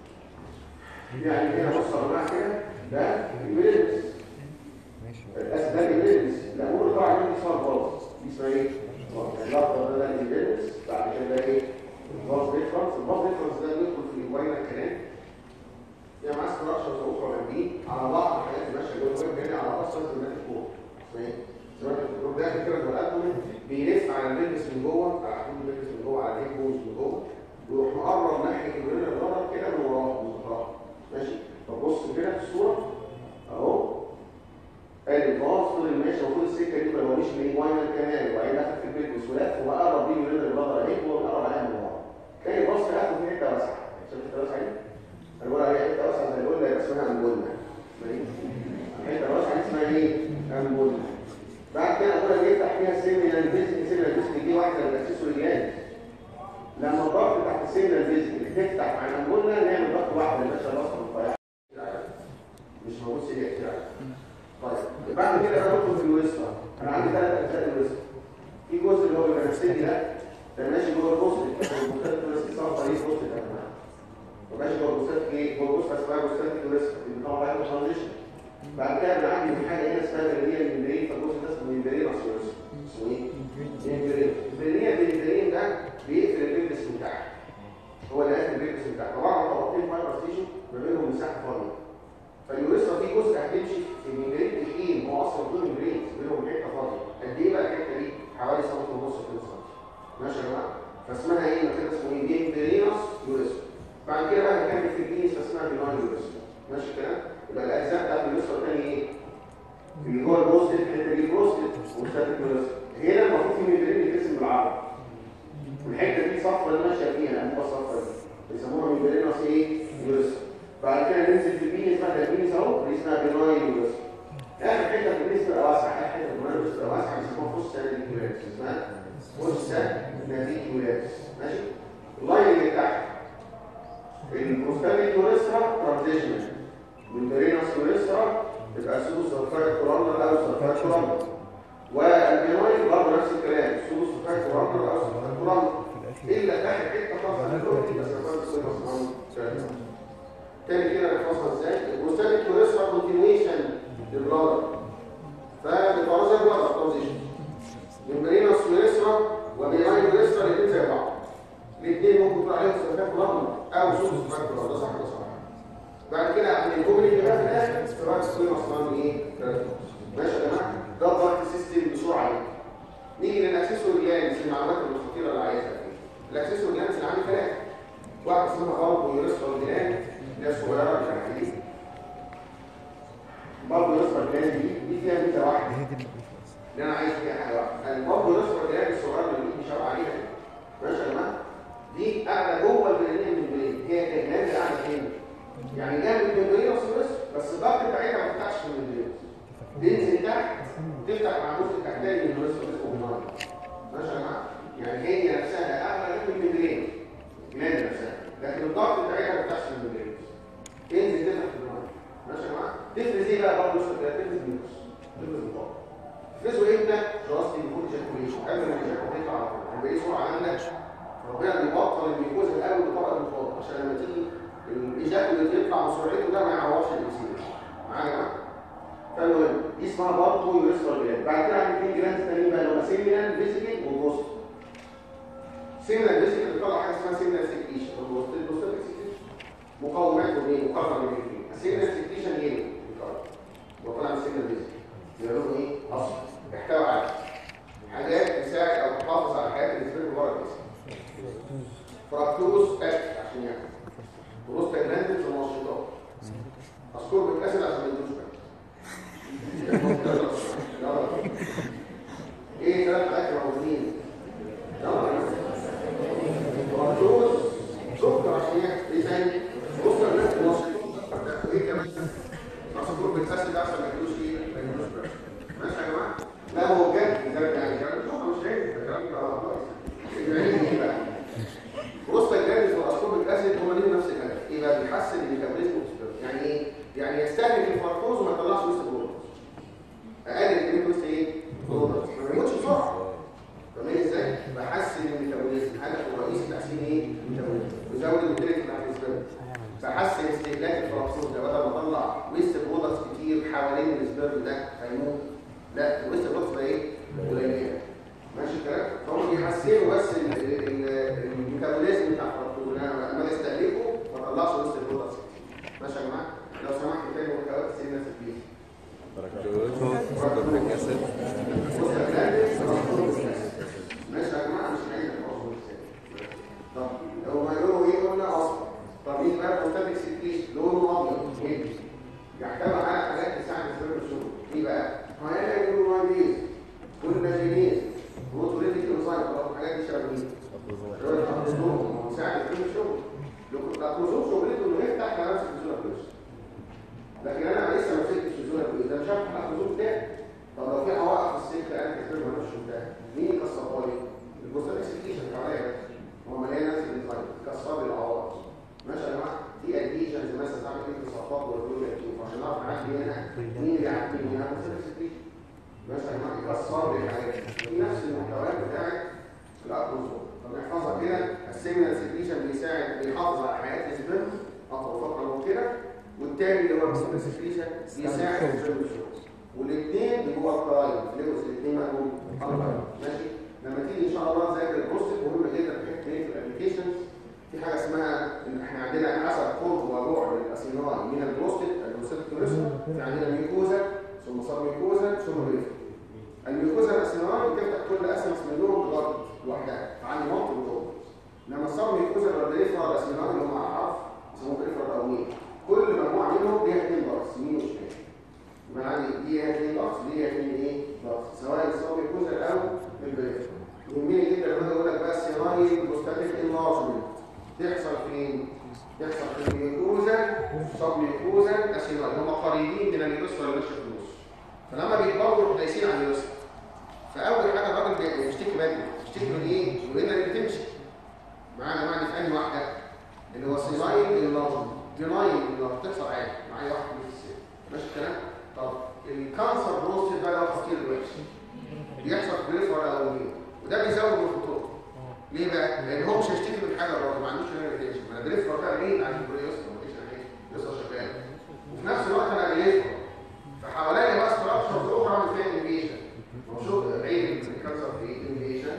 يعني هنا بص يا جماعه كده ده الابريدنس الاسد ده الابريدنس الامور طبعا دي اسمها باص دي اسمها ايه؟ اللحظه ده الابريدنس بعد كده ده ايه؟ الباص ديفرنس الباص ديفرنس ده بيدخل في الواينا كمان يعني معاه ستراكشرز اخرى جنبيه على بعض الحاجات اللي ماشيه جوه الويب هنا على اصلا زمان الكور اسمها ايه؟ زمان الكور داخل كده جوه الابدومين بيلف على البلبس من جوه على حدود البلبس من جوه على الهيب بونز من جوه ويروح مقرب ناحيه الورينا الغرب كده من وراه من وراه ماشي طب بص كده في الصوره اهو ادي الباص فضل ماشي المفروض السكه دي ما يوريش من واينا الكنال وبعدين دخل في البلبس ولف وقرب بيه الورينا الغرب اهي هو قرب عليها من وراه تلاقي الباص في اخره في حته واسعه شايف الحته واسعه دي؟ انا بقول عليها حته واسعه زي القلة يبقى اسمها انبولنا الحته واسعه دي اسمها ايه؟ انبولنا بعد كده اقول يفتح فيها السيمينال فيزيك سيمينال فيزيك دي واحده من الاسيسوري جلاند لما الضغط تحت السيمينال فيزيك تفتح مع الانبولنا نعمل ضغط واحد للباشا الاصفر الرفيع مش موجود سريع كتير طيب بعد كده انا بدخل في الوسطى انا عندي ثلاث اجزاء الوسطى في جزء اللي هو بيبقى نفسجي ده ده ماشي جوه البوست المختلف الوسطى صار طريق بوست ده وماشي جوه البوستات ايه جوه البوست اسمها بوستات الوسطى اللي طبعا بعمل ترانزيشن بعد كده انا عندي حاجه هنا اسمها برينيا الممبرين فالجزء ده اسمه ممبرين اسمه اسمه ايه؟ ممبرين البرينيا الممبرين ده بيقفل البيبس بتاعه هو اللي قافل البيبس بتاعه طبعا طبقتين فايبر ستيشن ما بينهم مساحه فاضيه فاليوريثرا في جزء هتمشي في الممبرين تخين هو اصلا طول الممبرين بينهم حته فاضيه قد ايه بقى الحته دي؟ حوالي سم ونص كده سم ماشي يا جماعه فاسمها ايه؟ كده اسمه ايه؟ ممبرينوس يوريثرا بعد كده بقى هنكمل في البينس فاسمها بيناين يوريثرا ماشي الكلام؟ يبقى الاجزاء بتاعت اليوريثرا الثانيه ايه؟ اللي هو البوستد الحته دي بوستد وستاتيك يوريثرا هنا المفروض في ممبرين يتقسم بالعرض والحته دي صفرا اللي ماشيه فيها الانبوبه الصفرا دي بيسموها ممبرينوس ايه؟ يوريثرا بعد كده ننزل في البينس بقى البينس اهو دي اسمها بيناين يوريثرا اخر حته في البينس بتبقى واسعه اخر حته في البينس بتبقى واسعه بيسموها فوس سنه الكبيرات اسمها فوسا نافيكيولاس ماشي اللاين اللي تحت المستميت يوريثرا ترانزيشنال والبرينوس يوريثرا يبقى سوس سلفايد كورونر او سلفايد كورونر والبينويد برضه نفس الكلام سوس سلفايد كورونر او سلفايد كورونر الا اخر حته خاصه بالدوري بس سلفايد كورونر تاني كده نحفظها ازاي المستميت يوريثرا كونتينيويشن للبلادر فبيبقى زي بلادر ترانزيشن ممبرينوس يوريثرا وبيناين يوريثرا الاثنين زي بعض الاثنين ممكن تقول عليهم سلفايد كورونر او سوس سلفايد كورونر ده صح ده صح بعد كده عند الكوبري اللي بقى في الاخر استراحه السويم اصلا ايه ماشي يا جماعه ده الضغط سيستم بسرعه ايه نيجي للاكسسوار جلانس المعلومات الخطيره اللي عايزها فيه الاكسسوار جلانس اللي عندي ثلاثه واحده اسمها برضه يوريثرال جلاند اللي هي الصغيره اللي تحت دي برضه يوريثرال جلاند دي دي فيها ميزه واحده اللي انا عايز فيها حاجه واحده برضه يوريثرال جلاند الصغيره اللي دي شبه عليها دي. ماشي يا جماعه دي قاعده جوه البرينين من البرين هي كجلاند قاعده فين يعني جنب الممبرين بس بس الضغط بتاعتها ما بتفتحش من الممبرين تنزل تحت تفتح مع الجزء التحتاني من الوسط اسمه النار ماشي يا جماعه يعني هي نفسها اعلى من الممبرين جلاند نفسها لكن الضغط بتاعتها ما بتفتحش من الممبرين تنزل تفتح في النار ماشي يا جماعه تفرز ايه بقى برضه الوسط ده تفرز ميوكس تفرز الضغط تفرزه امتى؟ جراستي بيكون جاكوليشن قبل ما الجاكول يطلع على طول يبقى ايه سرعه عندك ربنا بيبطل الميكوز الاول بطبقه من فوق عشان لما تيجي الايجاد اللي بيطلع بسرعته ده ما يعورش الانسولين معايا فالمهم دي اسمها برضه يوريثرال جلاند بعد كده عندي اثنين جلاند تانيين بقى اللي هم سيمينال فيزيكال وبوست سيمينال فيزيكال بيطلع حاجه اسمها سيمينال سيكريشن والبوست البوست سيكريشن مقاومات واثنين مقارنه بين الاثنين السيمينال سيكريشن ايه؟ وطلع من السيمينال فيزيكال يبقى ايه؟ اصل يحتوي على حاجات تساعد او تحافظ على حياه الانسان جوه الجسم فراكتوز اكت عشان ياكل بروستاجلاندين في المنشطات اذكر بالاسد عشان ما يدوش بالك ايه ثلاث حاجات موجودين فراكتوز سكر عشان ياكل ايه ثاني بروستاجلاندين في المنشطات ايه كمان اذكر بالاسد عشان ما يدوش ايه ما يدوش بالك ماشي يا جماعه لا هو بجد ده يعني كلام مش عيب ده كلام كويس يعني ايه بقى وسط الجانب والاسكوربيك الاسيد هما ليهم نفس الهدف ايه بقى بيحسن الميتابوليزم يعني ايه يعني يستهلك الفركتوز وما يطلعش وسط الجلوكوز اقلل كميه وسط ايه الجلوكوز ما يموتش بسرعه فاهمين ازاي بحسن الميتابوليزم هدفه الرئيسي تحسين ايه الميتابوليزم وزود الموتيليتي بتاعت السبرم بحسن استهلاك الفركتوز ده بدل ما اطلع ويست برودكتس كتير حوالين السبرم ده هيموت لا الويست برودكتس بقى ايه قليله ماشي الكلام فهم بيحسنوا بس الميتابوليزم بتاع الفركتوز لما يستهلكه ما طلعش وسط البرودكتس ماشي يا جماعه لو سمحت تاني محتويات السينما في البيت سكربيك اسيد ماشي يا جماعه مش عايز الموضوع طب لو ما يقولوا ايه قلنا اصلا طب ايه بقى كونتاكت سيكريش لونه ابيض ايه يحتوي على حاجات تساعد السبب الشغل ايه بقى هيلاقي يقولوا مايديز كولاجينيز بروتوليتيك انزايم طبعا الحاجات دي شبه مين مساعد في الشغل لو كنت اكروزوم شغلته انه يفتح على نفس الفيزولا كويس لكن انا لسه ما مسكتش الفيزولا كويس ده مش هفتح الاكروزوم بتاعي طب لو في عوائق في السلك انا كسبت ما نفسه بتاعي مين يكسرها لي الجزء اكسكيشن حواليا هو مليان نفس الانزايم كسر لي العوائق ماشي يا جماعه دي اديشنز مثلا تعمل فيه تصفات والفلويد تشوف عشان نعرف نعدي هنا مين اللي يعدي هنا بس اكسكيشن ماشي يا جماعه يكسر لي الحاجات دي نفس المحتويات بتاعت الاكروزوم طب نحفظها كده السيمينال سكريشن بيساعد بيحافظ على حياه السبرم اطول فتره ممكنه والتاني اللي هو السيمينال سكريشن بيساعد في السبرم الشغل والاثنين جوه القرايب فلوس الاثنين مالهم قرايب ماشي لما تيجي ان شاء الله نذاكر البروستات مهم جدا في حته ايه في الابلكيشنز في حاجه اسمها ان احنا عندنا حسب قرب وبعد الاسيناي من البروستات البروستات الكريستا في عندنا ميكوزا ثم صار ميكوزا ثم بريفر الميكوزا الاسيناي بتفتح كل اسمس منهم بضغط لوحدها فعندي منطق وجوه لما صار ميكوزا البريفر الاسيناي اللي هم اعراف يسموه بريفر او مين كل مجموعه منهم ليها اثنين ضغط يمين وشمال يبقى عندي دي اثنين ضغط دي اثنين ايه ضغط سواء صار ميكوزا او البريفر يهمني جدا لما اقول لك بقى السيناي بروستاتيك انلارجمنت تحصل فين؟ تحصل في الميكوزا صاب ميكوزا الاسيناي هم قريبين من اليوسفر اللي ماشيه في النص فلما بيكبروا يروحوا دايسين على اليوسفر فاول حاجه الراجل بيشتكي بدري تشتكي من ايه؟ وهنا اللي بتمشي معانا معنى في انهي واحده اللي هو سيناين اللارج ديناين اللي بتحصل عادي معايا واحد في السن ماشي الكلام؟ طب الكانسر بروستيت بقى ده خطير الوحش بيحصل في بريفر او مين وده بيزود من الخطوره ليه بقى؟ لان هو مش هيشتكي من حاجه برضه ما عندوش هنا ريتنشن ما انا بريفر بقى بعيد عن البريوس ما فيش حاجه لسه شغال وفي نفس الوقت انا بريفر فحواليا بقى ستراكشر اخرى عامل فيها انفيشن موجود بعيد من الكانسر في انفيشن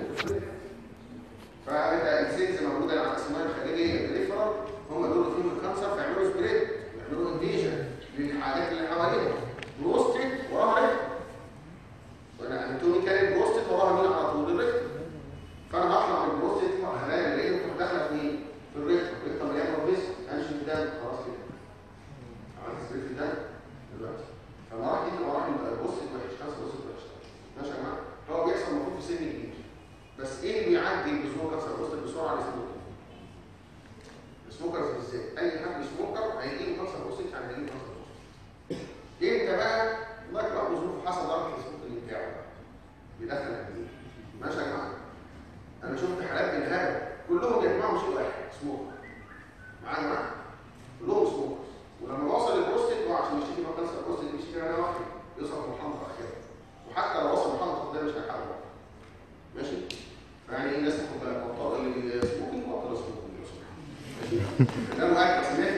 فبدا السيلز موجوده على الاسماء الخارجيه البريفرال هم دول فيهم الكانسر فيعملوا سبريد يعملوا انفيشن للحاجات اللي حواليهم بروستيت وراها ريكتم وانا اناتوميكالي بروستيت وراها مين على طول الريكتم فانا هطلع من البروستيت هلاقي الاقيه تروح داخله في مين؟ في الريكتم الريكتم مليان روبيس انشن دم خلاص كده عملت سبريد في الدم دلوقتي فالمراحل دي مراحل البروستيت وحش كانسر بروستيت وحش ماشي يا جماعه هو بيحصل المفروض في سن كبير بس ايه اللي بيعدي بسهوله كانسر بروستيت بسرعه السموكر السموكرز بالذات اي حد سموكر هيجي له كانسر بروستيت يعني هيجي له كانسر بروستيت امتى بقى الله يكرم ظروف حسب درجه السموكر بتاعه بقى بيدخل قد ايه ماشي يا جماعه انا شفت حالات بالهبل كلهم بيجمعوا شيء واحد سموكر معانا معانا كلهم سموكرز ولما وصل البروستيت هو عشان يشتكي من كانسر بروستيت بيشتكي منها واحد يوصل لمرحله متاخره وحتى لو وصل لمرحله متاخره مش هيحاول ماشي يعني ايه الناس تاخد بالك بطل السموكينج وبطل السموكينج ماشي ده مؤكد سمعت